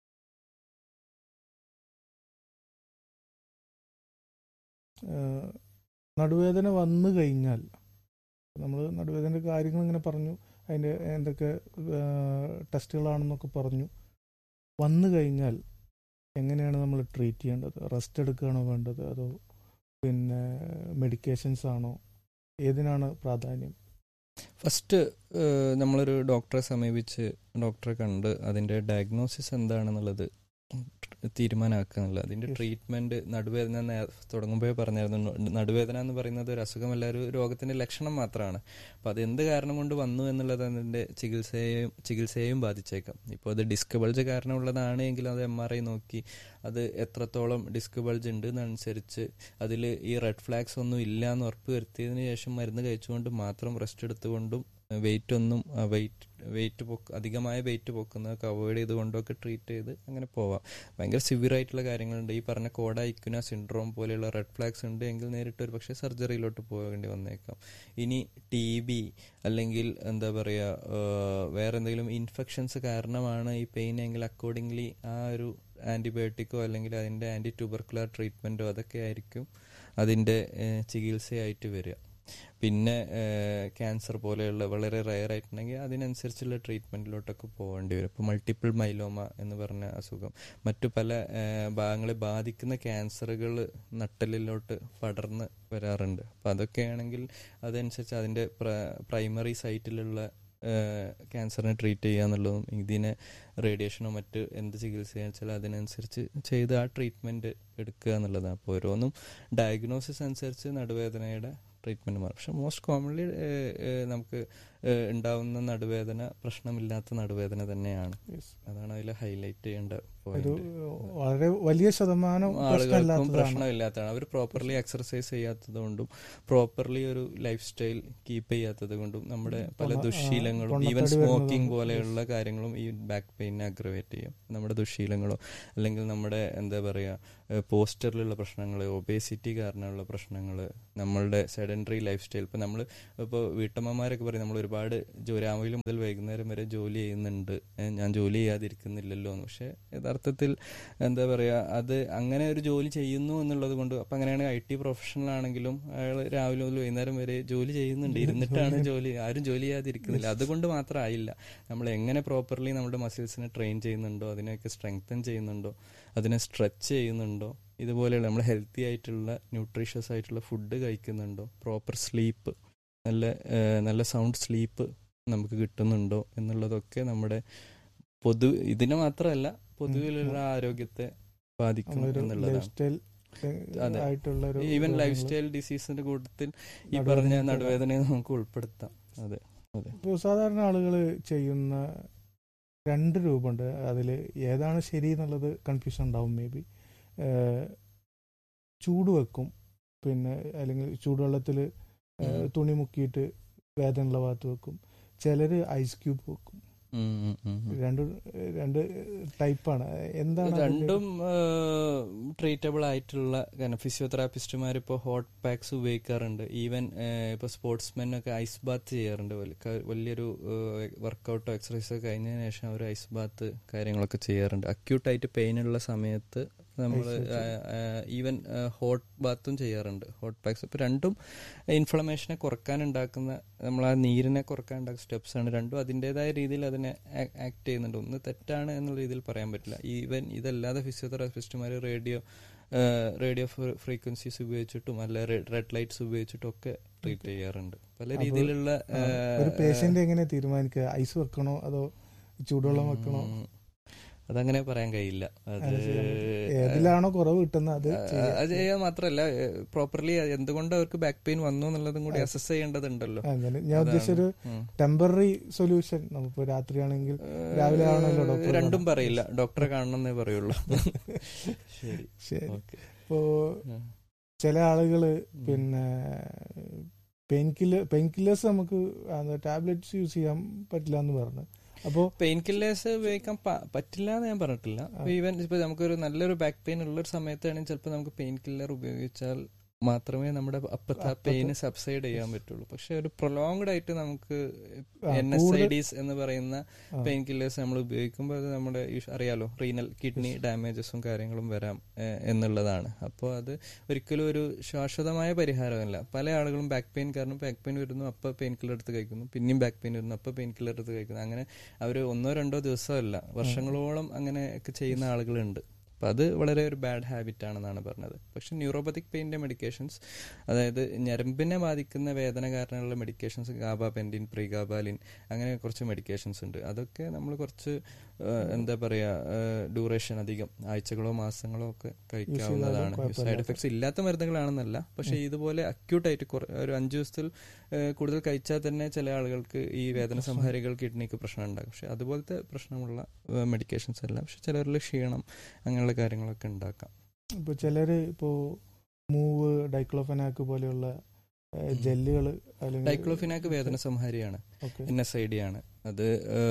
ഏഹ്, നടുവേദന വന്നു കഴിഞ്ഞാൽ നമ്മൾ നടുവേദനയുടെ കാര്യങ്ങൾ ഇങ്ങനെ പറഞ്ഞു അതിൻ്റെ എന്തൊക്കെ ഏഹ്, ടെസ്റ്റുകളാണെന്നൊക്കെ പറഞ്ഞു വന്നു കഴിഞ്ഞാൽ എങ്ങനെയാണ് നമ്മൾ ട്രീറ്റ് ചെയ്യേണ്ടത് റെസ്റ്റ് എടുക്കുകയാണോ വേണ്ടത് അതോ പിന്നെ മെഡിക്കേഷൻസ് ആണോ ഏതിനാണ് പ്രാധാന്യം ഫസ്റ്റ് നമ്മളൊരു ഡോക്ടറെ സമീപിച്ച് ഡോക്ടറെ കണ്ട് അതിൻ്റെ ഡയഗ്നോസിസ് എന്താണെന്നുള്ളത് തീരുമാനമാക്കുക എന്നുള്ളത് അതിൻ്റെ Yes. ട്രീറ്റ്മെന്റ് നടുവേദന നേ- തുടങ്ങുമ്പോഴേ പറഞ്ഞായിരുന്നു ന- നടുവേദന എന്ന് പറയുന്നത് ഒരു അസുഖമല്ല ഒരു രോഗത്തിന്റെ ലക്ഷണം മാത്രമാണ് അപ്പോൾ അത് എന്ത് കാരണം കൊണ്ട് വന്നു എന്നുള്ളത് അതിൻ്റെ ചികിത്സയെയും ചികിത്സയെയും ബാധിച്ചേക്കാം ഇപ്പോൾ അത് ഡിസ്ക് ബൾജ് കാരണമുള്ളതാണ് എങ്കിൽ അത് എം ആർ ഐ നോക്കി അത് എത്രത്തോളം ഡിസ്ക് ബൾജ് ഉണ്ട് എന്നനുസരിച്ച് അതിൽ ഈ റെഡ് ഫ്ലാഗ്സ് ഒന്നും ഇല്ല എന്ന് ഉറപ്പ് വരുത്തിയതിനു ശേഷം മരുന്ന് കഴിച്ചുകൊണ്ട് മാത്രം റെസ്റ്റ് എടുത്തുകൊണ്ടും വെയിറ്റ് ഒന്നും വെയിറ്റ് വെയിറ്റ് പൊക്ക് അധികമായ വെയിറ്റ് പൊക്കുന്നതൊക്കെ അവോയ്ഡ് ചെയ്തുകൊണ്ടൊക്കെ ട്രീറ്റ് ചെയ്ത് അങ്ങനെ പോവാം ഭയങ്കര സിവിയർ ആയിട്ടുള്ള കാര്യങ്ങളുണ്ട് ഈ പറഞ്ഞ കോഡ ഇക്കുന സിൻഡ്രോം പോലെയുള്ള റെഡ് ഫ്ലാഗ്സ് ഉണ്ട് എങ്കിൽ നേരിട്ട് ഒരു പക്ഷേ സർജറിയിലോട്ട് പോകേണ്ടി വന്നേക്കാം ഇനി ടി ബി അല്ലെങ്കിൽ എന്താ പറയുക വേറെ എന്തെങ്കിലും ഇൻഫെക്ഷൻസ് കാരണമാണ് ഈ പെയിൻ എങ്കിൽ അക്കോർഡിംഗ്ലി ആ ഒരു ആൻറ്റിബയോട്ടിക്കോ അല്ലെങ്കിൽ അതിൻ്റെ ആൻറ്റി ട്യൂബർക്കുലർ ട്രീറ്റ്മെൻറ്റോ അതൊക്കെ ആയിരിക്കും അതിൻ്റെ ഏഹ്, ചികിത്സയായിട്ട് വരിക പിന്നെ ക്യാൻസർ പോലെയുള്ള വളരെ റയർ ആയിട്ടുണ്ടെങ്കിൽ അതിനനുസരിച്ചുള്ള ട്രീറ്റ്മെൻറ്റിലോട്ടൊക്കെ പോകേണ്ടി വരും ഇപ്പോൾ മൾട്ടിപ്പിൾ മൈലോമ എന്ന് പറഞ്ഞ അസുഖം മറ്റു പല ഏഹ്, ഭാഗങ്ങളെ ബാധിക്കുന്ന ക്യാൻസറുകൾ നട്ടലിലോട്ട് പടർന്ന് വരാറുണ്ട് അപ്പോൾ അതൊക്കെയാണെങ്കിൽ അതനുസരിച്ച് അതിൻ്റെ പ്രൈമറി സൈറ്റിലുള്ള ക്യാൻസറിനെ ട്രീറ്റ് ചെയ്യുക എന്നുള്ളതും ഇതിനെ റേഡിയേഷനോ മറ്റ് എന്ത് ചികിത്സയാണെന്ന് വെച്ചാൽ അതിനനുസരിച്ച് ചെയ്ത് ആ ട്രീറ്റ്മെൻറ്റ് എടുക്കുക എന്നുള്ളതാണ് അപ്പോൾ ഓരോന്നും ഡയഗ്നോസിസ് അനുസരിച്ച് നടുവേദനയുടെ ട്രീറ്റ്മെൻറ്റ് മാറും പക്ഷെ മോസ്റ്റ് കോമൺലി നമുക്ക് ഏഹ്, ഉണ്ടാവുന്ന നടുവേദന പ്രശ്നമില്ലാത്ത നടുവേദന തന്നെയാണ് Yes. അതാണ് അതിൽ ഹൈലൈറ്റ് ചെയ്യേണ്ട ഒരു പോയിന്റ് വളരെ വലിയ ശതമാനം ആളുകൾക്കും പ്രശ്നമില്ലാത്തതാണ് പ്രശ്നമില്ലാത്തതാണ് അവർ പ്രോപ്പർലി എക്സർസൈസ് ചെയ്യാത്തത് കൊണ്ടും പ്രോപ്പർലി ഒരു ലൈഫ് സ്റ്റൈൽ കീപ്പ് ചെയ്യാത്തത് കൊണ്ടും നമ്മുടെ പല പൊണ്ണ- ആ, ദുശീലങ്ങളും പൊണ്ണത്തടി ഈവൻ വരുന്നതും, സ്മോക്കിംഗ് പോലെയുള്ള കാര്യങ്ങളും ഈ ബാക്ക് പെയിനെ അഗ്രവേറ്റ് ചെയ്യും നമ്മുടെ ദുശീലങ്ങളോ അല്ലെങ്കിൽ നമ്മുടെ എന്താ പറയുക പോസ്റ്ററിലുള്ള പ്രശ്നങ്ങൾ ഒബേസിറ്റി കാരണമുള്ള പ്രശ്നങ്ങൾ നമ്മളുടെ സെഡൻഡറി ലൈഫ് സ്റ്റൈൽ ഇപ്പം നമ്മൾ ഇപ്പോൾ വീട്ടമ്മമാരൊക്കെ പറയും നമ്മൾ ഒരുപാട് ജോ- രാവിലെ മുതൽ വൈകുന്നേരം വരെ ജോലി ചെയ്യുന്നുണ്ട് ഏ, ഞാൻ ജോലി ചെയ്യാതിരിക്കുന്നില്ലല്ലോ എന്ന് പക്ഷേ യഥാർത്ഥത്തിൽ എന്താ പറയുക അത് അങ്ങനെ ഒരു ജോലി ചെയ്യുന്നു എന്നുള്ളത് കൊണ്ട് അപ്പം അങ്ങനെയാണെങ്കിൽ ഐ ടി പ്രൊഫഷണൽ ആണെങ്കിലും അയാൾ രാവിലെ മുതൽ വൈകുന്നേരം വരെ ജോലി ചെയ്യുന്നുണ്ട് ഇരുന്നിട്ടാണ് ജോലി ആരും ജോലി ചെയ്യാതിരിക്കുന്നില്ല അതുകൊണ്ട് മാത്രമായില്ല നമ്മൾ എങ്ങനെ പ്രോപ്പർലി നമ്മുടെ മസിൽസിനെ ട്രെയിൻ ചെയ്യുന്നുണ്ടോ അതിനെയൊക്കെ സ്ട്രെങ്തൻ ചെയ്യുന്നുണ്ടോ അതിനെ സ്ട്രെച്ച് ചെയ്യുന്നുണ്ടോ ഇതുപോലെയുള്ള നമ്മൾ ഹെൽത്തി ആയിട്ടുള്ള ന്യൂട്രീഷ്യസ് ആയിട്ടുള്ള ഫുഡ് കഴിക്കുന്നുണ്ടോ പ്രോപ്പർ സ്ലീപ്പ് നല്ല ഏഹ്, നല്ല സൗണ്ട് സ്ലീപ്പ് നമുക്ക് കിട്ടുന്നുണ്ടോ എന്നുള്ളതൊക്കെ നമ്മുടെ പൊതു ഇതിനെ മാത്രമല്ല പൊതുവിലുള്ള ആരോഗ്യത്തെ ബാധിക്കും നമ്മളൊരു ലൈഫ് എന്നുള്ളതാണ് സ്റ്റൈൽ അതെ. ആയിട്ടുള്ള ഒരു ഈവൻ ലൈഫ് രോഗങ്ങള്. സ്റ്റൈൽ ഡിസീസിന്റെ കൂട്ടത്തിൽ ഈ നടുവേദന പറഞ്ഞ കൂടെ. നടുവേദനയെ നമുക്ക് ഉൾപ്പെടുത്താം അതെ ഇപ്പോൾ സാധാരണ ആളുകൾ ചെയ്യുന്ന രണ്ട് രൂപമുണ്ട് അതിൽ ഏതാണ് ശരി എന്നുള്ളത് കൺഫ്യൂഷൻ ഉണ്ടാവും മേ ബി ചൂട് വെക്കും പിന്നെ അല്ലെങ്കിൽ ചൂടുവെള്ളത്തിൽ ഉം. തുണി മുക്കിയിട്ട് വേദനയുള്ള ഭാഗത്ത് വെക്കും ചിലർ ഐസ് ക്യൂബ് വെക്കും ഉം, ഉം, ഉം, ഉം. രണ്ട് രണ്ട് ടൈപ്പാണ് എന്താണ് അതിന്റെ- രണ്ടും ട്രീറ്റബിൾ ആയിട്ടുള്ള കാരണം ഫിസിയോതെറാപ്പിസ്റ്റുമാർ ഇപ്പോൾ ഹോട്ട് പാക്സ് ഉപയോഗിക്കാറുണ്ട് ഈവൻ ഇപ്പോൾ സ്പോർട്സ്മെൻ ഒക്കെ ഐസ് ബാത്ത് ചെയ്യാറുണ്ട് വലി- ക- വലിയൊരു വർക്കൗട്ടോ എക്സസൈസോ കഴിഞ്ഞതിന് ശേഷം അവർ ഐസ് ബാത്ത് കാര്യങ്ങളൊക്കെ ചെയ്യാറുണ്ട് അക്യൂട്ടായിട്ട് പെയിൻ ഉള്ള സമയത്ത് നമ്മൾ Ice വെച്ച്. ഈവൻ ഹോട്ട് ബാത്തും ചെയ്യാറുണ്ട് ഹോട്ട് പാക്സ് ഇപ്പം രണ്ടും ഇൻഫ്ലമേഷനെ കുറക്കാൻ ഉണ്ടാക്കുന്ന നമ്മൾ ആ നീരിനെ കുറക്കാൻ ഉണ്ടാക്കുന്ന സ്റ്റെപ്സ് ആണ് രണ്ടും അതിൻ്റെതായ രീതിയിൽ അതിനെ ആക്ട് ചെയ്യുന്നുണ്ട് ഒന്ന് തെറ്റാണ് എന്നുള്ള രീതിയിൽ പറയാൻ പറ്റില്ല ഈവൻ ഇതല്ലാതെ ഫിസിയോതെറാപ്പിസ്റ്റുമാർ റേഡിയോ റേഡിയോ ഫ്രീക്വൻസീസ് ഉപയോഗിച്ചിട്ടും അല്ല റെഡ് ലൈറ്റ്സ് ഉപയോഗിച്ചിട്ടും ഒക്കെ ട്രീറ്റ് ചെയ്യാറുണ്ട് പല അപ്പൊ, രീതിയിലുള്ള ആ, ഒരു പേഷ്യന്റ് എങ്ങനെ തീരുമാനിക്കുക ഐസ് വെക്കണോ അതോ ചൂടുവെള്ളം വെക്കണോ ഉം, അതങ്ങനെ പറയാൻ കഴിയില്ല അത് അത് ചെയ്യാൻ പറ്റും. ഏതിലാണോ കുറവ് കിട്ടുന്നത് അത് ആ, ചെയ്യാം. അത് ചെയ്യാൻ മാത്രല്ല പ്രോപ്പർലി എന്തുകൊണ്ട് അവർക്ക് ബാക്ക് പെയിൻ വന്നു എന്നുള്ളതും കൂടി ആ. അസസ് ചെയ്യേണ്ടതുണ്ടല്ലോ അങ്ങനെ ഞാൻ അതാണ്. ഉദ്ദേശിച്ചൊരു ഉം. ടെമ്പററി സൊല്യൂഷൻ നമുക്കിപ്പോ രാത്രിയാണെങ്കിൽ രാവിലെ ആണല്ലോ ഡോക്ടർ രണ്ടും കാണുന്നത്. പറയില്ല ഡോക്ടറെ കാണണമെന്നേ പറയുള്ളൂ ശരി ശരി ഓക്കെ ഇപ്പോ ചില ആളുകള് പിന്നെ പെയിൻ കില്ലർ പെയിൻ കില്ലേഴ്സ് നമുക്ക് ടാബ്ലറ്റ്സ് യൂസ് ചെയ്യാൻ പറ്റില്ല എന്ന് പറഞ്ഞു അപ്പോ പെയിൻ കില്ലേഴ്സ് ഉപയോഗിക്കാൻ പ- പറ്റില്ല എന്ന് ഞാൻ പറഞ്ഞിട്ടില്ല ഈവൻ ഇപ്പൊ നമുക്കൊരു നല്ലൊരു ബാക്ക് പെയിൻ ഉള്ള ഒരു സമയത്താണെങ്കിൽ ചിലപ്പോൾ നമുക്ക് പെയിൻ കില്ലർ ഉപയോഗിച്ചാൽ മാത്രമേ നമ്മുടെ അപ്പത്തെ അപ്പത്തെ- പെയിന് സബ്സൈഡ് ചെയ്യാൻ പറ്റുള്ളൂ പക്ഷെ ഒരു പ്രൊലോങ്ഡ് ആയിട്ട് നമുക്ക് ആ, എൻ എസ് ഐ കൂടുതൽ- ഡീസ് എന്ന് പറയുന്ന ആ, പെയിൻ കില്ലേഴ്സ് നമ്മൾ ഉപയോഗിക്കുമ്പോൾ അത് നമ്മുടെ ഈ അറിയാലോ റീനൽ കിഡ്നി ഡാമേജസും കാര്യങ്ങളും വരാം ഏഹ്, എന്നുള്ളതാണ് അപ്പോൾ അത് ഒരിക്കലും ഒരു ശാശ്വതമായ പരിഹാരമല്ല പല ആളുകളും ബാക്ക് പെയിൻ കാരണം ബാക്ക് പെയിൻ വരുന്നു അപ്പോൾ പെയിൻ കില്ലർ എടുത്ത് കഴിക്കുന്നു പിന്നെയും ബാക്ക് പെയിൻ വരുന്നു അപ്പോൾ പെയിൻ കില്ലർ എടുത്ത് കഴിക്കുന്നു അങ്ങനെ അവർ ഒന്നോ രണ്ടോ ദിവസമല്ല വർഷങ്ങളോളം അങ്ങനെ ഒക്കെ ചെയ്യുന്ന ആളുകളുണ്ട് അപ്പം അത് വളരെ ഒരു ബാഡ് ഹാബിറ്റ് ആണെന്നാണ് പറഞ്ഞത് പക്ഷെ ന്യൂറോപ്പത്തിക് പെയിൻ്റെ മെഡിക്കേഷൻസ് അതായത് ഞരമ്പിനെ ബാധിക്കുന്ന വേദന കാരണമുള്ള മെഡിക്കേഷൻസ് ഗാബാപെൻഡിൻ പ്രീഗാബാലിൻ അങ്ങനെ കുറച്ച് മെഡിക്കേഷൻസ് ഉണ്ട് അതൊക്കെ നമ്മൾ കുറച്ച് ആ, എന്താ പറയുക ഡ്യൂറേഷൻ അധികം ആഴ്ചകളോ മാസങ്ങളോ ഒക്കെ കഴിക്കാവുന്നതാണ് കുഴപ്പമില്ല. സൈഡ് എഫക്ട്സ് ഇല്ലാത്ത മരുന്നുകളാണെന്നല്ല പക്ഷെ ഇതുപോലെ അക്യൂട്ടായിട്ട് ഒരു അഞ്ച് ദിവസത്തിൽ ആ, കൂടുതൽ കഴിച്ചാൽ തന്നെ ചില ആളുകൾക്ക് ഈ വേദന സംഹാരികൾ കിഡ്നിക്ക് പ്രശ്നം ഉണ്ടാകും പക്ഷെ അതുപോലത്തെ പ്രശ്നമുള്ള മെഡിക്കേഷൻസ് അല്ല പക്ഷെ ചിലരിൽ ക്ഷീണം അങ്ങനെയുള്ള കാര്യങ്ങളൊക്കെ ഉണ്ടാക്കാം ഇപ്പൊ ചിലര് ഇപ്പോ മൂവ് ഡൈക്ലോഫെനാക്ക് പോലെയുള്ള ജെല്ലുകൾ അല്ലെങ്കിൽ ഡൈക്ലോഫിനാക്ക് വേദന സംഹാരിയാണ് okay N S I D ആണ് അത്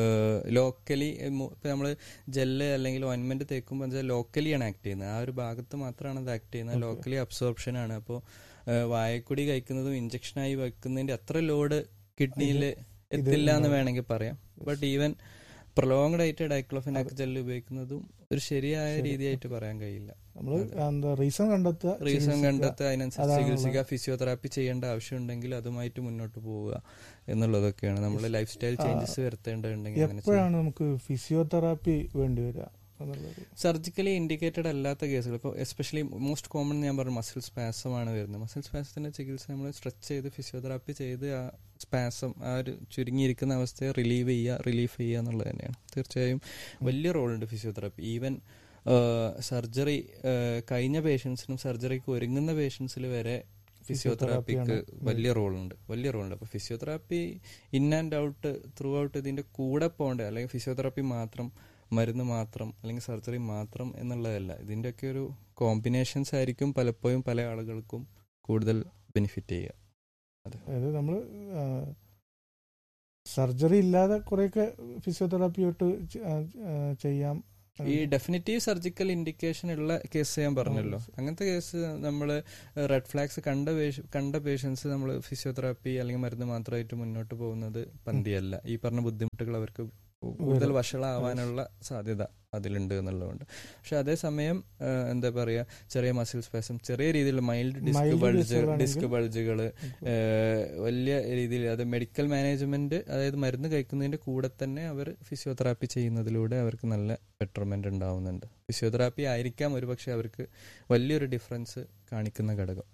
ലോക്കലി ഇപ്പൊ നമ്മള് ജെല്ല് അല്ലെങ്കിൽ ഓയിൻമെന്റ് തേക്കുമ്പോൾ ലോക്കലി ആണ് ആക്ട് ചെയ്യുന്നത് ആ ഒരു ഭാഗത്ത് മാത്രമാണ് അത് ആക്ട് ചെയ്യുന്നത് Okay. ലോക്കലി അബ്സോർപ്ഷൻ ആണ് അപ്പോൾ വായക്കുടി കഴിക്കുന്നതും ഇഞ്ചക്ഷനായി വെക്കുന്നതിന്റെ അത്ര ലോഡ് കിഡ്നിയിൽ എത്തില്ല എന്ന് വേണമെങ്കിൽ പറയാം ബട്ട് ഈവൻ പ്രൊലോങ്ഡ് ആയിട്ട് ഡൈക്ലോഫിനാക്ക് ജെല്ല് ഉപയോഗിക്കുന്നതും ഒരു ശരിയായ ശരി. രീതിയായിട്ട് പറയാൻ കഴിയില്ല നമ്മള് എന്താ റീസൺ കണ്ടെത്തുക റീസൺ ചികിത്സിക്കുക. കണ്ടെത്തുക അതിനനുസരിച്ച് അതാണുള്ള- ചികിത്സിക്കുക ഫിസിയോതെറാപ്പി ചെയ്യേണ്ട ആവശ്യമുണ്ടെങ്കിൽ അതുമായിട്ട് മുന്നോട്ട് പോവുക എന്നുള്ളതൊക്കെയാണ് നമ്മൾ ലൈഫ് സ്റ്റൈൽ ആ, ചേഞ്ചസ് വരുത്തേണ്ടതുണ്ടെങ്കിൽ അങ്ങനെ ചെയ്യാം. എപ്പോഴാണ് നമുക്ക് ഫിസിയോതെറാപ്പി വേണ്ടി വരിക എന്നുള്ളത് സർജിക്കലി ഇൻഡിക്കേറ്റഡ് അല്ലാത്ത കേസുകൾ ഇപ്പോൾ എസ്പെഷ്യലി മോസ്റ്റ് കോമൺ ഞാൻ പറഞ്ഞു മസിൽ സ്പാസമാണ് വരുന്നത് മസിൽ സ്പാസത്തിന്റെ ചികിത്സ നമ്മൾ സ്ട്രെച്ച് ചെയ്ത് ഫിസിയോതെറാപ്പി ചെയ്ത് ആ സ്പാസം ആ ഒരു ചുരുങ്ങിയിരിക്കുന്ന അവസ്ഥയെ റിലീവ് ചെയ്യുക റിലീഫ് ചെയ്യുക എന്നുള്ളത് തന്നെയാണ് തീർച്ചയായും വലിയ റോളുണ്ട് ഫിസിയോതെറാപ്പി ഈവൻ സർജറി കഴിഞ്ഞ പേഷ്യൻസിനും സർജറിക്ക് ഒരുങ്ങുന്ന പേഷ്യൻസിൽ വരെ ഫിസിയോതെറാപ്പിക്ക് വലിയ റോളുണ്ട് വലിയ റോളുണ്ട് അപ്പൊ physiotherapy in and out through out ഇതിന്റെ കൂടെ പോകേണ്ട അല്ലെങ്കിൽ ഫിസിയോതെറാപ്പി മാത്രം മരുന്ന് മാത്രം അല്ലെങ്കിൽ സർജറി മാത്രം എന്നുള്ളതല്ല ഇതിന്റെയൊക്കെ ഒരു കോമ്പിനേഷൻസ് ആയിരിക്കും പലപ്പോഴും പല ആളുകൾക്കും കൂടുതൽ ബെനിഫിറ്റ് ചെയ്യുക അതായത് നമ്മൾ സർജറി ഇല്ലാതെ കുറെയൊക്കെ ഫിസിയോതെറാപ്പിയോട്ട് ചെയ്യാം ഈ ഡെഫിനറ്റീവ് സർജിക്കൽ ഇൻഡിക്കേഷൻ ഉള്ള കേസ് ഞാൻ പറഞ്ഞല്ലോ അങ്ങനത്തെ കേസ് നമ്മൾ റെഡ് ഫ്ലാഗ്സ് കണ്ട കണ്ട പേഷ്യൻസ് നമ്മൾ ഫിസിയോതെറാപ്പി അല്ലെങ്കിൽ മരുന്ന് മാത്രമായിട്ട് മുന്നോട്ട് പോകുന്നത് പന്തിയല്ല ഈ പറഞ്ഞ ബുദ്ധിമുട്ടുകൾ അവർക്ക് കൂടുതൽ വഷളാവാനുള്ള സാധ്യത അതിലുണ്ട് എന്നുള്ളതുകൊണ്ട് പക്ഷെ അതേസമയം എന്താ പറയാ ചെറിയ മസിൽ സ്പേസം ചെറിയ രീതിയിലുള്ള മൈൽഡ് ഡിസ്ക് ബൾജ് ഡിസ്ക് ബൾജുകൾ വലിയ രീതിയിൽ അത് മെഡിക്കൽ മാനേജ്മെന്റ് അതായത് മരുന്ന് കഴിക്കുന്നതിന്റെ കൂടെ തന്നെ അവർ ഫിസിയോതെറാപ്പി ചെയ്യുന്നതിലൂടെ അവർക്ക് നല്ല ബെറ്റർമെന്റ് ഉണ്ടാവുന്നുണ്ട് ഫിസിയോതെറാപ്പി ആയിരിക്കാം ഒരുപക്ഷെ അവർക്ക് വലിയൊരു ഡിഫറൻസ് കാണിക്കുന്ന ഘടകം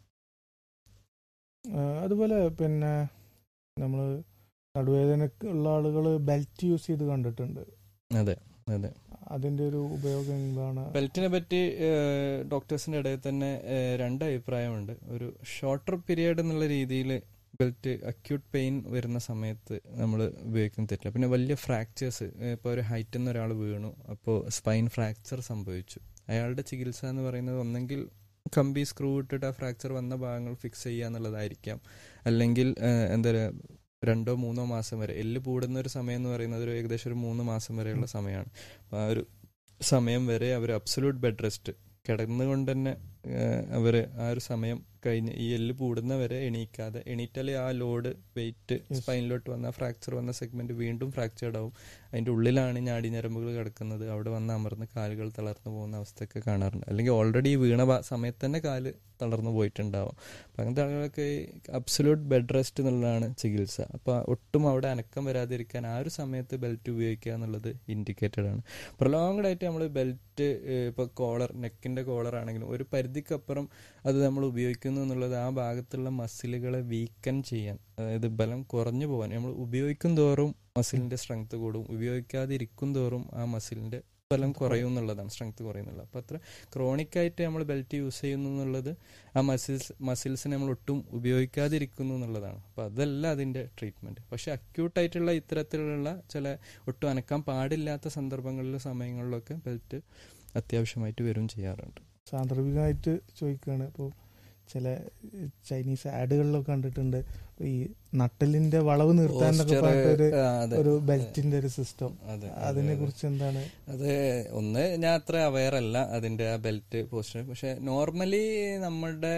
അതുപോലെ പിന്നെ നമ്മൾ നടുവേദന ഉള്ള ആളുകൾ ബെൽറ്റ് യൂസ് ചെയ്ത് കണ്ടിട്ടുണ്ട് അതെ അതെ അതിന്റെ ഒരു ഉപയോഗം എന്താണ് ബെൽറ്റിനെ പറ്റി ഡോക്ടേഴ്സിന്റെ ഇടയിൽ തന്നെ രണ്ട് അഭിപ്രായമുണ്ട് ഒരു ഷോർട്ടർ പീരിയഡ് എന്നുള്ള രീതിയിൽ ബെൽറ്റ് അക്യൂട്ട് പെയിൻ വരുന്ന സമയത്ത് നമ്മൾ ഉപയോഗിക്കുന്ന തെറ്റില്ല പിന്നെ വലിയ ഫ്രാക്ചേഴ്സ് ഇപ്പോൾ ഒരു ഹൈറ്റിൽ നിന്ന് ഒരാൾ വീണു അപ്പോൾ സ്പൈൻ ഫ്രാക്ചർ സംഭവിച്ചു അയാളുടെ ചികിത്സ എന്ന് പറയുന്നത് ഒന്നെങ്കിൽ കമ്പി സ്ക്രൂ ഇട്ടിട്ട് ആ ഫ്രാക്ചർ വന്ന ഭാഗങ്ങൾ ഫിക്സ് ചെയ്യുക എന്നുള്ളതായിരിക്കാം അല്ലെങ്കിൽ എന്താ പറയുക രണ്ടോ മൂന്നോ മാസം വരെ എല്ല് കൂടുന്ന ഒരു സമയം എന്ന് പറയുന്നത് ഒരു ഏകദേശം ഒരു മൂന്ന് മാസം വരെയുള്ള സമയമാണ് അപ്പോൾ ആ ഒരു സമയം വരെ അവർ അബ്സൊല്യൂട്ട് ബെഡ് റെസ്റ്റ് കിടന്നുകൊണ്ട് തന്നെ അവർ ആ ഒരു സമയം കഴിഞ്ഞ് ഈ എല്ല് കൂടുന്നവരെ എണീക്കാതെ എണീറ്റാലേ ആ ലോഡ് വെയിറ്റ് സ്പൈനിലോട്ട് വന്ന ഫ്രാക്ചർ വന്ന സെഗ്മെന്റ് വീണ്ടും ഫ്രാക്ചേർഡ് ആവും അതിന്റെ ഉള്ളിലാണ് ഞാടി ഞരമ്പുകൾ കിടക്കുന്നത് അവിടെ വന്ന് അമർന്ന് കാലുകൾ തളർന്നു പോകുന്ന അവസ്ഥയൊക്കെ കാണാറുണ്ട് അല്ലെങ്കിൽ ഓൾറെഡി വീണ സമയത്ത് തന്നെ കാല് തളർന്നു പോയിട്ടുണ്ടാവും അപ്പം അങ്ങനത്തെ ആളുകളൊക്കെ അബ്സൊല്യൂട്ട് ബെഡ് റെസ്റ്റ് എന്നുള്ളതാണ് ചികിത്സ അപ്പോൾ ഒട്ടും അവിടെ അനക്കം വരാതിരിക്കാൻ ആ ഒരു സമയത്ത് ബെൽറ്റ് ഉപയോഗിക്കുക എന്നുള്ളത് ഇൻഡിക്കേറ്റഡ് ആണ് പ്രൊലോങ്ഡ് ആയിട്ട് നമ്മൾ ബെൽറ്റ് ഇപ്പോൾ കോളർ നെക്കിന്റെ കോളർ ആണെങ്കിലും ഒരു പരിധിക്കപ്പുറം അത് നമ്മൾ ഉപയോഗിക്കുന്നു എന്നുള്ളത് ആ ഭാഗത്തുള്ള മസിലുകളെ വീക്കൻ ചെയ്യാൻ അതായത് ബലം കുറഞ്ഞു പോകാൻ നമ്മൾ ഉപയോഗിക്കും തോറും മസിലിന്റെ സ്ട്രെങ്ത് കൂടും ഉപയോഗിക്കാതിരിക്കും തോറും ആ മസിലിന്റെ ബലം കുറയും എന്നുള്ളതാണ് സ്ട്രെങ്ത് കുറയുന്നുള്ളത് അപ്പൊ അത്ര ക്രോണിക് ആയിട്ട് നമ്മൾ ബെൽറ്റ് യൂസ് ചെയ്യുന്നു എന്നുള്ളത് ആ മസിൽസ് മസിൽസിനെ നമ്മൾ ഒട്ടും ഉപയോഗിക്കാതിരിക്കുന്നു എന്നുള്ളതാണ് അപ്പൊ അതല്ല അതിന്റെ ട്രീറ്റ്മെന്റ് പക്ഷെ അക്യൂട്ട് ആയിട്ടുള്ള ഇത്തരത്തിലുള്ള ചില ഒട്ടും അനക്കാൻ പാടില്ലാത്ത സന്ദർഭങ്ങളിലും സമയങ്ങളിലൊക്കെ ബെൽറ്റ് അത്യാവശ്യമായിട്ട് വരും ചെയ്യാറുണ്ട് സാന്ദർഭികമായിട്ട് ചോദിക്കുകയാണ് ഇപ്പോൾ ചില ചൈനീസ് ആഡുകളിലൊക്കെ കണ്ടിട്ടുണ്ട് ഈ നട്ടലിന്റെ വളവ് നിർത്താൻ എന്നൊക്കെ പറഞ്ഞിട്ട് ഒരു ബെൽറ്റിന്റെ ഒരു സിസ്റ്റം അതിനെ കുറിച്ച് എന്താണ് അത് ഒന്ന് ഞാൻ അത്ര അവയർ അല്ല അതിന്റെ ആ ബെൽറ്റ് പോസ്റ്റർ പക്ഷെ നോർമലി നമ്മളുടെ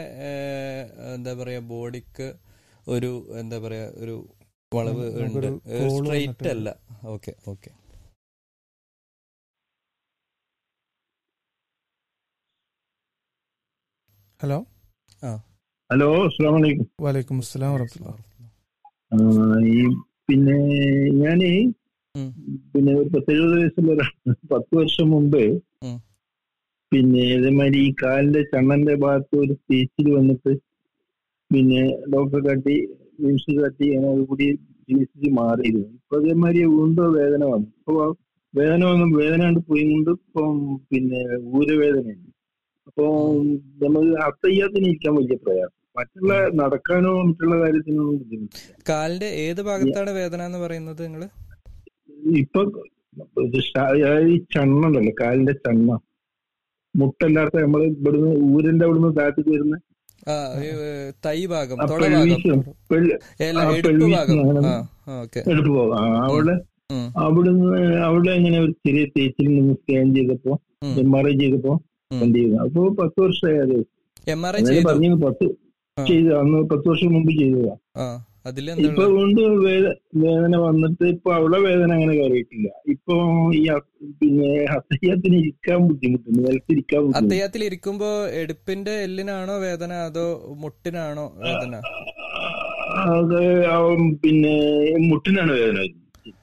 എന്താ പറയാ ബോഡിക്ക് ഒരു എന്താ പറയാ ഒരു വളവ് ഉണ്ട് സ്ട്രെയിറ്റ് അല്ല ഓക്കെ ഓക്കെ ഹലോ ഹലോ അസ്സാം വലൈക്കും വലൈക്കും അസ്സലാം വറഹമത്തുള്ള ഈ പിന്നെ ഞാന് പിന്നെ ഒരു പത്തെഴുപത് വയസ്സുള്ള പത്ത് വർഷം മുമ്പ് പിന്നെ ഇതേമാതിരി ഈ കാലിന്റെ ചണ്ണന്റെ ഭാഗത്ത് ഒരു തേച്ചിൽ വന്നിട്ട് പിന്നെ ഡോക്ടറെ കാട്ടി ന്യൂസ് കാട്ടി അങ്ങനെ കൂടി ചികിത്സിച്ച് മാറിയിരുന്നു ഇപ്പൊ അതേമാതിരി വീണ്ടും വേദന വന്നു ഇപ്പൊ വേദന വന്നു വേദന കൊണ്ട് പോയി കൊണ്ട് ഇപ്പം പിന്നെ ഊരവേദനയാണ് അപ്പൊ നമുക്ക് അത്തയ്യാത്തിന് ഇരിക്കാൻ വലിയ പ്രയാസം മറ്റുള്ള നടക്കാനോ മറ്റുള്ള കാര്യത്തിനൊന്നും ബുദ്ധിമുട്ടില്ല കാലിന്റെ ഏത് ഭാഗത്താണ് വേദന എന്ന് പറയുന്നത് നിങ്ങള് ഇപ്പൊ ഈ ചണ്ണുണ്ടല്ലോ കാലിന്റെ ചണ്ണ മുട്ടല്ലാത്ത നമ്മള് ഇവിടുന്ന് ഊരിന്റെ അവിടുന്ന് താഴത്തേക്ക് വരുന്ന തൈ ഭാഗം എടുപ്പ് ഭാഗം അവിടെ അവിടുന്ന് അവിടെ എങ്ങനെ ഒരു ചെറിയ തേച്ചിൽ നിന്ന് സ്കാൻ ചെയ്തപ്പോ എം ആർ ഐ ചെയ്തപ്പോ കണ്ടിരുന്നു അപ്പൊ പത്ത് വർഷമായി അത് എം ആർ ഐ പറഞ്ഞു പത്ത് ചെയ്തു അന്ന് പത്ത് വർഷം മുമ്പ് ചെയ്തതാ ഇപ്പൊ വീണ്ടും വേദന വന്നിട്ട് ഇപ്പൊ അവിടെ വേദന അങ്ങനെ കയറിയിട്ടില്ല ഇപ്പൊ ഈ പിന്നെ അത്തയ്യത്തിന് ഇരിക്കാൻ ബുദ്ധിമുട്ടുണ്ട് നിലത്തിരിക്കാൻ അത്തയ്യത്തിൽ ഇരിക്കുമ്പോ എടുപ്പിന്റെ എല്ലിനാണോ വേദന അതോ മുട്ടിനാണോ വേദന അത് പിന്നെ മുട്ടിനാണ് വേദന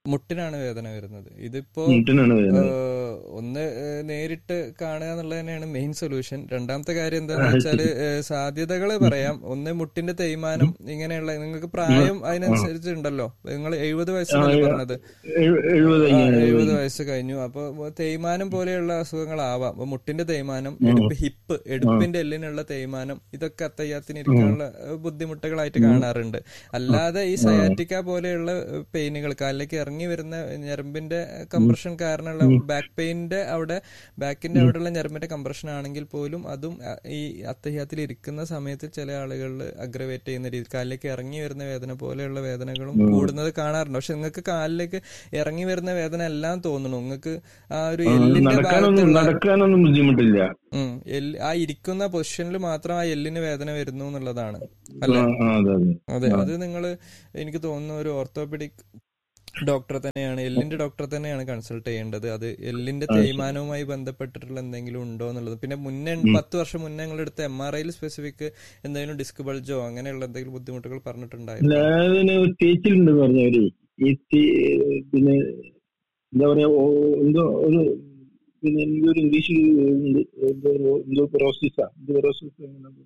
മുട്ടിനാണ് വേദന വരുന്നത് ഇതിപ്പോ മുട്ടിനാണ് വേദന ഏഹ്, ഒന്ന് ഏഹ്, നേരിട്ട് കാണുക എന്നുള്ളത് തന്നെയാണ് മെയിൻ സൊല്യൂഷൻ രണ്ടാമത്തെ കാര്യം എന്താണെന്ന് വെച്ചാല് സാധ്യതകൾ പറയാം ഒന്ന് മുട്ടിന്റെ തേയ്മാനം ഇങ്ങനെയുള്ള നിങ്ങൾക്ക് പ്രായം അതിനനുസരിച്ച് ഉണ്ടല്ലോ നിങ്ങൾ എഴുപത് വയസ്സല്ലേ പറഞ്ഞത് എഴു- എഴുപത് ആ, കഴിഞ്ഞ എഴുപത് വയസ്സ് കഴിഞ്ഞു അപ്പൊ തേയ്മാനം പോലെയുള്ള അസുഖങ്ങളാവാം അപ്പൊ മുട്ടിന്റെ തേയ്മാനം എടുപ്പ് ഹിപ്പ് എടുപ്പിന്റെ എല്ലിനുള്ള തേയ്മാനം ഇതൊക്കെ അത്തയ്യാത്തിന് ഇരിക്കാനുള്ള ഏഹ്, ബുദ്ധിമുട്ടുകളായിട്ട് കാണാറുണ്ട് അല്ലാതെ ഈ സയാറ്റിക്ക പോലെയുള്ള പെയിനുകൾ കാലിലേക്ക് ഇറങ്ങി വരുന്ന ഞരമ്പിന്റെ കംപ്രഷൻ കാരണമുള്ള ബാക്ക് പെയിന്റെ അവിടെ ബാക്കിന്റെ അവിടെയുള്ള ഞരമ്പിന്റെ കംപ്രഷൻ ആണെങ്കിൽ പോലും അതും അ, ഈ അത്തഹ്യാത്തിൽ ഇരിക്കുന്ന സമയത്ത് ചില ആളുകളിൽ അഗ്രവേറ്റ് ചെയ്യുന്ന രീതി കാലിലേക്ക് ഇറങ്ങി വരുന്ന വേദന പോലെയുള്ള വേദനകളും കൂടുന്നത് കാണാറുണ്ട് പക്ഷെ നിങ്ങൾക്ക് കാലിലേക്ക് ഇറങ്ങി വരുന്ന വേദന എല്ലാം തോന്നുന്നു നിങ്ങൾക്ക് ആ ഒരു എല്ലിന്റെ നടക്കാനൊന്നും ഭാഗത്തുള്ള നടക്കാനൊന്നും ബുദ്ധിമുട്ടില്ല ഉം, എല്ല് ആ ഇരിക്കുന്ന പൊസിഷനിൽ മാത്രം ആ എല്ലിന് വേദന വരുന്നു എന്നുള്ളതാണ് ആ, അല്ലെ ആ, അതെ അതെ അതെ അത് നിങ്ങൾ എനിക്ക് തോന്നുന്നു ഒരു ഓർത്തോപെഡിക് ഡോക്ടറെ തന്നെയാണ് എല്ലിന്റെ ഡോക്ടറെ തന്നെയാണ് കൺസൾട്ട് ചെയ്യേണ്ടത് അത് എല്ലിന്റെ തേയ്മാനവുമായി ബന്ധപ്പെട്ടിട്ടുള്ള എന്തെങ്കിലും ഉണ്ടോ എന്നുള്ളത് പിന്നെ മുന്നേ പത്ത് വർഷം മുന്നേ നിങ്ങൾ എടുത്ത എം ആർ ഐയിൽ സ്പെസിഫിക് എന്തെങ്കിലും ഡിസ്ക് ബൾജോ അങ്ങനെയുള്ള എന്തെങ്കിലും ബുദ്ധിമുട്ടുകൾ പറഞ്ഞിട്ടുണ്ടായിരുന്നു അല്ല, അതിന് തേച്ചിലുണ്ടെന്ന് പറഞ്ഞവര് ഈ തേ- പിന്നെ എന്താ പറയാ ഓ, എന്തോ ഒരു പിന്നെ എന്തോ ഒരു ഇംഗ്ലീഷിൽ ഉണ്ട്. എന്തോ ഒരു- എന്തോ പ്രോസസ്സാ എന്തോ പ്രോസസ്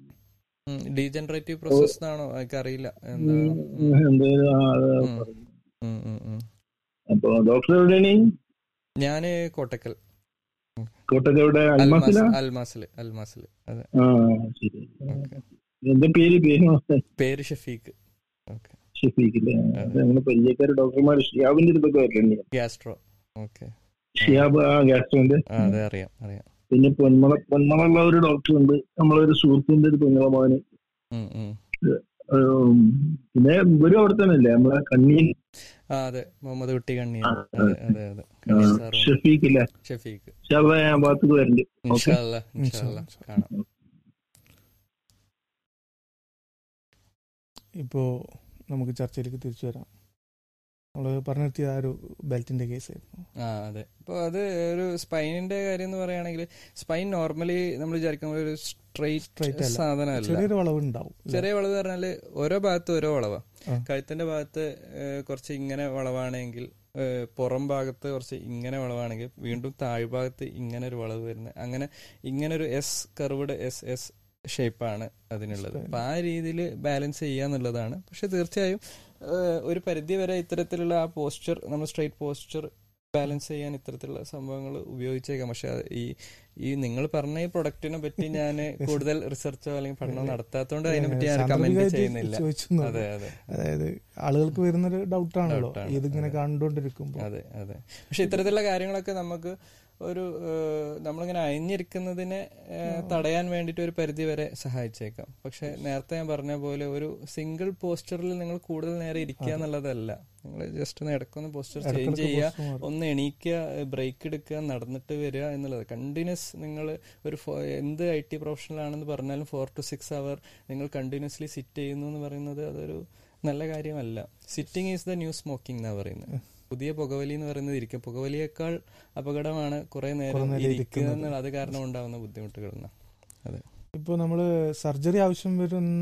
ഡീജനറേറ്റീവ് പ്രോസസ് എന്നാണോ എനിക്കറിയില്ല എന്താ എന്തോ ഒരു ആ, അത് ഉം. പറഞ്ഞു. ഉം, ഉം, ഉം. അപ്പൊ ഡോക്ടർ എവിടെയാണ് ഞാന് കോട്ടക്കൽ കോട്ടയത്ത് എവിടെ അൽമാസില അൽമാസ് അൽമാസില് അൽമാസില് അതെ ആ ശരി ഓക്കെ എന്താ പേര് പേര് പേര് ഷഫീഖ് ഓക്കെ ഷഫീഖില്ലേ അത് ഞങ്ങളെ പരിചയക്കാര് ഡോക്ടർമാർ ഷിയാബിന്റെ അടുത്തൊക്കെ വരലുണ്ട് ഗ്യാസ്ട്രോ ഓക്കെ ഷിയാബ് ആ ഗ്യാസ്ട്രോന്റെ ആ അതെ അറിയാം അറിയാം പിന്നെ പൊന്മള പൊന്മളുള്ള ഒരു ഡോക്ടർ ഉണ്ട് നമ്മളൊരു സുഹൃത്തിന്റെ ഒരു പെങ്ങളെ മോന് ഉം, ഉം. ഉം, പിന്നെ ഇവരും അവിടെ തന്നെ അല്ലേ നമ്മളെ കണ്ണീൻ ആ അതെ മുഹമ്മദ് കുട്ടി കണ്ണി ആ, അതെ അതെ അതെ കണ്ണി സാറും ഷഫീഖ് ഇല്ലേ ഷഫീഖ് ഷാബ ഞാൻ ഭാഗത്തേക്ക് വരണ്ട് ഓക്കെ ഇൻഷാല്ല ഇൻഷാല്ല കാണാം ഇപ്പോൾ നമുക്ക് ചർച്ചയിലേക്ക് തിരിച്ചു വരാം നമ്മൾ പറഞ്ഞെത്തിയ ആ ഒരു ബെൽറ്റിന്റെ കേസ് ആയിരുന്നു ആ അതെ അപ്പോൾ അത് ഒരു സ്പൈനിന്റെ കാര്യം എന്ന് പറയുകയാണെങ്കിൽ സ്പൈൻ നോർമലി നമ്മൾ വിചാരിക്കുന്ന ഒരു Straight സ്ട്രെയിറ്റ് അല്ല. സാധനമല്ല ചെറിയൊരു വളവ് ഉണ്ടാവും ചെറിയ വളവ് പറഞ്ഞാല് ഓരോ ഭാഗത്ത് ഓരോ വളവാ ആ. കഴുത്തിന്റെ ഭാഗത്ത് ഏഹ്, കുറച്ച് ഇങ്ങനെ വളവാണെങ്കിൽ ഏഹ്, പുറം ഭാഗത്ത് കുറച്ച് ഇങ്ങനെ വളവാണെങ്കിൽ വീണ്ടും താഴ്ഭാഗത്ത് ഇങ്ങനെ ഒരു വളവ് വരുന്നത് അങ്ങനെ ഇങ്ങനെ ഒരു എസ് കർവ്ഡ് എസ് എസ് ഷേപ്പാണ് അതിനുള്ളത് അപ്പൊ ആ രീതിയിൽ ബാലൻസ് ചെയ്യുക എന്നുള്ളതാണ് പക്ഷെ തീർച്ചയായും ഏഹ്, ഒരു പരിധി വരെ ഇത്തരത്തിലുള്ള ആ പോസ്ചർ നമ്മൾ സ്ട്രൈറ്റ് പോസ്ചർ ബാലൻസ് ചെയ്യാൻ ഇത്തരത്തിലുള്ള സംഭവങ്ങൾ ഉപയോഗിച്ചേക്കാം പക്ഷെ അത് ഈ ഈ നിങ്ങൾ പറഞ്ഞ ഈ പ്രൊഡക്റ്റിനെ പറ്റി ഞാൻ കൂടുതൽ റിസർച്ചോ അല്ലെങ്കിൽ പഠനമോ നടത്താത്തതുകൊണ്ട് അതിനെ പറ്റി ഞാൻ കമന്റ് സാന്ദർഭികമായിട്ട് ചെയ്യുന്നില്ല ചോദിച്ചു എന്നുള്ളൂ. അതെ അതെ അതായത് ആളുകൾക്ക് വരുന്നൊരു ഡൗട്ടാണല്ലോ Doubt ആണ്. ഇതിങ്ങനെ അതെ. കണ്ടുകൊണ്ടിരിക്കുമ്പോൾ അതെ അതെ പക്ഷെ ഇത്തരത്തിലുള്ള കാര്യങ്ങളൊക്കെ നമുക്ക് ഒരു ഏഹ്, നമ്മളിങ്ങനെ അയഞ്ഞിരിക്കുന്നതിനെ ഏഹ്, തടയാൻ വേണ്ടിയിട്ട് ഒരു പരിധി വരെ സഹായിച്ചേക്കാം പക്ഷെ നേരത്തെ ഞാൻ പറഞ്ഞ പോലെ ഒരു സിംഗിൾ പോസ്റ്ററിൽ നിങ്ങൾ കൂടുതൽ നേരെ ഇരിക്കുക എന്നുള്ളതല്ല നിങ്ങൾ ജസ്റ്റ് ഒന്ന് ഇടക്കൊന്ന് പോസ്റ്റർ ചേഞ്ച് ഇടയ്ക്കിടയ്ക്ക് ചെയ്യുക posture മാറും. ഒന്ന് എണീക്കുക ബ്രേക്ക് എടുക്കുക നടന്നിട്ട് വരിക എന്നുള്ളത് കണ്ടിന്യൂസ് നിങ്ങൾ ഒരു ഫോ- എന്ത് ഐ ടി പ്രൊഫഷണൽ ആണെന്ന് പറഞ്ഞാലും ഫോർ ടു സിക്സ് അവർ നിങ്ങൾ കണ്ടിന്യൂസ്ലി സിറ്റ് ചെയ്യുന്നു എന്ന് പറയുന്നത് അതൊരു നല്ല കാര്യമല്ല sitting is the new smoking എന്നാ പറയുന്നത് പുതിയ പുകവലി എന്ന് പറയുന്നത് ഇരിക്കും പുകവലിയേക്കാൾ അപകടമാണ് കുറെ നേരം കുറെ നേരം ഇരിക്കുക ഇരിക്കുന്നത്. എന്നുള്ള അത് കാരണം ഉണ്ടാവുന്ന ബുദ്ധിമുട്ടുകൾ എന്നാ. അതെ ഇപ്പോൾ നമ്മൾ സർജറി ആവശ്യം വരുന്ന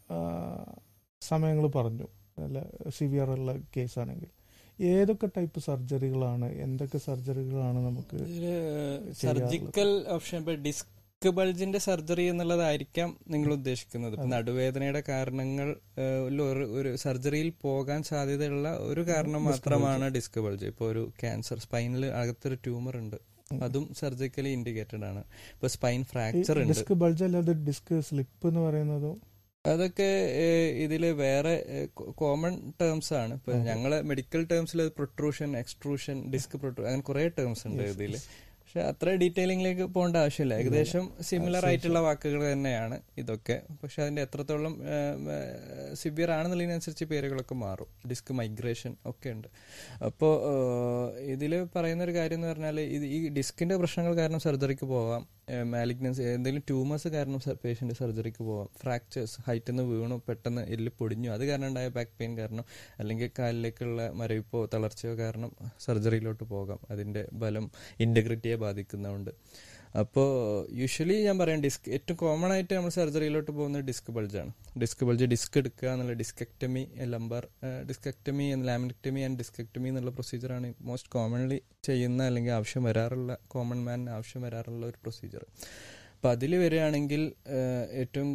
സമയങ്ങൾ പറഞ്ഞു നല്ല സിവിയർ ഉള്ള കേസാണെങ്കിൽ ഏതൊക്കെ ടൈപ്പ് സർജറികളാണ് എന്തൊക്കെ സർജറികളാണ് നമുക്ക് സർജിക്കൽ ഓപ്ഷൻ ഇപ്പൊ ഡിസ്ക് ബൾജിന്റെ സർജറി എന്നുള്ളതായിരിക്കാം നിങ്ങൾ ഉദ്ദേശിക്കുന്നത് ഇപ്പൊ നടുവേദനയുടെ കാരണങ്ങൾ ഏഹ്, ല് ഒരു- ഒരു സർജറിയിൽ പോകാൻ സാധ്യതയുള്ള ഒരു കാരണം മാത്രമാണ് ഡിസ്ക് ബൾജ് ഇപ്പൊ ഒരു ക്യാൻസർ സ്പൈനിൽ അകത്തൊരു ട്യൂമർ ഉണ്ട് അതും സർജിക്കലി ഇൻഡിക്കേറ്റഡ് ആണ് ഇപ്പൊ സ്പൈൻ ഫ്രാക്ചർ ഉണ്ട് ഡിസ്ക് ബൾജ് അല്ലാതെ ഡിസ്ക് സ്ലിപ്പ് എന്ന് പറയുന്നതും അതൊക്കെ ഏഹ്, ഇതില് വേറെ കോമൺ ടേംസ് ആണ് ഇപ്പൊ ഞങ്ങളെ മെഡിക്കൽ ടേംസിൽ പ്രൊട്രൂഷൻ എക്സ്ട്രൂഷൻ ഡിസ്ക് പ്രൊട്രൂ അങ്ങനെ കുറെ ടേംസ് ഉണ്ട് ഇതില് പക്ഷെ അത്ര ഡീറ്റെയിലിംഗിലേക്ക് പോകേണ്ട ആവശ്യമില്ല ഏകദേശം സിമിലർ ആയിട്ടുള്ള വാക്കുകൾ തന്നെയാണ് ഇതൊക്കെ പക്ഷെ അതിന്റെ എത്രത്തോളം സിവിയർ ആണെന്നുള്ളതിനനുസരിച്ച് പേരുകളൊക്കെ മാറും ഡിസ്ക് മൈഗ്രേഷൻ ഒക്കെ ഉണ്ട് അപ്പോൾ ഇതിൽ പറയുന്ന ഒരു കാര്യം എന്ന് പറഞ്ഞാൽ ഇത് ഈ ഡിസ്കിന്റെ പ്രശ്നങ്ങൾ കാരണം സർജറിക്ക് പോവാം മാലിഗ്നൻസ് എന്തെങ്കിലും ട്യൂമേഴ്സ് കാരണം പേഷ്യന്റ് സർജറിക്ക് പോവാം ഫ്രാക്ചേഴ്സ് ഹൈറ്റിൽ നിന്ന് വീണു പെട്ടെന്ന് എല്ല് പൊടിഞ്ഞു അത് കാരണം ഉണ്ടായ ബാക്ക് പെയിൻ കാരണം അല്ലെങ്കിൽ കാലിലേക്കുള്ള മരവിപ്പോ തളർച്ചയോ കാരണം സർജറിയിലോട്ട് പോകാം അതിന്റെ ബലം ഇന്റഗ്രിറ്റിയെ ബാധിക്കുന്നതുകൊണ്ട് അപ്പോൾ യൂഷ്വലി ഞാൻ പറയാം ഡിസ്ക് ഏറ്റവും കോമൺ ആയിട്ട് നമ്മൾ സർജറിയിലോട്ട് പോകുന്നത് ഡിസ്ക് ബൾജാണ് ഡിസ്ക് ബൾജ് ഡിസ്ക് എടുക്കുക എന്നുള്ള discectomy lumbar discectomy laminectomy and discectomy എന്നുള്ള പ്രൊസീജിയറാണ് മോസ്റ്റ് കോമൺലി ചെയ്യുന്ന അല്ലെങ്കിൽ ആവശ്യം വരാറുള്ള കോമൺ മാൻ ആവശ്യം വരാറുള്ള ഒരു പ്രൊസീജിയർ അപ്പം അതിൽ വരികയാണെങ്കിൽ ഏറ്റവും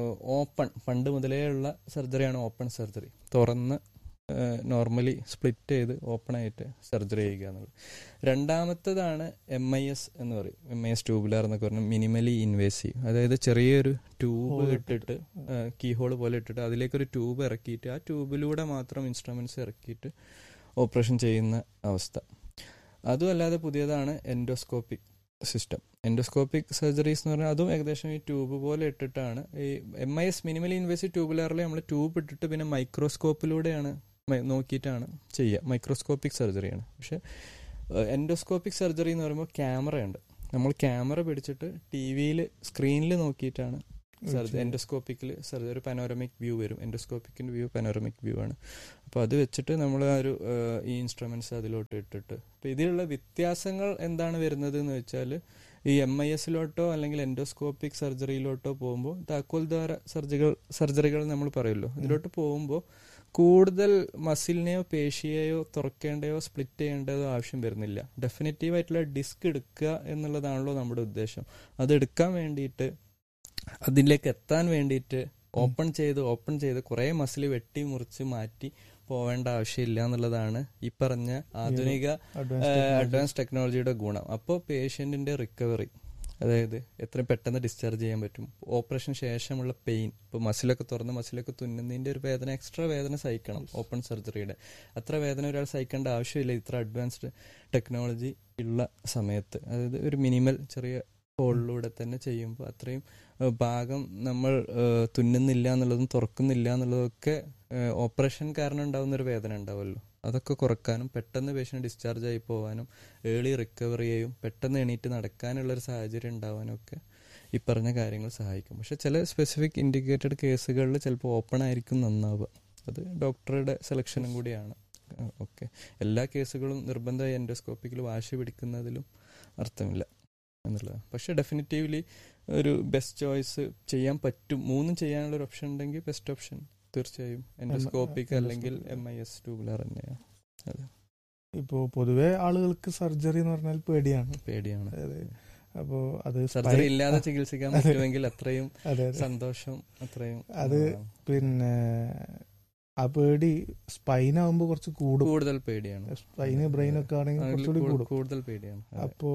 ഓപ്പൺ പണ്ട് മുതലേ ഉള്ള സർജറിയാണ് ഓപ്പൺ സർജറി തുറന്ന് നോർമലി സ്പ്ലിറ്റ് ചെയ്ത് ഓപ്പൺ ആയിട്ട് സർജറി ചെയ്യുക എന്നുള്ളത് രണ്ടാമത്തതാണ് എം ഐ എസ് എന്ന് പറയും എം ഐ എസ് ട്യൂബുലാർ എന്നൊക്കെ പറഞ്ഞാൽ മിനിമലി ഇൻവേസീവ് അതായത് ചെറിയൊരു ട്യൂബ് ഇട്ടിട്ട് കീ ഹോൾ പോലെ ഇട്ടിട്ട് അതിലേക്കൊരു ട്യൂബ് ഇറക്കിയിട്ട് ആ ട്യൂബിലൂടെ മാത്രം ഇൻസ്ട്രുമെന്റ്സ് ഇറക്കിയിട്ട് ഓപ്പറേഷൻ ചെയ്യുന്ന അവസ്ഥ അതും അല്ലാതെ പുതിയതാണ് എൻഡോസ്കോപ്പിക് സിസ്റ്റം എൻഡോസ്കോപ്പിക് സർജറീസ് എന്ന് പറഞ്ഞാൽ അതും ഏകദേശം ഈ ട്യൂബ് പോലെ ഇട്ടിട്ടാണ് ഈ M I S minimally invasive ട്യൂബുലാറിൽ നമ്മൾ ട്യൂബ് ഇട്ടിട്ട് പിന്നെ മൈക്രോസ്കോപ്പിലൂടെയാണ് നോക്കിയിട്ടാണ് ചെയ്യുക മൈക്രോസ്കോപ്പിക് സർജറിയാണ് പക്ഷെ എൻഡോസ്കോപ്പിക് സർജറി എന്ന് പറയുമ്പോൾ ക്യാമറയുണ്ട് നമ്മൾ ക്യാമറ പിടിച്ചിട്ട് ടി വിയിൽ സ്ക്രീനിൽ നോക്കിയിട്ടാണ് സർജറി എൻഡോസ്കോപ്പിക്കിൽ സർജറി ഒരു പനോറമിക് വ്യൂ വരും എൻഡോസ്കോപ്പിക്കിൻ്റെ വ്യൂ പനോറമിക് വ്യൂ ആണ് അപ്പോൾ അത് വെച്ചിട്ട് നമ്മൾ ആ ഒരു ഈ ഇൻസ്ട്രുമെന്റ്സ് അതിലോട്ട് ഇട്ടിട്ട് അപ്പോൾ ഇതിലുള്ള വ്യത്യാസങ്ങൾ എന്താണ് വരുന്നത് എന്ന് വെച്ചാൽ ഈ എം ഐ എസിലോട്ടോ അല്ലെങ്കിൽ എൻഡോസ്കോപ്പിക് സർജറിയിലോട്ടോ പോകുമ്പോൾ താക്കോൽ ദ്വാര സർജറികൾ സർജറികൾ നമ്മൾ പറയുമല്ലോ ഇതിലോട്ട് പോകുമ്പോൾ കൂടുതൽ മസിലിനെയോ പേശിയെയോ തുറക്കേണ്ടയോ സ്പ്ലിറ്റ് ചെയ്യേണ്ടതോ ആവശ്യം വരുന്നില്ല ഡെഫിനറ്റീവ് ആയിട്ടുള്ള ഡിസ്ക് എടുക്കുക എന്നുള്ളതാണല്ലോ നമ്മുടെ ഉദ്ദേശം അത് എടുക്കാൻ വേണ്ടിയിട്ട് അതിലേക്ക് എത്താൻ വേണ്ടിയിട്ട് ഓപ്പൺ ചെയ്ത് ഓപ്പൺ ചെയ്ത് കുറേ മസിൽ വെട്ടി മുറിച്ച് മാറ്റി പോവേണ്ട ആവശ്യമില്ല എന്നുള്ളതാണ് ഈ പറഞ്ഞ ആധുനിക അഡ്വാൻസ് ടെക്നോളജിയുടെ ഗുണം അപ്പോൾ പേഷ്യന്റിന്റെ റിക്കവറി അതായത് എത്രയും പെട്ടെന്ന് ഡിസ്ചാർജ് ചെയ്യാൻ പറ്റും ഓപ്പറേഷൻ ശേഷമുള്ള പെയിൻ ഇപ്പോൾ മസിലൊക്കെ തുറന്ന് മസിലൊക്കെ തുന്നുന്നതിന്റെ ഒരു വേദന എക്സ്ട്രാ വേദന സഹിക്കണം ഓപ്പൺ സർജറിയുടെ അത്ര വേദന ഒരാൾ സഹിക്കേണ്ട ആവശ്യമില്ല ഇത്ര അഡ്വാൻസ്ഡ് ടെക്നോളജി ഉള്ള സമയത്ത് അതായത് ഒരു മിനിമൽ ചെറിയ ഹോളിലൂടെ തന്നെ ചെയ്യുമ്പോൾ അത്രയും ഭാഗം നമ്മൾ തുന്നുന്നില്ല എന്നുള്ളതും തുറക്കുന്നില്ല എന്നുള്ളതൊക്കെ ഓപ്പറേഷൻ കാരണം ഉണ്ടാകുന്ന ഒരു വേദന ഉണ്ടാവുമല്ലോ അതൊക്കെ കുറക്കാനും പെട്ടെന്ന് പേഷ്യൻ്റ് ഡിസ്ചാർജ് ആയി പോകാനും ഏർലി റിക്കവറി ചെയ്യും പെട്ടെന്ന് എണീറ്റ് നടക്കാനുള്ള ഒരു സാഹചര്യം ഉണ്ടാവാനും ഒക്കെ ഈ പറഞ്ഞ കാര്യങ്ങൾ സഹായിക്കും പക്ഷെ ചില സ്പെസിഫിക് ഇൻഡിക്കേറ്റഡ് കേസുകളിൽ ചിലപ്പോൾ ഓപ്പൺ ആയിരിക്കും നന്നാവുക അത് ഡോക്ടറുടെ സെലക്ഷനും കൂടിയാണ് ഓക്കെ എല്ലാ കേസുകളും നിർബന്ധമായി എൻഡോസ്കോപ്പിക്കിൽ വാശി പിടിക്കുന്നതിലും അർത്ഥമില്ല എന്നുള്ളത് പക്ഷെ ഡെഫിനറ്റീവ്ലി ഒരു ബെസ്റ്റ് ചോയ്സ് ചെയ്യാൻ പറ്റും മൂന്നും ചെയ്യാനുള്ള ഒരു ഓപ്ഷൻ ഉണ്ടെങ്കിൽ ബെസ്റ്റ് ഓപ്ഷൻ തീർച്ചയായും എൻഡോസ്കോപ്പിക് അല്ലെങ്കിൽ എം ഐ എസ് ട്യൂബുലാർ തന്നെയാണ് അതെ ഇപ്പോ പൊതുവെ ആളുകൾക്ക് സർജറി എന്ന് പറഞ്ഞാൽ പേടിയാണ് പേടിയാണ് അപ്പോ അത് സർജറി ഇല്ലാതെ ചികിത്സിക്കാൻ പറ്റുമെങ്കിൽ അത്രയും അതെ സന്തോഷം അത്രയും അത് പിന്നെ ആ പേടി സ്പൈൻ ആകുമ്പോ കുറച്ച് കൂടും കൂടുതൽ പേടിയാണ് സ്പൈന് ബ്രെയിൻ ഒക്കെ ആണെങ്കിൽ കുറച്ചുകൂടി കൂടും കൂടുതൽ പേടിയാണ് അപ്പോ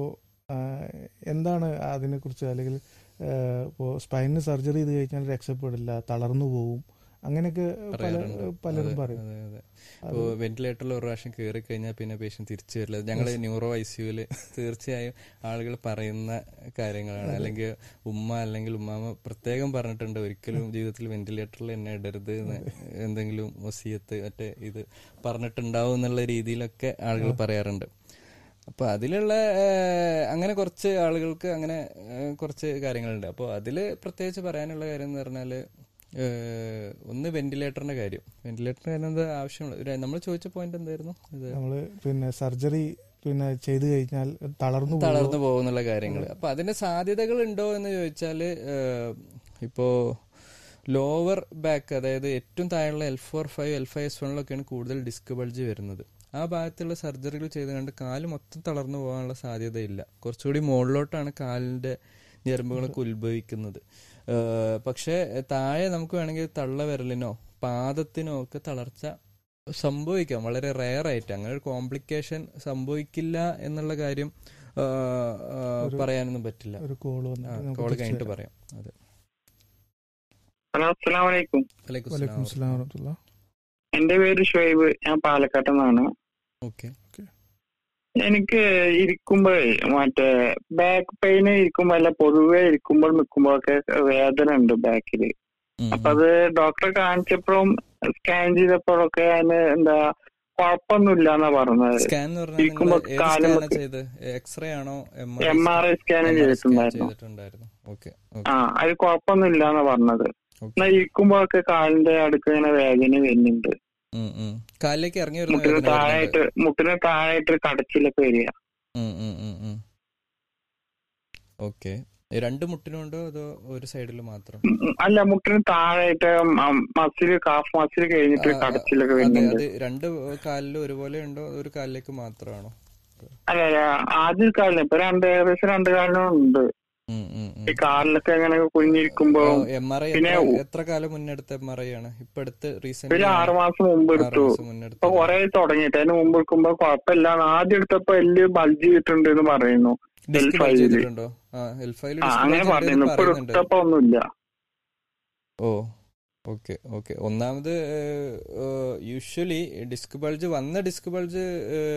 എന്താണ് അതിനെ കുറിച്ച് അല്ലെങ്കിൽ ഇപ്പോൾ സ്പൈനിന് സർജറി ചെയ്ത് കഴിഞ്ഞാൽ രക്ഷപ്പെടില്ല തളർന്നു പോവും അങ്ങനെയൊക്കെ പല പലരും പറയും ഇപ്പോൾ വെന്റിലേറ്ററിൽ ഒരു പ്രാവശ്യം കയറി കഴിഞ്ഞാൽ പിന്നെ പേഷ്യൻ തിരിച്ചു വരില്ല ഞങ്ങൾ ന്യൂറോ ഐ സിയുല് തീർച്ചയായും ആളുകൾ പറയുന്ന കാര്യങ്ങളാണ് അല്ലെങ്കിൽ ഉമ്മ അല്ലെങ്കിൽ ഉമ്മാമ പ്രത്യേകം പറഞ്ഞിട്ടുണ്ട് ഒരിക്കലും ജീവിതത്തിൽ വെന്റിലേറ്ററിൽ എന്നെ ഇടരുത് എന്തെങ്കിലും ഒസിയത്ത് മറ്റേ ഇത് പറഞ്ഞിട്ടുണ്ടാവും എന്നുള്ള രീതിയിലൊക്കെ ആളുകൾ പറയാറുണ്ട് അപ്പൊ അതിലുള്ള അങ്ങനെ കുറച്ച് ആളുകൾക്ക് അങ്ങനെ കുറച്ച് കാര്യങ്ങളുണ്ട് അപ്പോൾ അതിൽ പ്രത്യേകിച്ച് പറയാനുള്ള കാര്യം എന്ന് പറഞ്ഞാൽ ഒന്ന് വെന്റിലേറ്ററിന്റെ കാര്യം വെന്റിലേറ്ററിന്റെ കാര്യം എന്താ ആവശ്യമുള്ള നമ്മൾ ചോദിച്ച പോയിന്റ് എന്തായിരുന്നു നമ്മള് പിന്നെ സർജറി പിന്നെ ചെയ്തു കഴിഞ്ഞാൽ തളർന്നു തളർന്നു പോകുന്നുള്ള കാര്യങ്ങൾ അപ്പൊ അതിന്റെ സാധ്യതകൾ ഉണ്ടോ എന്ന് ചോദിച്ചാല് ഇപ്പോ ലോവർ ബാക്ക് അതായത് ഏറ്റവും താഴെയുള്ള L four five L five S വണ്ണിലൊക്കെയാണ് കൂടുതൽ ഡിസ്ക് ബൾജ് വരുന്നത് ആ ഭാഗത്തുള്ള സർജറികൾ ചെയ്ത് കണ്ട് കാല് മൊത്തം തളർന്നു പോകാനുള്ള സാധ്യതയില്ല കുറച്ചുകൂടി മുകളിലോട്ടാണ് കാലിന്റെ ഞരമ്പുകളൊക്കെ ഉത്ഭവിക്കുന്നത് പക്ഷെ താഴെ നമുക്ക് വേണമെങ്കിൽ തള്ള വിരലിനോ പാദത്തിനോ ഒക്കെ തളർച്ച സംഭവിക്കാം വളരെ റെയർ ആയിട്ട് അങ്ങനെ ഒരു കോംപ്ലിക്കേഷൻ സംഭവിക്കില്ല എന്നുള്ള കാര്യം പറയാനൊന്നും പറ്റില്ല ഒരു കോള് കോള് കഴിഞ്ഞിട്ട് പറയാം അതെ ഹലോ അസ്സലാം വലൈക്കും വലൈക്കും സ്ലാം വറഹമത്തുള്ള എന്റെ പേര് ഷുഹൈബ് ഞാൻ പാലക്കാട്ട് നിന്നാണ് ഓക്കെ എനിക്ക് ഇരിക്കുമ്പോഴേ മറ്റേ ബാക്ക് പെയിൻ ഇരിക്കുമ്പോ അല്ല പൊതുവെ ഇരിക്കുമ്പോൾ നിൽക്കുമ്പോഴൊക്കെ വേദന ഉണ്ട് ബാക്കില് അപ്പൊ അത് ഡോക്ടറെ കാണിച്ചപ്പോഴും സ്കാൻ ചെയ്തപ്പോഴൊക്കെ അതിന് എന്താ കുഴപ്പമൊന്നുമില്ല എന്നാ പറഞ്ഞത് സ്കാൻ ഇരിക്കുമ്പോ കാലം എക്സ്റേ ആണോ എം ആർ ഐ സ്കാൻ ചെയ്തിട്ടുണ്ടായിരുന്നു ചെയ്തിട്ടുണ്ടായിരുന്നു ഓക്കെ ആ അത് കുഴപ്പമൊന്നുമില്ല എന്നാ പറഞ്ഞത് എന്നാ ഇരിക്കുമ്പോഴൊക്കെ കാലിന്റെ അടുക്ക് ഇങ്ങനെ വേദന വരുന്നുണ്ട് കാലിലേക്ക് ഇറങ്ങി മുട്ടിന് താഴായിട്ട് മുട്ടിന് താഴായിട്ട് കടച്ചിലൊക്കെ വരിക ഓക്കെ രണ്ട് മുട്ടിനുണ്ടോ അതോ ഒരു സൈഡിൽ മാത്രം ഉം, അല്ല മുട്ടിന് താഴെയായിട്ട് മസിൽ കാഫ് മസിൽ കഴിഞ്ഞിട്ട് ആ, കടച്ചിലൊക്കെ അതെ വരുന്നുണ്ട് അത് രണ്ട് കാലിലും ഒരുപോലെ ഉണ്ടോ ഒരു കാലിലേക്ക് മാത്രമാണോ അല്ല അല്ല ആദ്യ കാലിന് ഇപ്പൊ രണ്ട് ഏകദേശം രണ്ട് കാലിനും ഉണ്ട് ഉം, ഉം, ഉം. ഈ കാലിലൊക്കെ അങ്ങനെ കുഞ്ഞിരിക്കുമ്പോ എം ആർ ഐ പിന്നെ എത്ര കാലം മുന്നെടുത്ത എം ആർ ഐ ആണ് ഇപ്പൊ അടുത്ത് ഒരു റീസെന്റ് ആറ് മാസം മുമ്പ് എടുത്തു മുന്നെടുത്ത ഇപ്പൊ കൊറേ തുടങ്ങിയിട്ട് അതിന് മുമ്പ് എടുക്കുമ്പോ കുഴപ്പമില്ല ആദ്യം എടുത്തപ്പോ എല്ല് ബൾജ് ചെയ്തിട്ടുണ്ട് എന്ന് പറയുന്നു ഡിസ്ക് L5 ല്. ചെയ്തിട്ടുണ്ടോ ആ എൽ ഫൈവ് ആ അങ്ങനെ പറയുന്നു ഇപ്പൊ എടുത്തപ്പോ ഒന്നുമില്ല ഓ ഓക്കെ ഓക്കെ ഒന്നാമത് യൂഷ്വലി ഡിസ്ക് ബൾജ് വന്ന ഡിസ്ക് ബൾജ്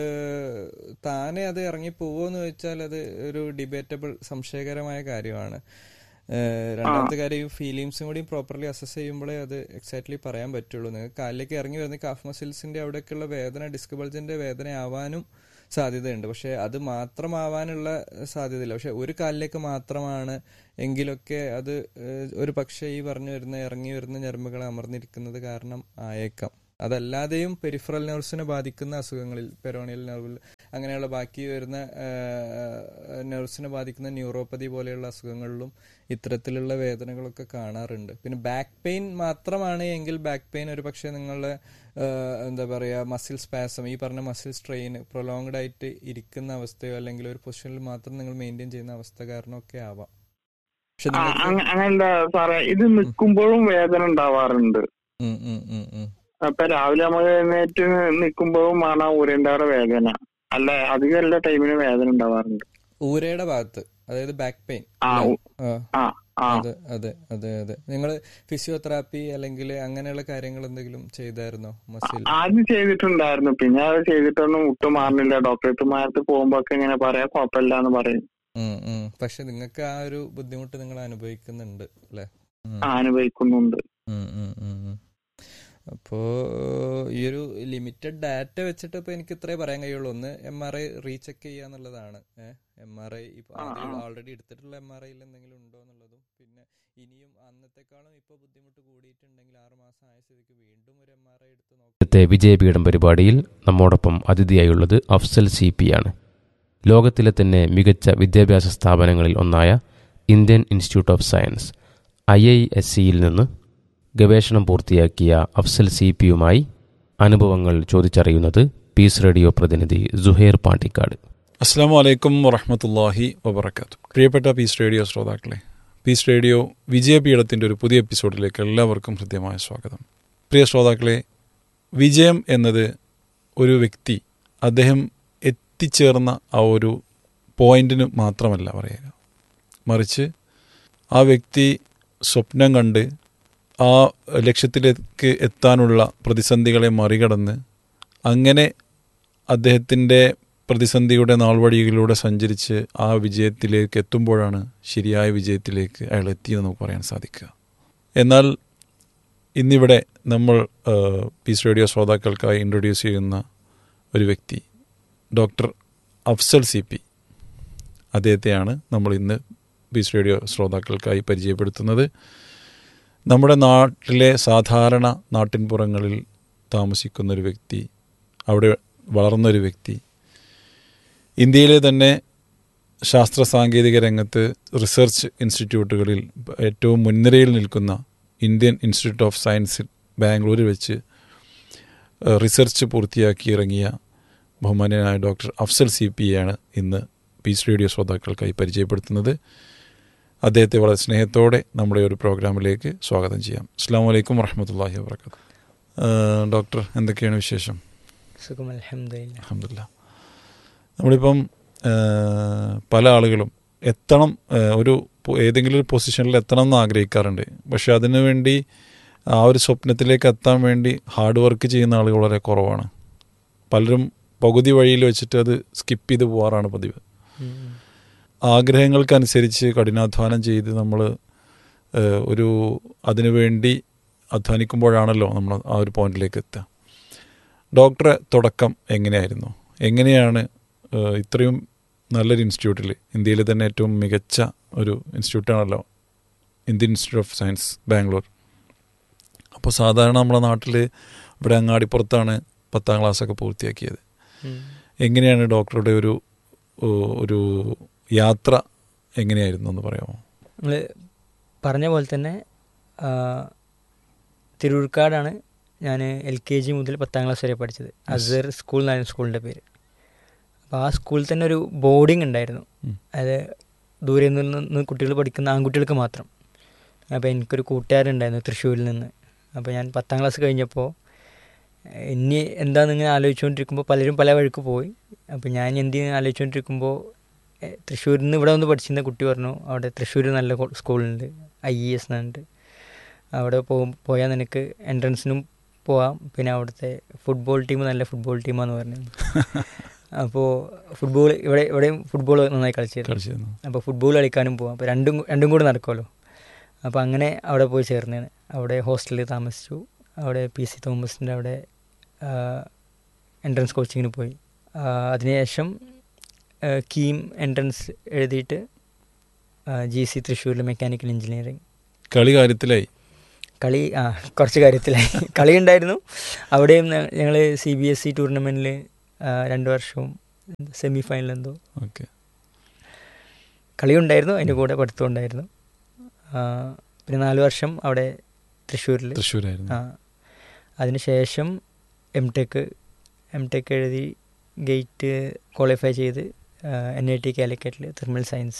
താനെ അത് ഇറങ്ങി പോവോന്ന് വെച്ചാൽ അത് ഒരു ഡിബേറ്റബിൾ സംശയകരമായ കാര്യമാണ് ഏഹ്, രണ്ടാമത്തെ കാര്യം ഈ ഫീലിങ്സും കൂടി പ്രോപ്പർലി അസസ് ചെയ്യുമ്പോഴേ അത് എക്സാക്ട്ലി പറയാൻ പറ്റുള്ളൂ നിങ്ങൾക്ക് കാലിലേക്ക് ഇറങ്ങി വരുന്ന കാഫ് മസിൽസിന്റെ അവിടേക്കുള്ള വേദന ഡിസ്ക് ബൾജിന്റെ വേദന ആവാനും സാധ്യതയുണ്ട് പക്ഷെ അത് മാത്രമാവാനുള്ള സാധ്യതയില്ല പക്ഷെ ഒരു കാലിലേക്ക് മാത്രമാണ് എങ്കിലൊക്കെ അത് ഏഹ്, ഒരു പക്ഷേ ഈ പറഞ്ഞു വരുന്ന ഇറങ്ങി വരുന്ന ഞരമ്പുകൾ അമർന്നിരിക്കുന്നത് കാരണം ആയേക്കാം അതല്ലാതെയും പെരിഫറൽ നെർവ്സിനെ ബാധിക്കുന്ന അസുഖങ്ങളിൽ പെരോണിയൽ നെർവിൽ അങ്ങനെയുള്ള ബാക്കി വരുന്ന നെർവ്സിനെ ബാധിക്കുന്ന ന്യൂറോപ്പതി പോലെയുള്ള അസുഖങ്ങളിലും ഇത്തരത്തിലുള്ള വേദനകളൊക്കെ കാണാറുണ്ട് പിന്നെ ബാക്ക് പെയിൻ മാത്രമാണ് എങ്കിൽ ബാക്ക് പെയിൻ ഒരു പക്ഷേ നിങ്ങളുടെ ഏഹ്, എന്താ പറയുക മസിൽ സ്പാസം ഈ പറഞ്ഞ മസിൽ സ്ട്രെയിൻ പ്രൊലോങ്ഡ് ആയിട്ട് ഇരിക്കുന്ന അവസ്ഥയോ അല്ലെങ്കിൽ ഒരു പൊസിഷനിൽ മാത്രം നിങ്ങൾ മെയിൻറ്റെയിൻ ചെയ്യുന്ന അവസ്ഥ കാരണമൊക്കെ ആവാം പക്ഷെ ആ, നിങ്ങൾക്ക് അങ്ങ- അങ്ങനല്ല സാറേ ഇത് നിൽക്കുമ്പോഴും വേദന ഉണ്ടാവാറുണ്ട് ഉം, ഉം, ഉം, ഉം. അപ്പൊ രാവിലെ നമ്മൾ എഴുന്നേറ്റ് നിൽക്കുമ്പോഴും ആണ് ആ ഊരണ്ടാറ് വേദന അല്ല അധികം എല്ലാ ടൈമിനും വേദന ഉണ്ടാവാറുണ്ട് ഊരയുടെ ഭാഗത്ത് അതായത് ബാക്ക് പെയിൻ ആ ഉ- ആ ആ അതെ അതെ അതെ അതെ നിങ്ങൾ ഫിസിയോതെറാപ്പി അല്ലെങ്കിൽ അങ്ങനെയുള്ള കാര്യങ്ങൾ എന്തെങ്കിലും ചെയ്തായിരുന്നോ മസിൽ ആദ്യം ചെയ്തിട്ടുണ്ടായിരുന്നു പിന്നെ അത് ചെയ്തിട്ടൊന്നും ഒട്ടും മാറുന്നില്ല ഡോക്ടറേറ്റുമാരത്ത് പോകുമ്പോ ഒക്കെ ഇങ്ങനെ പറയാ കുഴപ്പമില്ല എന്ന് പറയും പക്ഷെ നിങ്ങൾക്ക് ആ ഒരു ബുദ്ധിമുട്ട് നിങ്ങൾ അനുഭവിക്കുന്നുണ്ട് അല്ലെ ആ, അനുഭവിക്കുന്നുണ്ട് അപ്പോ ഈ ഒരു ലിമിറ്റഡ് ഡാറ്റ വെച്ചിട്ട് ഇപ്പൊ എനിക്ക് ഇത്രേ പറയാൻ കഴിയുള്ളൂ ഒന്ന് എം ആർ ഐ റീചെക്ക് ചെയ്യാന്നുള്ളതാണ് എം ആർ ഐ ഇപ്പൊ ആ, ആ. ഓൾറെഡി എടുത്തിട്ടുള്ള എം ആർ ഐയിൽ എന്തെങ്കിലും ഉണ്ടോ എന്നുള്ളതും പിന്നെ ഇനിയും അന്നത്തെക്കാളും ഇപ്പൊ ബുദ്ധിമുട്ട് കൂടിയിട്ടുണ്ടെങ്കിൽ ആറ് മാസം ആയ സ്ഥിതിക്ക് വീണ്ടും ഒരു എം ആർ ഐ എടുത്ത് നോക്കാം ഇന്നത്തെ വിജയപീഠം പരിപാടിയിൽ നമ്മോടൊപ്പം അതിഥിയായുള്ളത് അഫ്സൽ സി പി ആണ് ലോകത്തിലെ തന്നെ മികച്ച വിദ്യാഭ്യാസ സ്ഥാപനങ്ങളിൽ ഒന്നായ Indian institute of science I I S സിയിൽ നിന്ന് ഗവേഷണം പൂർത്തിയാക്കിയ അഫ്സൽ സി പിയുമായി അനുഭവങ്ങൾ ചോദിച്ചറിയുന്നത് പീസ് റേഡിയോ പ്രതിനിധി സുഹേർ പാണ്ടിക്കാട് അസ്സാം വലൈക്കും വറഹമത്തല്ലാഹി വബർക്കാത്തു പ്രിയപ്പെട്ട പീസ് റേഡിയോ ശ്രോതാക്കളെ പീസ് റേഡിയോ വിജയപീഠത്തിൻ്റെ ഒരു പുതിയ എപ്പിസോഡിലേക്ക് എല്ലാവർക്കും ഹൃദ്യമായ സ്വാഗതം പ്രിയ ശ്രോതാക്കളെ വിജയം എന്നത് ഒരു വ്യക്തി അദ്ദേഹം എത്തിച്ചേർന്ന ആ ഒരു പോയിന്റിന് മാത്രമല്ല പറയുക മറിച്ച് ആ വ്യക്തി സ്വപ്നം കണ്ട് ആ ലക്ഷ്യത്തിലേക്ക് എത്താനുള്ള പ്രതിസന്ധികളെ മറികടന്ന് അങ്ങനെ അദ്ദേഹത്തിൻ്റെ പ്രതിസന്ധിയുടെ നാൾവഴികളിലൂടെ സഞ്ചരിച്ച് ആ വിജയത്തിലേക്ക് എത്തുമ്പോഴാണ് ശരിയായ വിജയത്തിലേക്ക് അയാൾ എത്തിയെന്ന് നമുക്ക് പറയാൻ സാധിക്കുക എന്നാൽ ഇന്നിവിടെ നമ്മൾ ആ, പീസ് റേഡിയോ ശ്രോതാക്കൾക്കായി ഇൻട്രൊഡ്യൂസ് ചെയ്യുന്ന ഒരു വ്യക്തി ഡോക്ടർ അഫ്സൽ സി പി അദ്ദേഹത്തെയാണ് നമ്മൾ ഇന്ന് പീസ് റേഡിയോ ശ്രോതാക്കൾക്കായി പരിചയപ്പെടുത്തുന്നത് നമ്മുടെ നാട്ടിലെ സാധാരണ നാട്ടിൻപുറങ്ങളിൽ താമസിക്കുന്ന ഒരു വ്യക്തി അവിടെ വളർന്നൊരു വ്യക്തി ഇന്ത്യയിലെ തന്നെ ശാസ്ത്ര സാങ്കേതിക രംഗത്ത് റിസർച്ച് ഇൻസ്റ്റിറ്റ്യൂട്ടുകളിൽ ഏറ്റവും മുൻനിരയിൽ നിൽക്കുന്ന ഇന്ത്യൻ ഇൻസ്റ്റിറ്റ്യൂട്ട് ഓഫ് സയൻസ് ബാംഗ്ലൂരിൽ വെച്ച് ഏഹ്, റിസർച്ച് പൂർത്തിയാക്കി ഇറങ്ങിയ ബഹുമാന്യനായ ഡോക്ടർ അഫ്സൽ സി പി ആണ് ഇന്ന് പീസ് റേഡിയോ ശ്രോതാക്കൾക്കായി പരിചയപ്പെടുത്തുന്നത് അദ്ദേഹത്തെ വളരെ സ്നേഹത്തോടെ നമ്മുടെ ഒരു പ്രോഗ്രാമിലേക്ക് സ്വാഗതം ചെയ്യാം അസ്സാം വലൈക്കും വറഹമത്തല്ലാഹി വാബർക്കാത്തു ഡോക്ടർ എന്തൊക്കെയാണ് വിശേഷം സുഖം അലഹമില്ല അഹമ്മദില്ല നമ്മളിപ്പം ആ, പല ആളുകളും എത്തണം ആ, ഒരു പൊ- ഏതെങ്കിലും ഒരു പൊസിഷനിൽ എത്തണം എന്ന് ആഗ്രഹിക്കാറുണ്ട് പക്ഷെ അതിനു വേണ്ടി ആ ഒരു സ്വപ്നത്തിലേക്ക് എത്താൻ വേണ്ടി ഹാർഡ് വർക്ക് ചെയ്യുന്ന ആളുകൾ വളരെ കുറവാണ് പലരും പകുതി വഴിയിൽ വെച്ചിട്ട് അത് സ്കിപ്പ് ചെയ്ത് പോകാറാണ് പതിവ് ആഗ്രഹങ്ങൾക്കനുസരിച്ച് കഠിനാധ്വാനം ചെയ്ത് നമ്മൾ ഒരു അതിനുവേണ്ടി അധ്വാനിക്കുമ്പോഴാണല്ലോ നമ്മൾ ആ ഒരു പോയിന്റിലേക്ക് എത്തുക ഡോക്ടറെ തുടക്കം എങ്ങനെയായിരുന്നു എങ്ങനെയാണ് ഏഹ്, ഇത്രയും നല്ലൊരു ഇൻസ്റ്റിറ്റ്യൂട്ടിൽ ഇന്ത്യയിലെ തന്നെ ഏറ്റവും മികച്ച ഒരു ഇൻസ്റ്റിറ്റ്യൂട്ടാണല്ലോ Indian institute of science Bangalore അപ്പോൾ സാധാരണ നമ്മുടെ നാട്ടിൽ ഇവിടെ അങ്ങാടിപ്പുറത്താണ് പത്താം ക്ലാസ്സൊക്കെ പൂർത്തിയാക്കിയത് എങ്ങനെയാണ് ഡോക്ടറുടെ ഒരു ഓ, ഒരു യാത്ര എങ്ങനെയായിരുന്നു എന്ന് പറയാമോ നമ്മൾ പറഞ്ഞ പോലെ തന്നെ ആ, തിരൂർക്കാടാണ് ഞാൻ എൽ കെ ജി മുതൽ പത്താം ക്ലാസ് വരെ പഠിച്ചത് അസർ സ്കൂൾ എന്നായിരുന്നു സ്കൂളിൻ്റെ പേര് അപ്പോൾ ആ സ്കൂളിൽ തന്നെ ഒരു ബോർഡിംഗ് ഉണ്ടായിരുന്നു ഉം. അത് ദൂരെ നിന്ന് കുട്ടികൾ പഠിക്കുന്ന ആൺകുട്ടികൾക്ക് മാത്രം അപ്പോൾ എനിക്കൊരു കൂട്ടുകാരുണ്ടായിരുന്നു തൃശ്ശൂരിൽ നിന്ന് അപ്പോൾ ഞാൻ പത്താം ക്ലാസ് കഴിഞ്ഞപ്പോൾ ഇനി എന്താണെന്ന് ഇങ്ങനെ ആലോചിച്ചുകൊണ്ടിരിക്കുമ്പോൾ പലരും പല വഴിക്ക് പോയി അപ്പോൾ ഞാൻ എന്ത് ചെയ്യുന്നു ആലോചിച്ചുകൊണ്ടിരിക്കുമ്പോൾ എ, തൃശ്ശൂരിൽ നിന്ന് ഇവിടെ വന്ന് പഠിച്ചിരുന്ന കുട്ടി പറഞ്ഞു അവിടെ തൃശ്ശൂർ നല്ല കോ- സ്കൂളുണ്ട് ഐ ഇ എസ് എന്നുണ്ട് അവിടെ പോകും പോയാൽ നിനക്ക് എൻട്രൻസിനും പോവാം പിന്നെ അവിടുത്തെ ഫുട്ബോൾ ടീം നല്ല ഫുട്ബോൾ ടീമാന്ന് പറഞ്ഞു അപ്പോൾ ഫുട്ബോൾ ഇവിടെ ഇവിടെയും ഫുട്ബോൾ നന്നായി കളിച്ചിരുന്നു കളിച്ചിരുന്നു അപ്പോൾ ഫുട്ബോൾ കളിക്കാനും പോവാം അപ്പോൾ രണ്ടും രണ്ടും കൂടെ നടക്കുമല്ലോ അപ്പോൾ അങ്ങനെ അവിടെ പോയി ചേർന്നതാണ് അവിടെ ഹോസ്റ്റലിൽ താമസിച്ചു അവിടെ പി സി തോമസിൻ്റെ അവിടെ എൻട്രൻസ് കോച്ചിങ്ങിന് പോയി ആ, അതിനുശേഷം ആ, കീം എൻട്രൻസ് എഴുതിയിട്ട് ജി സി തൃശ്ശൂരിൽ മെക്കാനിക്കൽ എഞ്ചിനീയറിംഗ് കളി കാര്യത്തിലായി കളി ആ കുറച്ച് കാര്യത്തിലായി കളി ഉണ്ടായിരുന്നു അവിടെയും ഞങ്ങൾ സി ബി എസ് ഇ ടൂർണമെൻറ്റിൽ രണ്ട് വർഷവും സെമി ഫൈനൽ എന്തോ ഓക്കെ കളി ഉണ്ടായിരുന്നു അതിൻ്റെ കൂടെ പഠിത്തം ഉണ്ടായിരുന്നു ആ, പിന്നെ നാല് വർഷം അവിടെ തൃശ്ശൂരിൽ തൃശ്ശൂരായിരുന്നു ആ അതിനുശേഷം എം ടെക്ക് എം ടെക്ക് എഴുതി ഗേറ്റ് ക്വാളിഫൈ ചെയ്ത് എൻ ഐ ടി കാലിക്കറ്റിൽ തെർമൽ സയൻസ്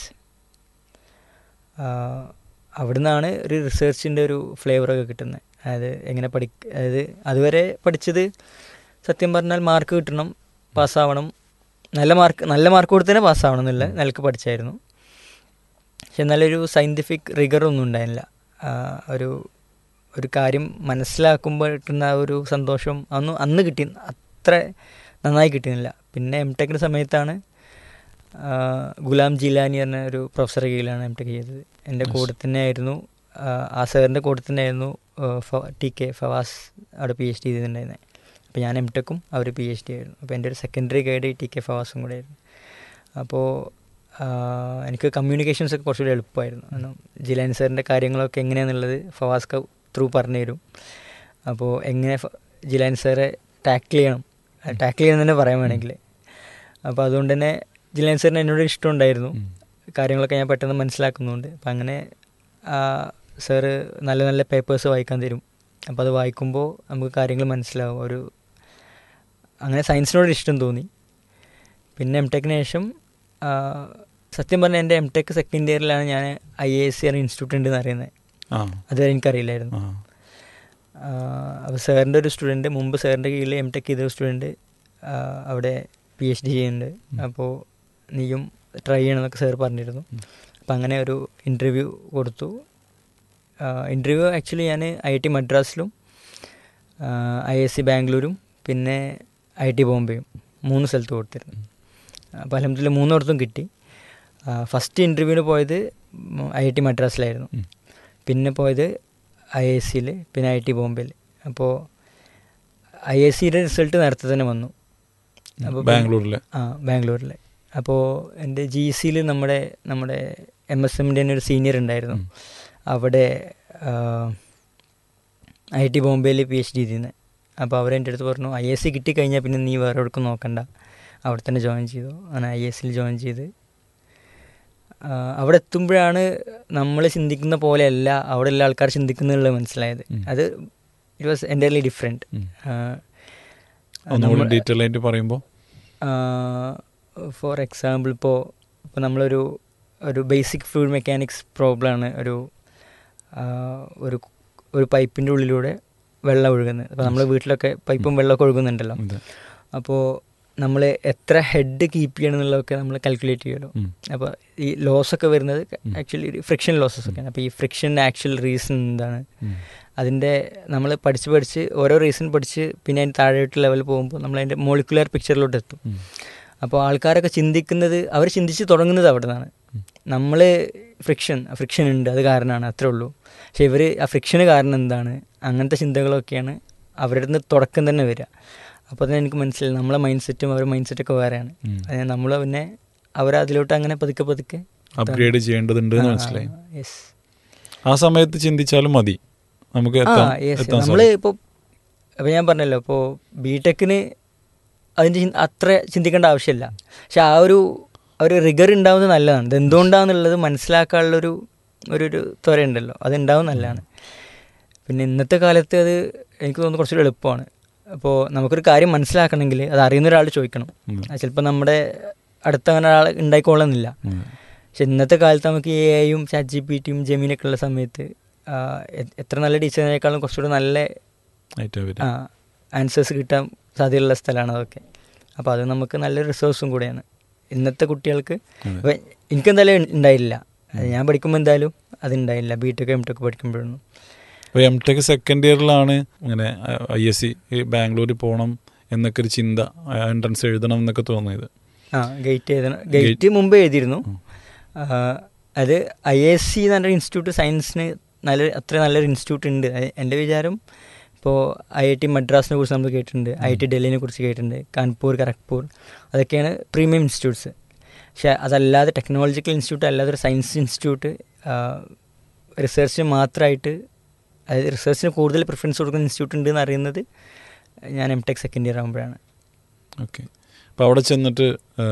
അവിടെ നിന്നാണ് ഒരു റിസർച്ചിൻ്റെ ഒരു ഫ്ലേവറൊക്കെ കിട്ടുന്നത് അതായത് എങ്ങനെ പഠി അതായത് അതുവരെ പഠിച്ചത് സത്യം പറഞ്ഞാൽ മാർക്ക് കിട്ടണം പാസ്സാവണം നല്ല മാർക്ക് നല്ല മാർക്ക് കൊടുത്ത് തന്നെ പാസ്സാവണം എന്നുള്ള നിലക്ക് പഠിച്ചായിരുന്നു പക്ഷെ എന്നാലൊരു സയൻറ്റിഫിക് റിഗർ ഒന്നും ഉണ്ടായില്ല ആ, ഒരു ഒരു കാര്യം മനസ്സിലാക്കുമ്പോൾ കിട്ടുന്ന ആ ഒരു സന്തോഷം അന്ന് അന്ന് കിട്ടി അത്ര നന്നായി കിട്ടുന്നില്ല പിന്നെ എം ടെക്കിൻ്റെ സമയത്താണ് ആ, ഗുലാം ജിലാനി എന്ന ഒരു പ്രൊഫസറെ കീഴിലാണ് എം ടെക് ചെയ്തത് എൻ്റെ കൂടെ തന്നെ ആയിരുന്നു ആ, ആ സാറിൻ്റെ കൂടെ തന്നെ ആയിരുന്നു ടി കെ ഫവാസ് അവിടെ പി എച്ച് ഡി ചെയ്തിട്ടുണ്ടായിരുന്നത് അപ്പോൾ ഞാൻ എം ടെക്കും അവർ പി എച്ച് ഡി ആയിരുന്നു അപ്പോൾ എൻ്റെ ഒരു സെക്കൻഡറി ഗൈഡ് ടി കെ ഫവാസും കൂടെ ആയിരുന്നു അപ്പോൾ ആ, എനിക്ക് കമ്മ്യൂണിക്കേഷൻസ് ഒക്കെ കുറച്ചുകൂടി എളുപ്പമായിരുന്നു കാരണം ജിലാനി സാറിൻ്റെ കാര്യങ്ങളൊക്കെ എങ്ങനെയാണെന്നുള്ളത് ഫവാസ്ക ത്രൂ പറഞ്ഞു തരും അപ്പോൾ എങ്ങനെ ഫ- ജിലാനി സാറെ ടാക്കിൾ ചെയ്യണം ടാക്കിൾ ചെയ്യണം തന്നെ പറയാൻ വേണമെങ്കിൽ അപ്പോൾ അതുകൊണ്ട് തന്നെ ജിലാനി സാറിന് എന്നോട് ഇഷ്ടമുണ്ടായിരുന്നു കാര്യങ്ങളൊക്കെ ഞാൻ പെട്ടെന്ന് മനസ്സിലാക്കുന്നുണ്ട് അപ്പം അങ്ങനെ സാറ് നല്ല നല്ല പേപ്പേഴ്സ് വായിക്കാൻ തരും അപ്പോൾ അത് വായിക്കുമ്പോൾ നമുക്ക് കാര്യങ്ങൾ മനസ്സിലാവും ഒരു അങ്ങനെ സയൻസിനോട് ഇഷ്ടം തോന്നി പിന്നെ എം ടെക്കിന് ശേഷം ആ, സത്യം പറഞ്ഞാൽ എൻ്റെ എം ടെക് സെക്കൻഡ് ഇയറിലാണ് ഞാൻ I A S C R institute ഉണ്ടെന്ന് അറിയുന്നത് ആ അതുവരെ എനിക്കറിയില്ലായിരുന്നു ആ അപ്പോൾ സാറിൻ്റെ ഒരു സ്റ്റുഡൻറ്റ് മുമ്പ് സാറിൻ്റെ കീഴിൽ എം ടെക് ചെയ്ത സ്റ്റുഡൻറ്റ് അവിടെ പി എച്ച് ഡി ചെയ്യുന്നുണ്ട് അപ്പോൾ നീയും ട്രൈ ചെയ്യണമെന്നൊക്കെ സാർ പറഞ്ഞിരുന്നു അപ്പം അങ്ങനെ ഒരു ഇൻ്റർവ്യൂ കൊടുത്തു ഇൻ്റർവ്യൂ ആക്ച്വലി ഞാൻ ഐ ടി മദ്രാസിലും ഐ എസ് സി ബാംഗ്ലൂരും പിന്നെ ഐ ടി ബോംബെയും മൂന്ന് സ്ഥലത്ത് കൊടുത്തിരുന്നു അപ്പോൾ അലഹമ്മദില്ല മൂന്നിടത്തും കിട്ടി ഫസ്റ്റ് ഇൻ്റർവ്യൂവിന് പോയത് ഐ ടി മദ്രാസിലായിരുന്നു ഉം. പിന്നെ പോയത് ഐ എസ് സിയിൽ പിന്നെ ഐ ടി ബോംബെയിൽ അപ്പോൾ ഐ എസ് സിയുടെ റിസൾട്ട് നേരത്തെ തന്നെ വന്നു അപ്പോൾ പിന്നെ- ബാംഗ്ലൂരിലെ ആ ബാംഗ്ലൂരിൽ അപ്പോൾ എൻ്റെ ജി സിയിൽ നമ്മുടെ നമ്മുടെ എം എസ് എമ്മിൻ്റെ തന്നെ ഒരു സീനിയർ ഉണ്ടായിരുന്നു ഉം. അവിടെ ഐ ടി ബോംബെയിൽ പി എച്ച് ഡി ചെയ്തിരുന്നത് അപ്പോൾ അവരെൻ്റെ അടുത്ത് പറഞ്ഞു ഐ എസ് സി കിട്ടിക്കഴിഞ്ഞാൽ പിന്നെ നീ വേറെ എവിടേക്കും നോക്കണ്ട അവിടെ തന്നെ ജോയിൻ ചെയ്തു അങ്ങനെ ഐ എസ് സിയിൽ ജോയിൻ ചെയ്ത് ആ, അവിടെ എത്തുമ്പോഴാണ് നമ്മൾ ചിന്തിക്കുന്ന പോലെയല്ല അവിടെ ഉള്ള ആൾക്കാർ ചിന്തിക്കുന്നുള്ളത് മനസ്സിലായത് ഉം. അത് ഇറ്റ് വാസ് എൻ്റയർലി ഡിഫറെൻറ്റ് ഉം. ഒന്നുകൂടി ഡീറ്റെയിൽ ആയിട്ട് പറയുമ്പോൾ ഫോർ എക്സാമ്പിൾ ഇപ്പോൾ ഇപ്പോൾ നമ്മളൊരു ഒരു ബേസിക് ഫ്ലൂയിഡ് മെക്കാനിക്സ് പ്രോബ്ലമാണ് ഒരു ആ, ഒരു ഒരു പൈപ്പിൻ്റെ ഉള്ളിലൂടെ വെള്ളം ഒഴുകുന്നത് അപ്പോൾ നമ്മൾ വീട്ടിലൊക്കെ പൈപ്പും വെള്ളമൊക്കെ ഒഴുകുന്നുണ്ടല്ലോ അതെ. അപ്പോൾ നമ്മൾ എത്ര ഹെഡ് കീപ്പ് ചെയ്യണം എന്നുള്ളതൊക്കെ നമ്മൾ കാൽക്കുലേറ്റ് ചെയ്യുമല്ലോ ഉം. അപ്പോൾ ഈ ലോസ് ഒക്കെ വരുന്നത് ഉം. ആക്ച്വലി ഒരു ഫ്രിക്ഷൻ ലോസസ് ഒക്കെയാണ് അപ്പോൾ ഈ ഫ്രിക്ഷൻ ആക്ച്വൽ റീസൺ എന്താണ് ഉം. അതിൻ്റെ നമ്മൾ പഠിച്ച് പഠിച്ച് ഓരോ റീസൺ പഠിച്ച് പിന്നെ അതിന് താഴോട്ട് ലെവൽ പോകുമ്പോൾ നമ്മൾ അതിൻ്റെ മോളിക്കുലർ പിക്ചറിലോട്ട് എത്തും ഉം. അപ്പോൾ ആൾക്കാരൊക്കെ ചിന്തിക്കുന്നത് അവർ ചിന്തിച്ച് തുടങ്ങുന്നത് അവിടെ നിന്നാണ് നമ്മൾ ഫ്രിക്ഷൻ ഫ്രിക്ഷൻ ഉണ്ട് അത് കാരണമാണ് അത്രേ ഉള്ളൂ പക്ഷെ ഇവർ ആ ഫ്രിക്ഷന് കാരണം എന്താണ് അങ്ങനത്തെ ചിന്തകളൊക്കെയാണ് അവരുടെ നിന്ന് തുടക്കം തന്നെ വരിക അപ്പോൾ തന്നെ എനിക്ക് മനസ്സിലായി നമ്മളെ മൈൻഡ് സെറ്റും അവരുടെ മൈൻഡ് സെറ്റൊക്കെ വേറെയാണ് ഉം. നമ്മൾ പിന്നെ അവരതിലോട്ട് അങ്ങനെ പതുക്കെ പതുക്കെ അപ്ഗ്രേഡ് ചെയ്യേണ്ടതുണ്ട് എന്ന് മനസ്സിലായി യെസ് ആ സമയത്ത് ചിന്തിച്ചാലും മതി നമുക്ക് ആ എത്താം യെസ് എത്താൻ നമ്മൾ സാധിക്കും. ഇപ്പോൾ അപ്പോൾ ഞാൻ പറഞ്ഞല്ലോ ഇപ്പോൾ ബി ടെക്കിന് അതിൻ്റെ ചിന്ത- അത്ര ചിന്തിക്കേണ്ട ആവശ്യമില്ല പക്ഷെ ആ ഒരു ഒരു റിഗർ ഉണ്ടാവുന്നത് നല്ലതാണ് ഇത് എന്തുകൊണ്ടാണെന്നുള്ളത് മനസ്സിലാക്കാനുള്ളൊരു ഒരു ഒരു ത്വര ഉണ്ടല്ലോ അത് ഉണ്ടാവും നല്ലതാണ് പിന്നെ ഇന്നത്തെ കാലത്ത് അത് എനിക്ക് തോന്നുന്നു കുറച്ചുകൂടി എളുപ്പമാണ് അപ്പോൾ നമുക്കൊരു കാര്യം മനസ്സിലാക്കണമെങ്കിൽ അത് അറിയുന്ന ഒരാൾ ചോദിക്കണം ഉം. അത് ചിലപ്പോൾ നമ്മുടെ അടുത്ത അങ്ങനെ ഒരാൾ ഉണ്ടായിക്കൊള്ളുന്നില്ല ഉം. പക്ഷെ ഇന്നത്തെ കാലത്ത് നമുക്ക് എ ഐയും ചാറ്റ് ജി പി ടിയും ജെമീനൊക്കെ ഉള്ള സമയത്ത് ആ, എ- എത്ര നല്ല ടീച്ചറിനേക്കാളും കുറച്ചുകൂടി നല്ല ആയിട്ടാ വരിക. ആൻസേഴ്സ് കിട്ടാൻ സാധ്യതയുള്ള സ്ഥലമാണ് അതൊക്കെ അപ്പോൾ അത് നമുക്ക് നല്ലൊരു റിസോഴ്സും കൂടെയാണ് ഇന്നത്തെ കുട്ടികൾക്ക് അതെ. ഇപ്പം എനിക്കെന്തായാലും ഉണ്ടായില്ല അത് ഞാൻ പഠിക്കുമ്പോൾ എന്തായാലും അത് ഉണ്ടായില്ല ബി ടെക് എം ടെക് പഠിക്കുമ്പോഴൊന്നും അപ്പോൾ എം ടെക് സെക്കൻഡ് ഇയറിലാണ് ഇങ്ങനെ ഐ എസ് സി ബാംഗ്ലൂരിൽ പോകണം എന്നൊക്കെ ഒരു ചിന്ത എൻട്രൻസ് എഴുതണം എന്നൊക്കെ തോന്നിയത് ആ ഗേറ്റ് എഴുതണം ഗേറ്റ് മുമ്പ് എഴുതിയിരുന്നു ആ, അത് ഐ എസ് സി എന്ന് പറഞ്ഞൊരു ഇൻസ്റ്റിറ്റ്യൂട്ട് സയൻസിന് നല്ല അത്ര നല്ലൊരു ഇൻസ്റ്റിറ്റ്യൂട്ട് ഉണ്ട് അത് എൻ്റെ വിചാരം ഇപ്പോൾ ഐ ഐ ടി മദ്രാസിനെ കുറിച്ച് നമ്മൾ കേട്ടിട്ടുണ്ട് ഐ ഐ ടി ഡൽഹിനെ കുറിച്ച് കേട്ടിട്ടുണ്ട് കാൺപൂർ ഖരഗ്പൂർ അതൊക്കെയാണ് പ്രീമിയം ഇൻസ്റ്റിറ്റ്യൂട്ട്സ് പക്ഷേ അതല്ലാതെ ടെക്നോളജിക്കൽ ഇൻസ്റ്റിറ്റ്യൂട്ട് അല്ലാതെ ഒരു സയൻസ് ഇൻസ്റ്റിറ്റ്യൂട്ട് റിസർച്ചിന് മാത്രമായിട്ട് അതായത് റിസർച്ചിന് കൂടുതൽ പ്രിഫറൻസ് കൊടുക്കുന്ന ഇൻസ്റ്റിറ്റ്യൂട്ട് ഉണ്ട് എന്ന് അറിയുന്നത് ഞാൻ എം ടെക് സെക്കൻഡ് ഇയർ ആകുമ്പോഴാണ് ഓക്കെ അപ്പോൾ അവിടെ ചെന്നിട്ട്